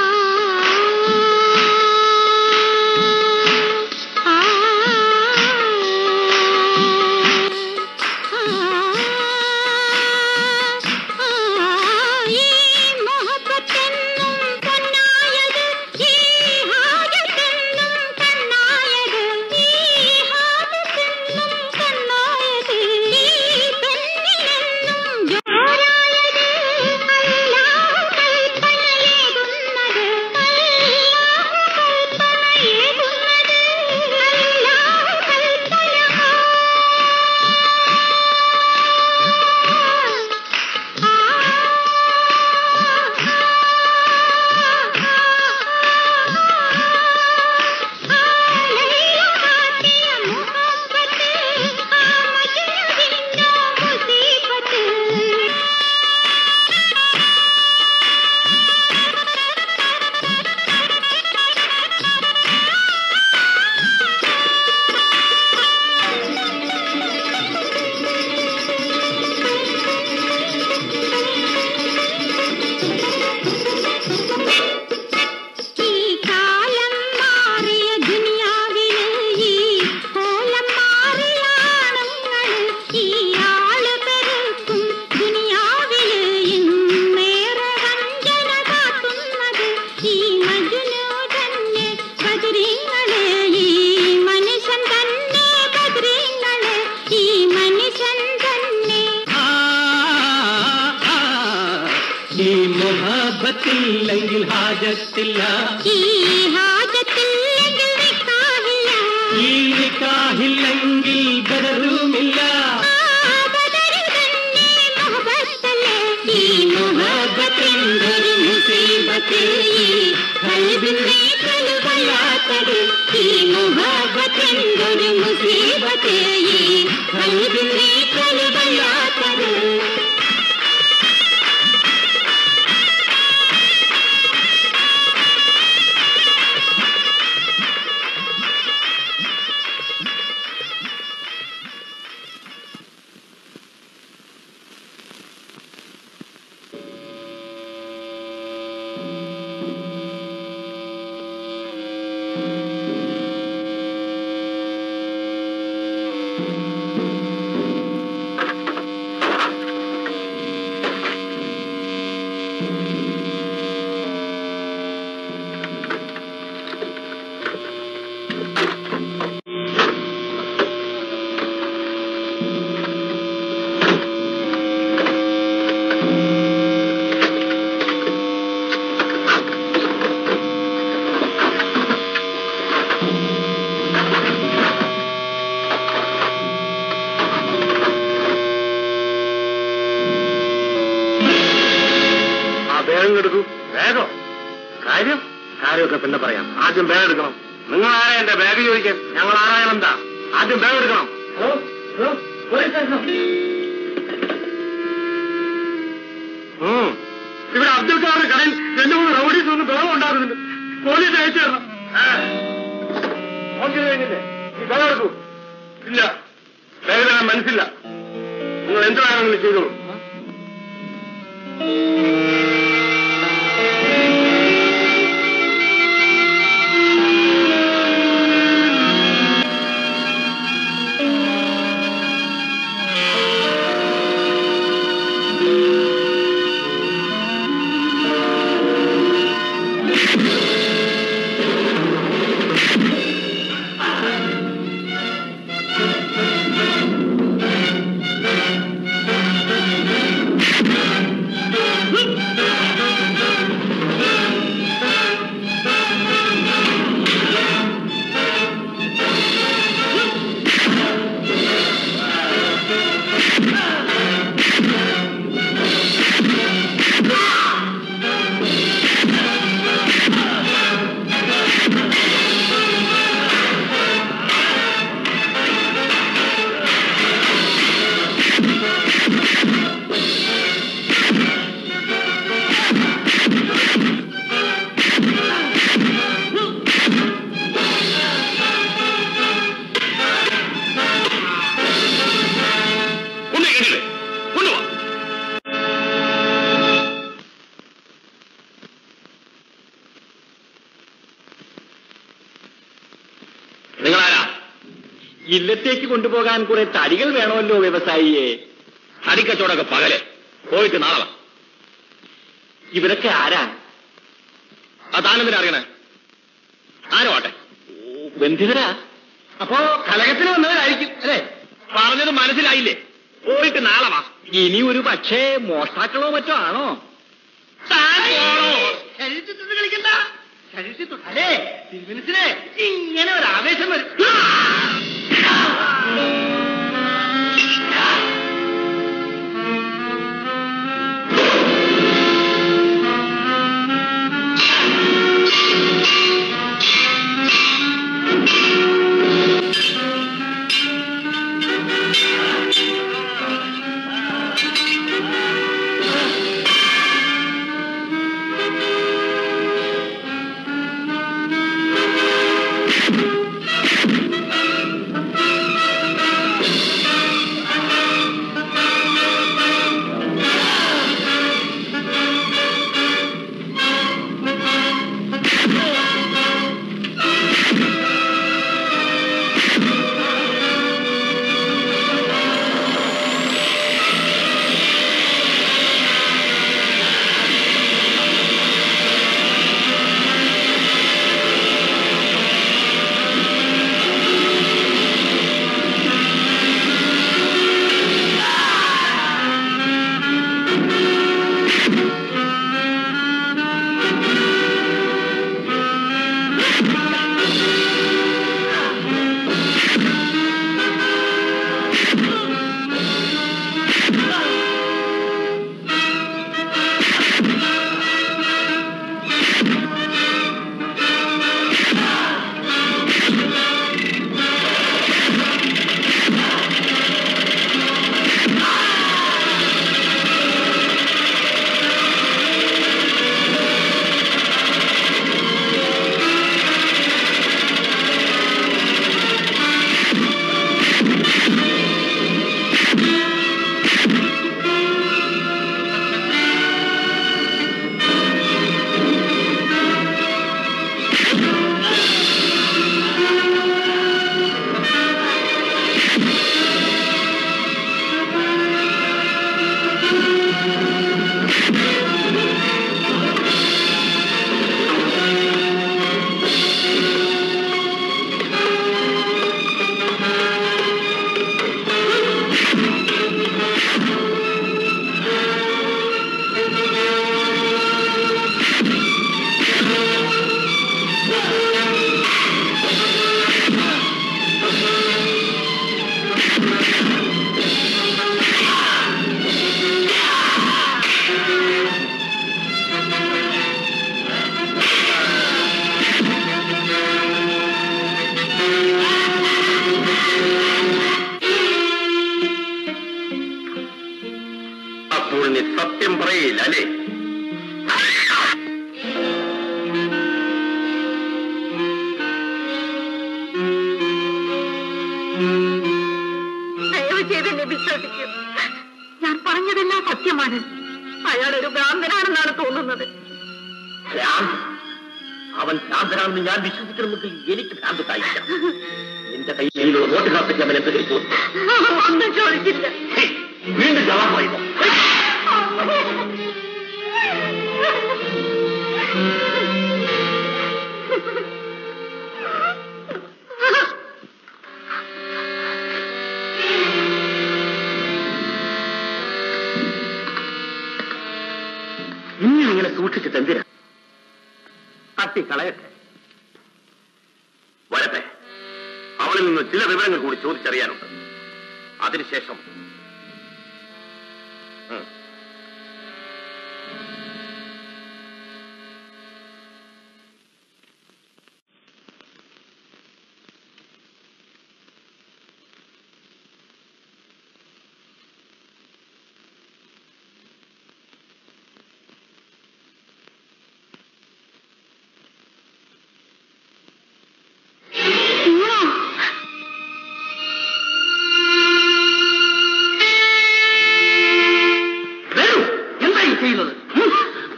ഈ മുഹാബത്തില്ലെങ്കിൽ ഹാജത്തില്ല ഈ ഹാജത്തില്ലെങ്കിൽ നിക്കാഹില്ല ഈ നിക്കാഹില്ലെങ്കിൽ ബദറുമില്ല ഈ മുഹബത്തിൻ്റൊരു മുസീബത്ത് ഈ കൽബിന്റെ കലുവല്ലാത്തത് ഈ മുഹബത്തിൻ്റൊരു മുസീബത്ത് ഈ കൽബിന്റെ കലുവല്ലാത്തത് ആ വേഗം എടുക്കൂ വേഗം കാര്യം കാര്യമൊക്കെ പിന്നെ പറയാം ആദ്യം ബാഗ് എടുക്കണം നിങ്ങൾ ആരാ എന്റെ ബാഗ് ചോദിക്കാൻ ഞങ്ങൾ ആരായാലും എന്താ ആദ്യം ബാഗ് എടുക്കണം ഉം. ഇവിടെ അബ്ദുൽ ഖാദർ കടയിൽ രണ്ടു മൂന്ന് റൗഡീസ് ഒന്ന് ബഹളം ഉണ്ടാകുന്നുണ്ട് പോലീസ് അയച്ചു തരണം നോക്കി കഴിഞ്ഞില്ലേ ഈ ബഹളം എടുക്കൂ ഇല്ല വേദന മനസ്സില്ല നിങ്ങൾ എന്ത് വേണമെങ്കിലും ചെയ്തോളൂ ഒന്ന് കേട്ടില്ലേ കൊണ്ടുവാ നിങ്ങളാരാ ഇല്ലത്തേക്ക് കൊണ്ടുപോകാൻ കുറെ തടികൾ വേണമല്ലോ വ്യവസായിയെ തടിക്കച്ചവടമൊക്കെ പകല് പോയിട്ട് നാളെ വാ. ഇവരൊക്കെ ആരാ അതാണെന്തിനാ അറിയണേ ആരോ ആട്ടെ ബന്ധിതരാ അപ്പോ കലകത്തിന് വന്നവരായിരിക്കും അല്ലേ പറഞ്ഞത് മനസ്സിലായില്ലേ പോയിട്ട് നാളെ വാ ഇനി ഒരു പക്ഷേ മോഷ്ടാക്കളോ മറ്റോ ആണോ താൻ പോണോ ശരീരത്തിൽ തൊട്ട് കളിക്കണ്ട ശരീരത്തിൽ തൊട്ടാലേ തിരുമനസിനെ ഇങ്ങനെ ഒരു ആവേശം വരും ആ വിശ്വസിക്കും ഞാൻ പറഞ്ഞതെല്ലാം സത്യമാണ് അയാൾ ഒരു ഭ്രാന്തനാണെന്നാണ് തോന്നുന്നത് ഭ്രാന്ത് അവൻ ഭ്രാന്തനാണെന്ന് ഞാൻ വിശ്വസിക്കണമെങ്കിൽ എനിക്ക് ഭ്രാന്തത്തായിരിക്കണം നിന്റെ കയ്യിലുള്ള വോട്ട് കാപ്പിക്ക് അവൻ എന്ത് കഴിച്ചു ഒന്നും ചോദിച്ചില്ല വീണ്ടും ജവാബ് പറയുന്നു ഇനി ഇങ്ങനെ സൂക്ഷിച്ചിട്ട് എന്തിനാ തട്ടി കളയട്ടെ വരട്ടെ അവളിൽ നിന്ന് ചില വിവരങ്ങൾ കൂടി ചോദിച്ചറിയാനുണ്ട് അതിനുശേഷം ഉം. വരൂ എന്താ ഈ ചെയ്യുന്നത് ഉം?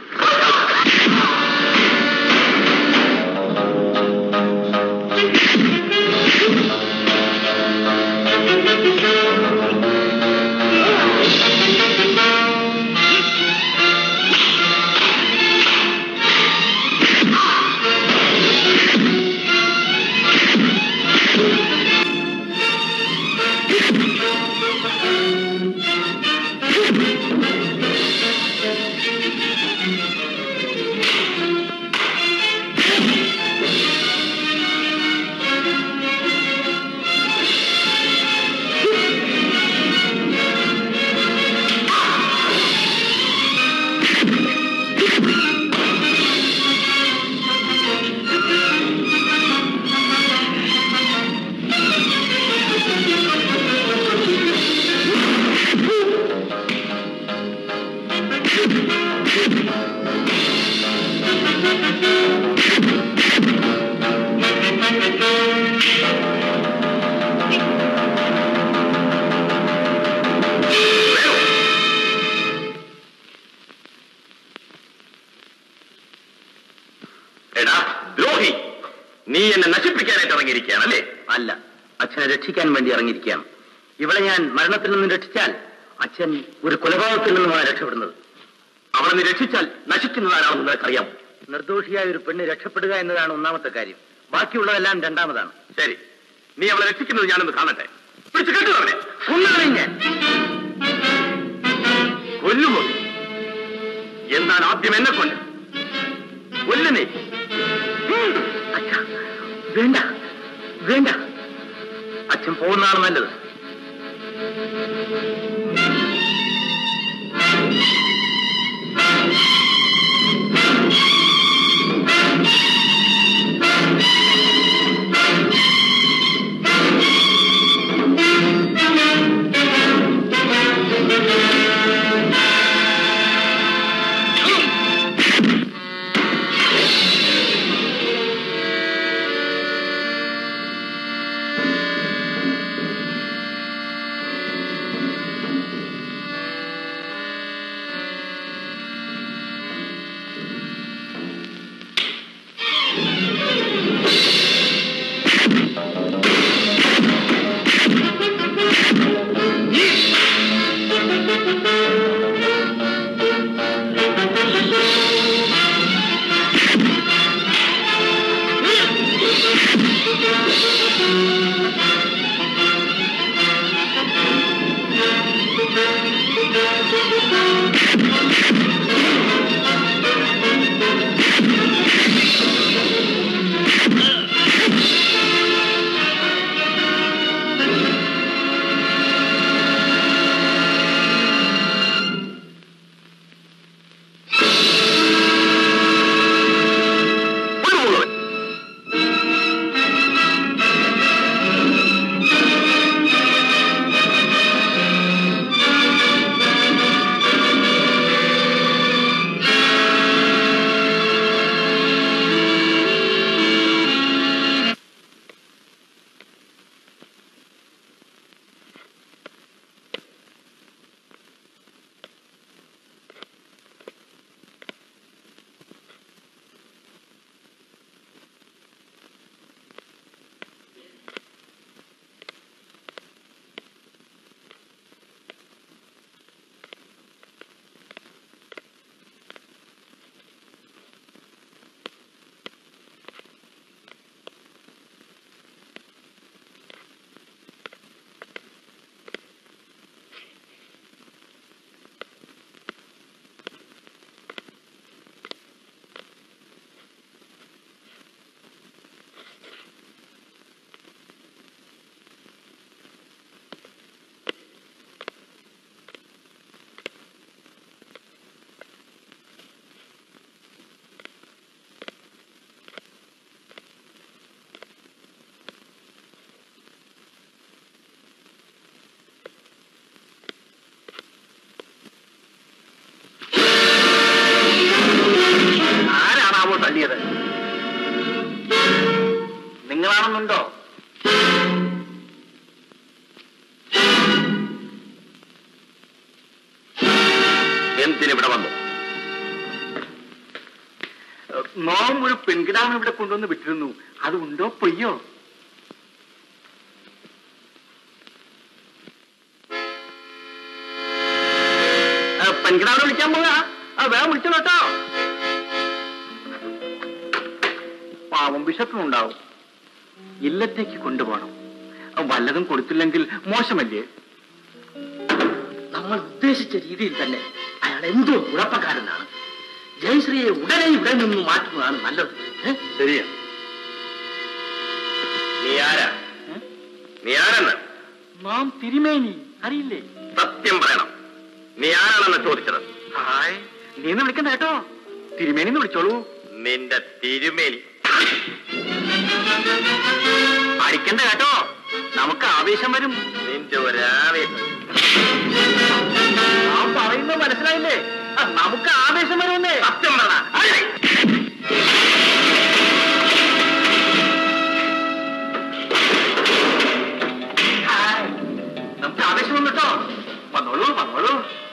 എടാ ദ്രോഹി നീ എന്നെ നശിപ്പിക്കാനായിട്ട് ഇറങ്ങിയിരിക്കുകയാണല്ലേ അല്ല അച്ഛനെ രക്ഷിക്കാൻ വേണ്ടി ഇറങ്ങിയിരിക്കുകയാണ് ഇവളെ ഞാൻ മരണത്തിൽ നിന്ന് രക്ഷിച്ചാൽ അച്ഛൻ ഒരു കൊലപാതകത്തിൽ നിന്നുമാണ് രക്ഷപ്പെടുന്നത് അവളെ നീ രക്ഷിച്ചാൽ നശിക്കുന്നതാരാണെന്ന് നിനക്കറിയാം നിർദോഷിയായ ഒരു പെണ്ണ് രക്ഷപ്പെടുക എന്നതാണ് ഒന്നാമത്തെ കാര്യം ബാക്കിയുള്ളതെല്ലാം രണ്ടാമതാണ് ശരി നീ അവളെ രക്ഷിക്കുന്നത് ഞാനൊന്ന് കാണട്ടെ പിടിച്ചു കെട്ടു അവനെ ഒന്നാണ് ഞാൻ കൊല്ലുമോ നീ? എന്നാൽ ആദ്യം എന്നെ കൊല്ല കൊല്ലു നീ അച്ഛാ, വേണ്ട വേണ്ട അച്ഛൻ പോകുന്നതാണ് നല്ലത് പെങ്ങളാണെന്നുണ്ടോ എന്തിനിവിടെ വന്നു നോം ഒരു പെൺകിടാവിനെ ഇവിടെ കൊണ്ടുവന്ന് വിട്ടിരുന്നു അത് ഉണ്ടോ പൊയ്യോ ആ, പെൺകിടാവിനെ വിളിക്കാൻ പോകാ ആ വേഗം വിളിച്ചു കേട്ടോ പാവം വിശപ്പുണ്ടാവും ഇല്ലത്തേക്ക് കൊണ്ടുപോകണം ആ, വല്ലതും കൊടുത്തില്ലെങ്കിൽ മോശമല്ലേ നമ്മൾ ഉദ്ദേശിച്ച രീതിയിൽ തന്നെ അയാൾ എന്തോ കുഴപ്പക്കാരനാണ് ജയശ്രീയെ ഉടനെ ഇവിടെ നിന്ന് മാറ്റുന്നതാണ് നല്ലത് ഏ? ശരിയാ നീ ആരാ നീ ആരെന്ന് നാം തിരുമേനി അറിയില്ലേ സത്യം പറയണം നീ ആരാണെന്ന് ചോദിച്ചത് ഹായ് നീ എന്ന് വിളിക്കണ്ട കേട്ടോ തിരുമേനി എന്ന് വിളിച്ചോളൂ നിന്റെ തിരുമേനി അടിക്കണ്ട കേട്ടോ നമുക്ക് ആവേശം വരും നിന്റെ ഒരാവേശം നാം പറയുന്നത് മനസ്സിലായില്ലേ ആ, നമുക്ക് ആവേശം വരുമെന്നേ സത്യം പറഞ്ഞ ഹായ്. നമുക്ക് ആവേശം വന്നു കേട്ടോ വന്നോളൂ വന്നോളൂ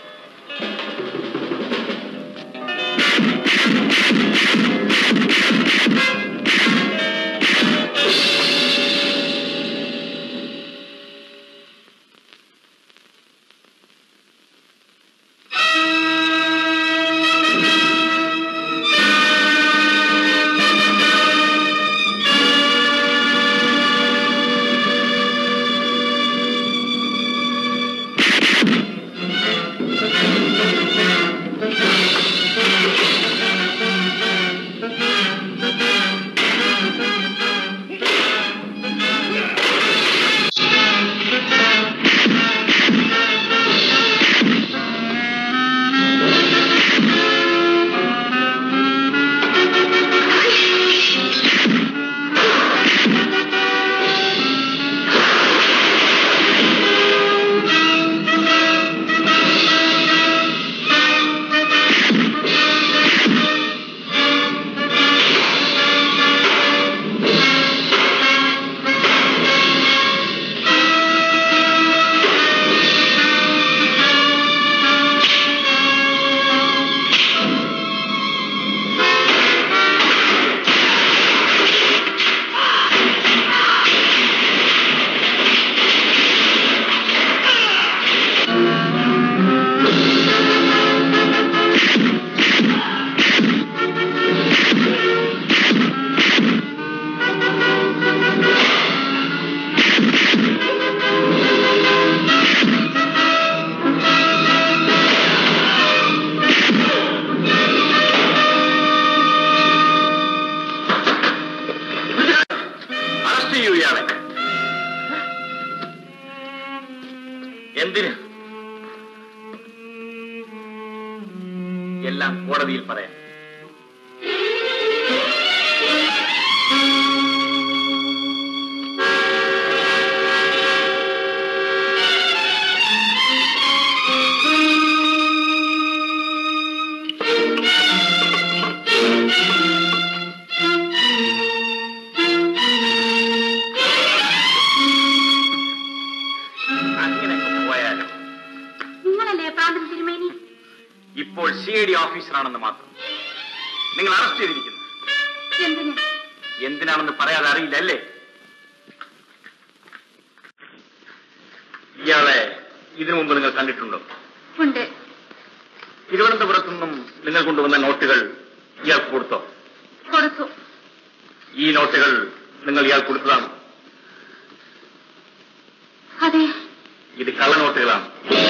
അറസ്റ്റ് ചെയ്യൂ ഇയാളെ എന്തിന് എല്ലാം കോടതിയിൽ പറയാം അങ്ങനെയൊക്കെ പോയാലും നിങ്ങളല്ലേ പ്രാന്തൻ തിരുമേനി ഇപ്പോൾ സി ഐ ഡി ഓഫീസറാണെന്ന് മാത്രം നിങ്ങൾ അറസ്റ്റ് ചെയ്തിരിക്കുന്നു എന്തിന് എന്തിനാണെന്ന് പറയാതെ അറിയില്ല അല്ലേ ഇയാളെ ഇതിനു മുമ്പ് നിങ്ങൾ കണ്ടിട്ടുണ്ടോ ഉണ്ട് തിരുവനന്തപുരത്തു നിന്നും നിങ്ങൾ കൊണ്ടുവന്ന നോട്ടുകൾ ഇയാൾക്ക് കൊടുത്തോ കൊടുത്തു ഈ നോട്ടുകൾ നിങ്ങൾ ഇയാൾ കൊടുത്തതാണ് അതെ ഇത് കള്ളനോട്ടുകളാണ്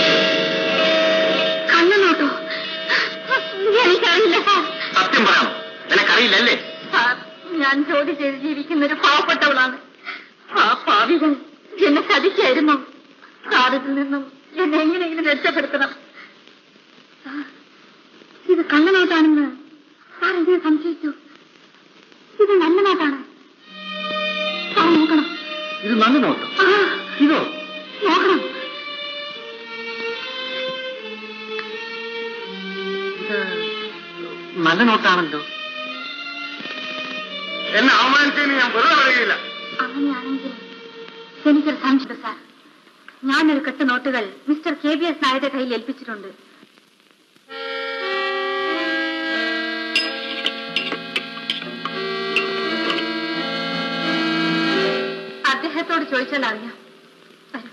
കണ്ണനോട്ടോ എനിക്കറിയില്ല സാർ സത്യം പറയണം നിനക്കറിയില്ല അല്ലേ സാർ ഞാൻ ജോലി ചെയ്ത് ജീവിക്കുന്ന ഒരു പാവപ്പെട്ടവളാണ് ആ പാവികൾ എന്നെ ചതിക്കായിരുന്നു സാറിൽ നിന്നും എന്നെ എങ്ങനെയെങ്കിലും രക്ഷപ്പെടുത്തണം സാർ, ഇത് കള്ളനോട്ടാണെന്ന് സാർ എന്നെ സംശയിച്ചു ഇത് നല്ല നോട്ടാണ് സാർ നോക്കണം ഇത് നല്ല നോട്ടം ആ, ഇതോ നോക്കണം നല്ല നോട്ടാണല്ലോ എന്നെ അവമാനിച്ചതിന് ഞാൻ വെറുതെ പറയുകയില്ല എനിക്കൊരു സംശയം സാർ ഞാനൊരു കെട്ട് നോട്ടുകൾ മിസ്റ്റർ കെ ബി എസ് നായരുടെ കയ്യിൽ ഏൽപ്പിച്ചിട്ടുണ്ട് അദ്ദേഹത്തോട് ചോദിച്ചാൽ അറിയാം വരൂ.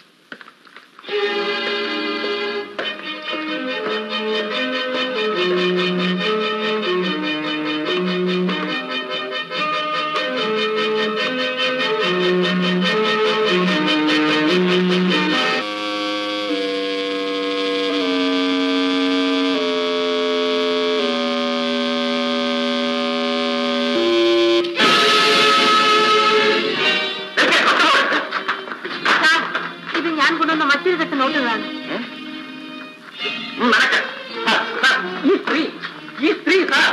സാർ ഇത് ഞാൻ കൊണ്ടുവന്ന മറ്റൊരു കെട്ട് നോട്ടുകളാണ് ഈ സ്ത്രീ ഈ സ്ത്രീ സാർ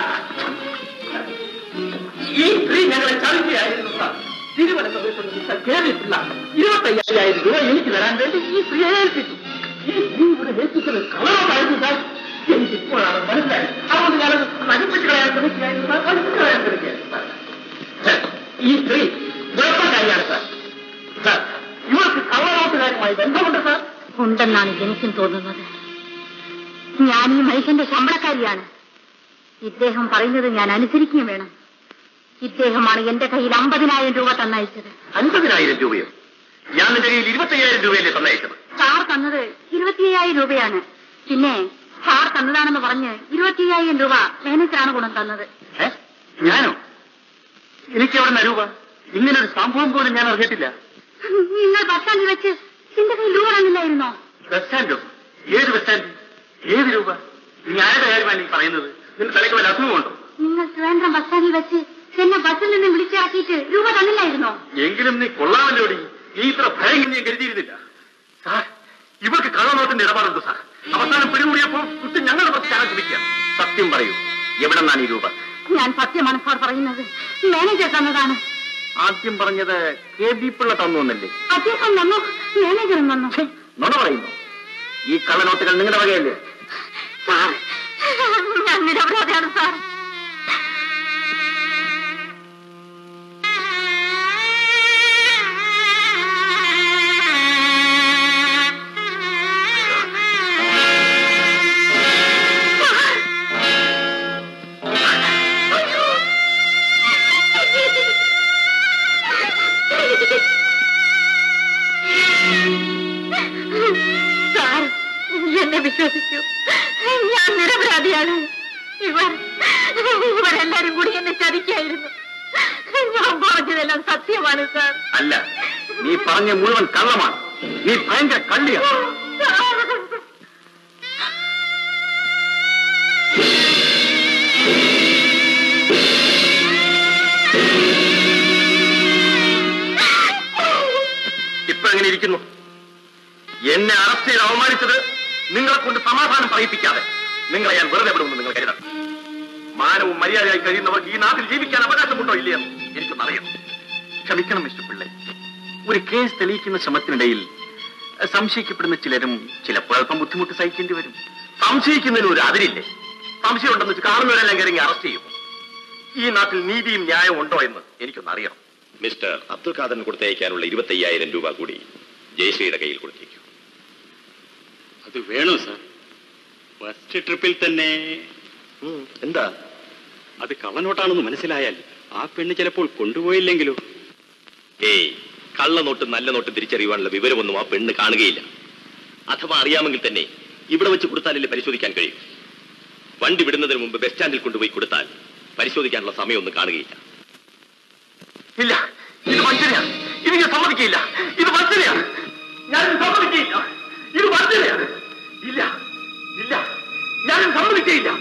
ഈ സ്ത്രീ ഞങ്ങളെ ചതിക്കുകയായിരുന്നു സാർ തിരുവനന്തപുരത്ത് മിസ്റ്റർ കെ വി പിള്ള ഇരുപത്തയ്യായിരം രൂപ എനിക്ക് തരാൻ വേണ്ടി ഈ സ്ത്രീയെ ഏൽപ്പിച്ചു ഈ സ്ത്രീ ഇവിടെ ഏൽപ്പിച്ചത് കളറായിരുന്നു സാർ എനിക്ക് ഇപ്പോഴാണ് മനസ്സിലായി അതുകൊണ്ട് ഞാനത് നശിപ്പിച്ച് കളയാൻ ശ്രമിക്കുകയായിരുന്നു സാർ നശിപ്പിച്ച് കളയാൻ ശ്രമിക്കുകയായിരുന്നു സാർ സാർ, ഈ സ്ത്രീ കുഴപ്പക്കാരിയാണ് സാർ സാർ ഇവർക്ക് കള്ളനോട്ടുകാരുമായി ബന്ധമുണ്ട് സാർ ഉണ്ടെന്നാണ് എനിക്കും തോന്നുന്നത് ഞാൻ ഈ മനുഷ്യന്റെ ശമ്പളക്കാരിയാണ് ഇദ്ദേഹം പറയുന്നത് ഞാൻ അനുസരിക്കുകയും വേണം ഇദ്ദേഹമാണ് എന്റെ കയ്യിൽ അമ്പതിനായിരം രൂപ തന്നയച്ചത് അൻപതിനായിരം രൂപയോ ഞാൻ നിന്റെ കയ്യിൽ ഇരുപത്തയ്യായിരം രൂപയല്ലേ തന്നയച്ചത് സാർ തന്നത് ഇരുപത്തിയ്യായിരം രൂപയാണ് പിന്നെ സാർ തന്നതാണെന്ന് പറഞ്ഞ് ഇരുപത്തിയ്യായിരം രൂപ മാനേജറാണ് ഗുണം തന്നത് ഏ? ഞാനോ എനിക്ക് എവിടെ രൂപ ഇങ്ങനെ ഒരു സംഭവം പോലും ഞാൻ അറിഞ്ഞിട്ടില്ല നിങ്ങൾ ബസ് സ്റ്റാൻഡിൽ വെച്ച് എന്റെ കയ്യിൽ രൂപ തന്നില്ലായിരുന്നോ ബസ് സ്റ്റാൻഡോ ഏത് ബസ് സ്റ്റാൻഡ് ഏത് രൂപ നീ ആരുടെ കാര്യമാണ് ഈ പറയുന്നത് നിന്റെ തലയ്ക്ക് വല്ല അസുഖമുണ്ടോ നിങ്ങൾ ട്രിവാൻഡ്രം ബസ് സ്റ്റാൻഡിൽ വെച്ച് എന്നെ ബസ്സിൽ നിന്ന് വിളിച്ചിറക്കിയിട്ട് രൂപ തന്നില്ലായിരുന്നോ എങ്കിലും നീ കൊള്ളാമല്ലോടി നീ ഇത്ര ഭയം ഞാൻ കരുതിയിരുന്നില്ല സാർ ഇവർക്ക് കള്ളനോട്ടിന്റെ ഇടപാടുണ്ട് സാർ അവസാനം പിടികൂടിയപ്പോൾ കുട്ടി ഞങ്ങളുടെ ബസ് ചാടാൻ ശ്രമിക്കുക സത്യം പറയൂ എവിടെ നിന്നാണ് ഈ രൂപ ഞാൻ സത്യമാണ് സാർ പറയുന്നത് മാനേജർ തന്നതാണ് ആദ്യം പറഞ്ഞത് കെ ബി പിള്ള തന്നു എന്നല്ലേ അദ്ദേഹം തന്നു മാനേജറും തന്നു നുണ പറയുന്നു ഈ കള്ളനോട്ടുകൾ നിങ്ങളുടെ വകയല്ലേ സാർ ഞാൻ നിരപരാധിയാണ് സാർ സാർ എന്നെ വിശ്വസിക്കൂ ഞാൻ നിരപരാധിയാണ് ഇവർ ഇവരെല്ലാരും കൂടി എന്നെ ചതിക്കായിരുന്നു ഞാൻ പറഞ്ഞതെല്ലാം സത്യമാണ് സാർ അല്ല നീ പറഞ്ഞ മുഴുവൻ കള്ളമാണ് നീ ഭയങ്കര കള്ളിയാണ് ഇപ്പൊ എങ്ങനെ ഇരിക്കുന്നു എന്നെ അറസ്റ്റ് ചെയ്ത് അവമാനിച്ചത് നിങ്ങളെ കൊണ്ട് സമാധാനം പറയിപ്പിക്കാതെ നിങ്ങളെ ഞാൻ വെറുതെ വിടുമെന്ന് നിങ്ങൾ കരുതണം മാനവും മര്യാദയായി കഴിയുന്നവർക്ക് ഈ നാട്ടിൽ ജീവിക്കാൻ അവകാശമുണ്ടോ ഇല്ലയോ എനിക്കൊന്നറിയാം ക്ഷമിക്കണം മിസ്റ്റർ പിള്ളை ഒരു കേസ് തെളിയിക്കുന്ന ശ്രമത്തിനിടയിൽ അഹ് സംശയിക്കപ്പെടുന്ന ചിലരും ചിലപ്പോൾ അല്പം ബുദ്ധിമുട്ട് സഹിക്കേണ്ടി വരും സംശയിക്കുന്നതിന് ഒരു അതിരില്ലേ സംശയമുണ്ടെന്ന് വെച്ച് കാണുന്നവരെല്ലാം കയറി അറസ്റ്റ് ചെയ്യും ഈ നാട്ടിൽ നീതിയും ന്യായവും ഉണ്ടോ എന്ന് എനിക്കൊന്നറിയണം മിസ്റ്റർ അബ്ദുൽ ഖാദറിന് കൊടുത്തയക്കാനുള്ള ഇരുപത്തയ്യായിരം രൂപ കൂടി ജയശ്രീയുടെ കയ്യിൽ കൊടുത്തേക്കും അത് വേണോ സാർ ഫസ്റ്റ് ട്രിപ്പിൽ തന്നെ എന്താ അത് കള്ളനോട്ടാണെന്ന് മനസ്സിലായാൽ ആ പെണ്ണ് ചിലപ്പോൾ കൊണ്ടുപോയില്ലെങ്കിലോ ഏയ് കള്ളനോട്ട് നല്ല നോട്ട് തിരിച്ചറിയുവാനുള്ള വിവരമൊന്നും ആ പെണ്ണ് കാണുകയില്ല അഥവാ അറിയാമെങ്കിൽ തന്നെ ഇവിടെ വെച്ച് കൊടുത്താലല്ലേ പരിശോധിക്കാൻ കഴിയും വണ്ടി വിടുന്നതിന് മുമ്പ് ബസ് സ്റ്റാൻഡിൽ കൊണ്ടുപോയി കൊടുത്താൽ പരിശോധിക്കാനുള്ള സമയമൊന്നും കാണുകയില്ല ഇല്ല ഇത് വഞ്ചനയാണ് ഇത് ഞാൻ സമ്മതിക്കില്ല ഇത് വഞ്ചനയാണ് ഞാൻ സമ്മതിക്കില്ല ഇത് വഞ്ചനയാണ് ഇല്ല ഇല്ല ഞാൻ സമ്മതിക്കില്ല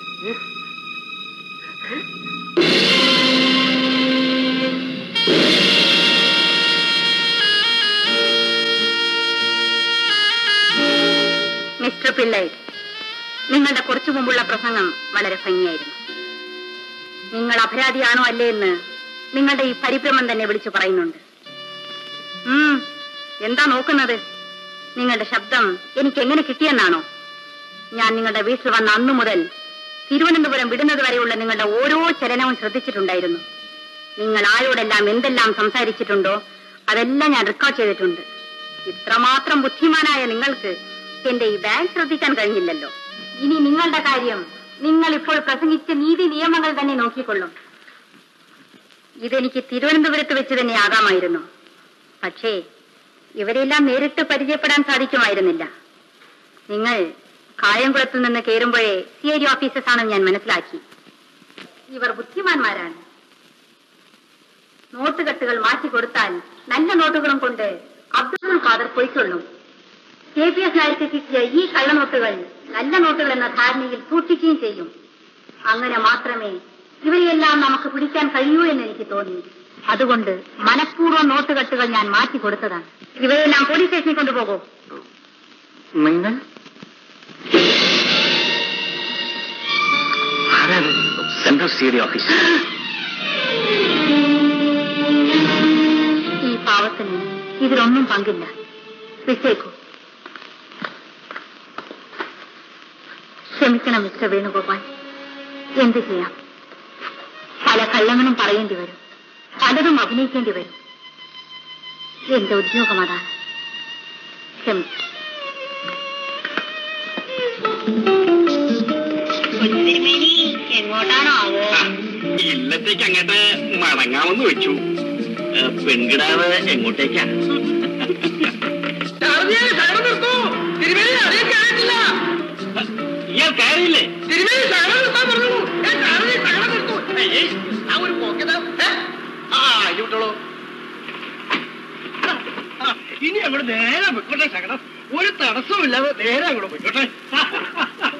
മിസ്റ്റർ പിള്ളൈ നിങ്ങളുടെ കുറച്ചു മുമ്പുള്ള പ്രസംഗം വളരെ ഭംഗിയായിരുന്നു നിങ്ങൾ അപരാധിയാണോ അല്ലേ എന്ന് നിങ്ങളുടെ ഈ പരിഭ്രമം തന്നെ വിളിച്ചു പറയുന്നുണ്ട് ഉം, എന്താ നോക്കുന്നത് നിങ്ങളുടെ ശബ്ദം എനിക്ക് എങ്ങനെ കിട്ടിയെന്നാണോ ഞാൻ നിങ്ങളുടെ വീട്ടിൽ വന്ന അന്നു മുതൽ തിരുവനന്തപുരം വിടുന്നത് വരെയുള്ള നിങ്ങളുടെ ഓരോ ചലനവും ശ്രദ്ധിച്ചിട്ടുണ്ടായിരുന്നു നിങ്ങൾ ആരോടെല്ലാം എന്തെല്ലാം സംസാരിച്ചിട്ടുണ്ടോ അതെല്ലാം ഞാൻ റെക്കോർഡ് ചെയ്തിട്ടുണ്ട് ഇത്രമാത്രം ബുദ്ധിമാനായ നിങ്ങൾക്ക് എന്റെ ഈ ബാങ്ക് ശ്രദ്ധിക്കാൻ കഴിഞ്ഞില്ലല്ലോ ഇനി നിങ്ങളുടെ കാര്യം നിങ്ങൾ ഇപ്പോൾ പ്രസംഗിച്ച നീതി നിയമങ്ങൾ തന്നെ നോക്കിക്കൊള്ളും ഇതെനിക്ക് തിരുവനന്തപുരത്ത് വെച്ച് തന്നെ ആകാമായിരുന്നു പക്ഷേ ഇവരെല്ലാം നേരിട്ട് പരിചയപ്പെടാൻ സാധിക്കുമായിരുന്നില്ല നിങ്ങൾ കായംകുളത്ത് നിന്ന് കയറുമ്പോഴേ സി ഐ ഡി ഓഫീസേഴ്സ് ആണെന്ന് ഞാൻ മനസ്സിലാക്കി ഇവർ ബുദ്ധിമാന്മാരാണ് നോട്ടുകെട്ടുകൾ മാറ്റി കൊടുത്താൽ നല്ല നോട്ടുകളും കൊണ്ട് അബ്ദുൾ ഖാദർ പൊയ്ക്കൊള്ളും കെ പി എസ് നായർക്ക് കിട്ടിയ ഈ കള്ളനോട്ടുകൾ നല്ല നോട്ടുകൾ എന്ന ധാരണയിൽ സൂക്ഷിക്കുകയും ചെയ്യും അങ്ങനെ മാത്രമേ ഇവരെയെല്ലാം നമുക്ക് പിടിക്കാൻ കഴിയൂ എന്ന് എനിക്ക് തോന്നി അതുകൊണ്ട് മനഃപൂർവ്വം നോട്ടുകെട്ടുകൾ ഞാൻ മാറ്റി കൊടുത്തതാണ് ഇവരെല്ലാം പോലീസ് സ്റ്റേഷനിൽ കൊണ്ടുപോകൂ നിങ്ങൾ സെൻട്രൽ സി ഡി ഓഫീസ് ഈ പാവത്തിന് ഇതിലൊന്നും പങ്കില്ല വിട്ടേക്കൂ ക്ഷമിക്കണം മിസ്റ്റർ വേണുഗോപാൽ എന്ത് ചെയ്യാം പല കള്ളങ്ങളും പറയേണ്ടി വരും പലതും അഭിനയിക്കേണ്ടി വരും എന്റെ ഉദ്യോഗം അതാണ് ക്ഷമിച്ചു എങ്ങോട്ടാണോ ആവോ ഇല്ലത്തേക്ക് അങ്ങോട്ട് മടങ്ങാമെന്ന് വെച്ചു ഏ, പെൺകിടാവ് എങ്ങോട്ടേക്കാ ചാർജിയെ ശകലം നിർത്തൂ തിരുമേനി അറിയാൻ കയറിയിട്ടില്ല ഇയാൾ കയറിയില്ലേ തിരുമേനി ശകലം നിർത്താൻ പറഞ്ഞു ഞാൻ ചാർജിയെ ശകലം നിർത്തൂ ഏയ്, ആ ഒരു പോക്കറ്റ് ഏ? ആ ഇത് വിട്ടോളൂ ആ, ഇനി അങ്ങോട്ട് നേരെ പൊയ്ക്കോട്ടെ ശകലം ഒരു തടസ്സവും ഇല്ലാതെ നേരെ അങ്ങോട്ട് പൊയ്ക്കോട്ടെ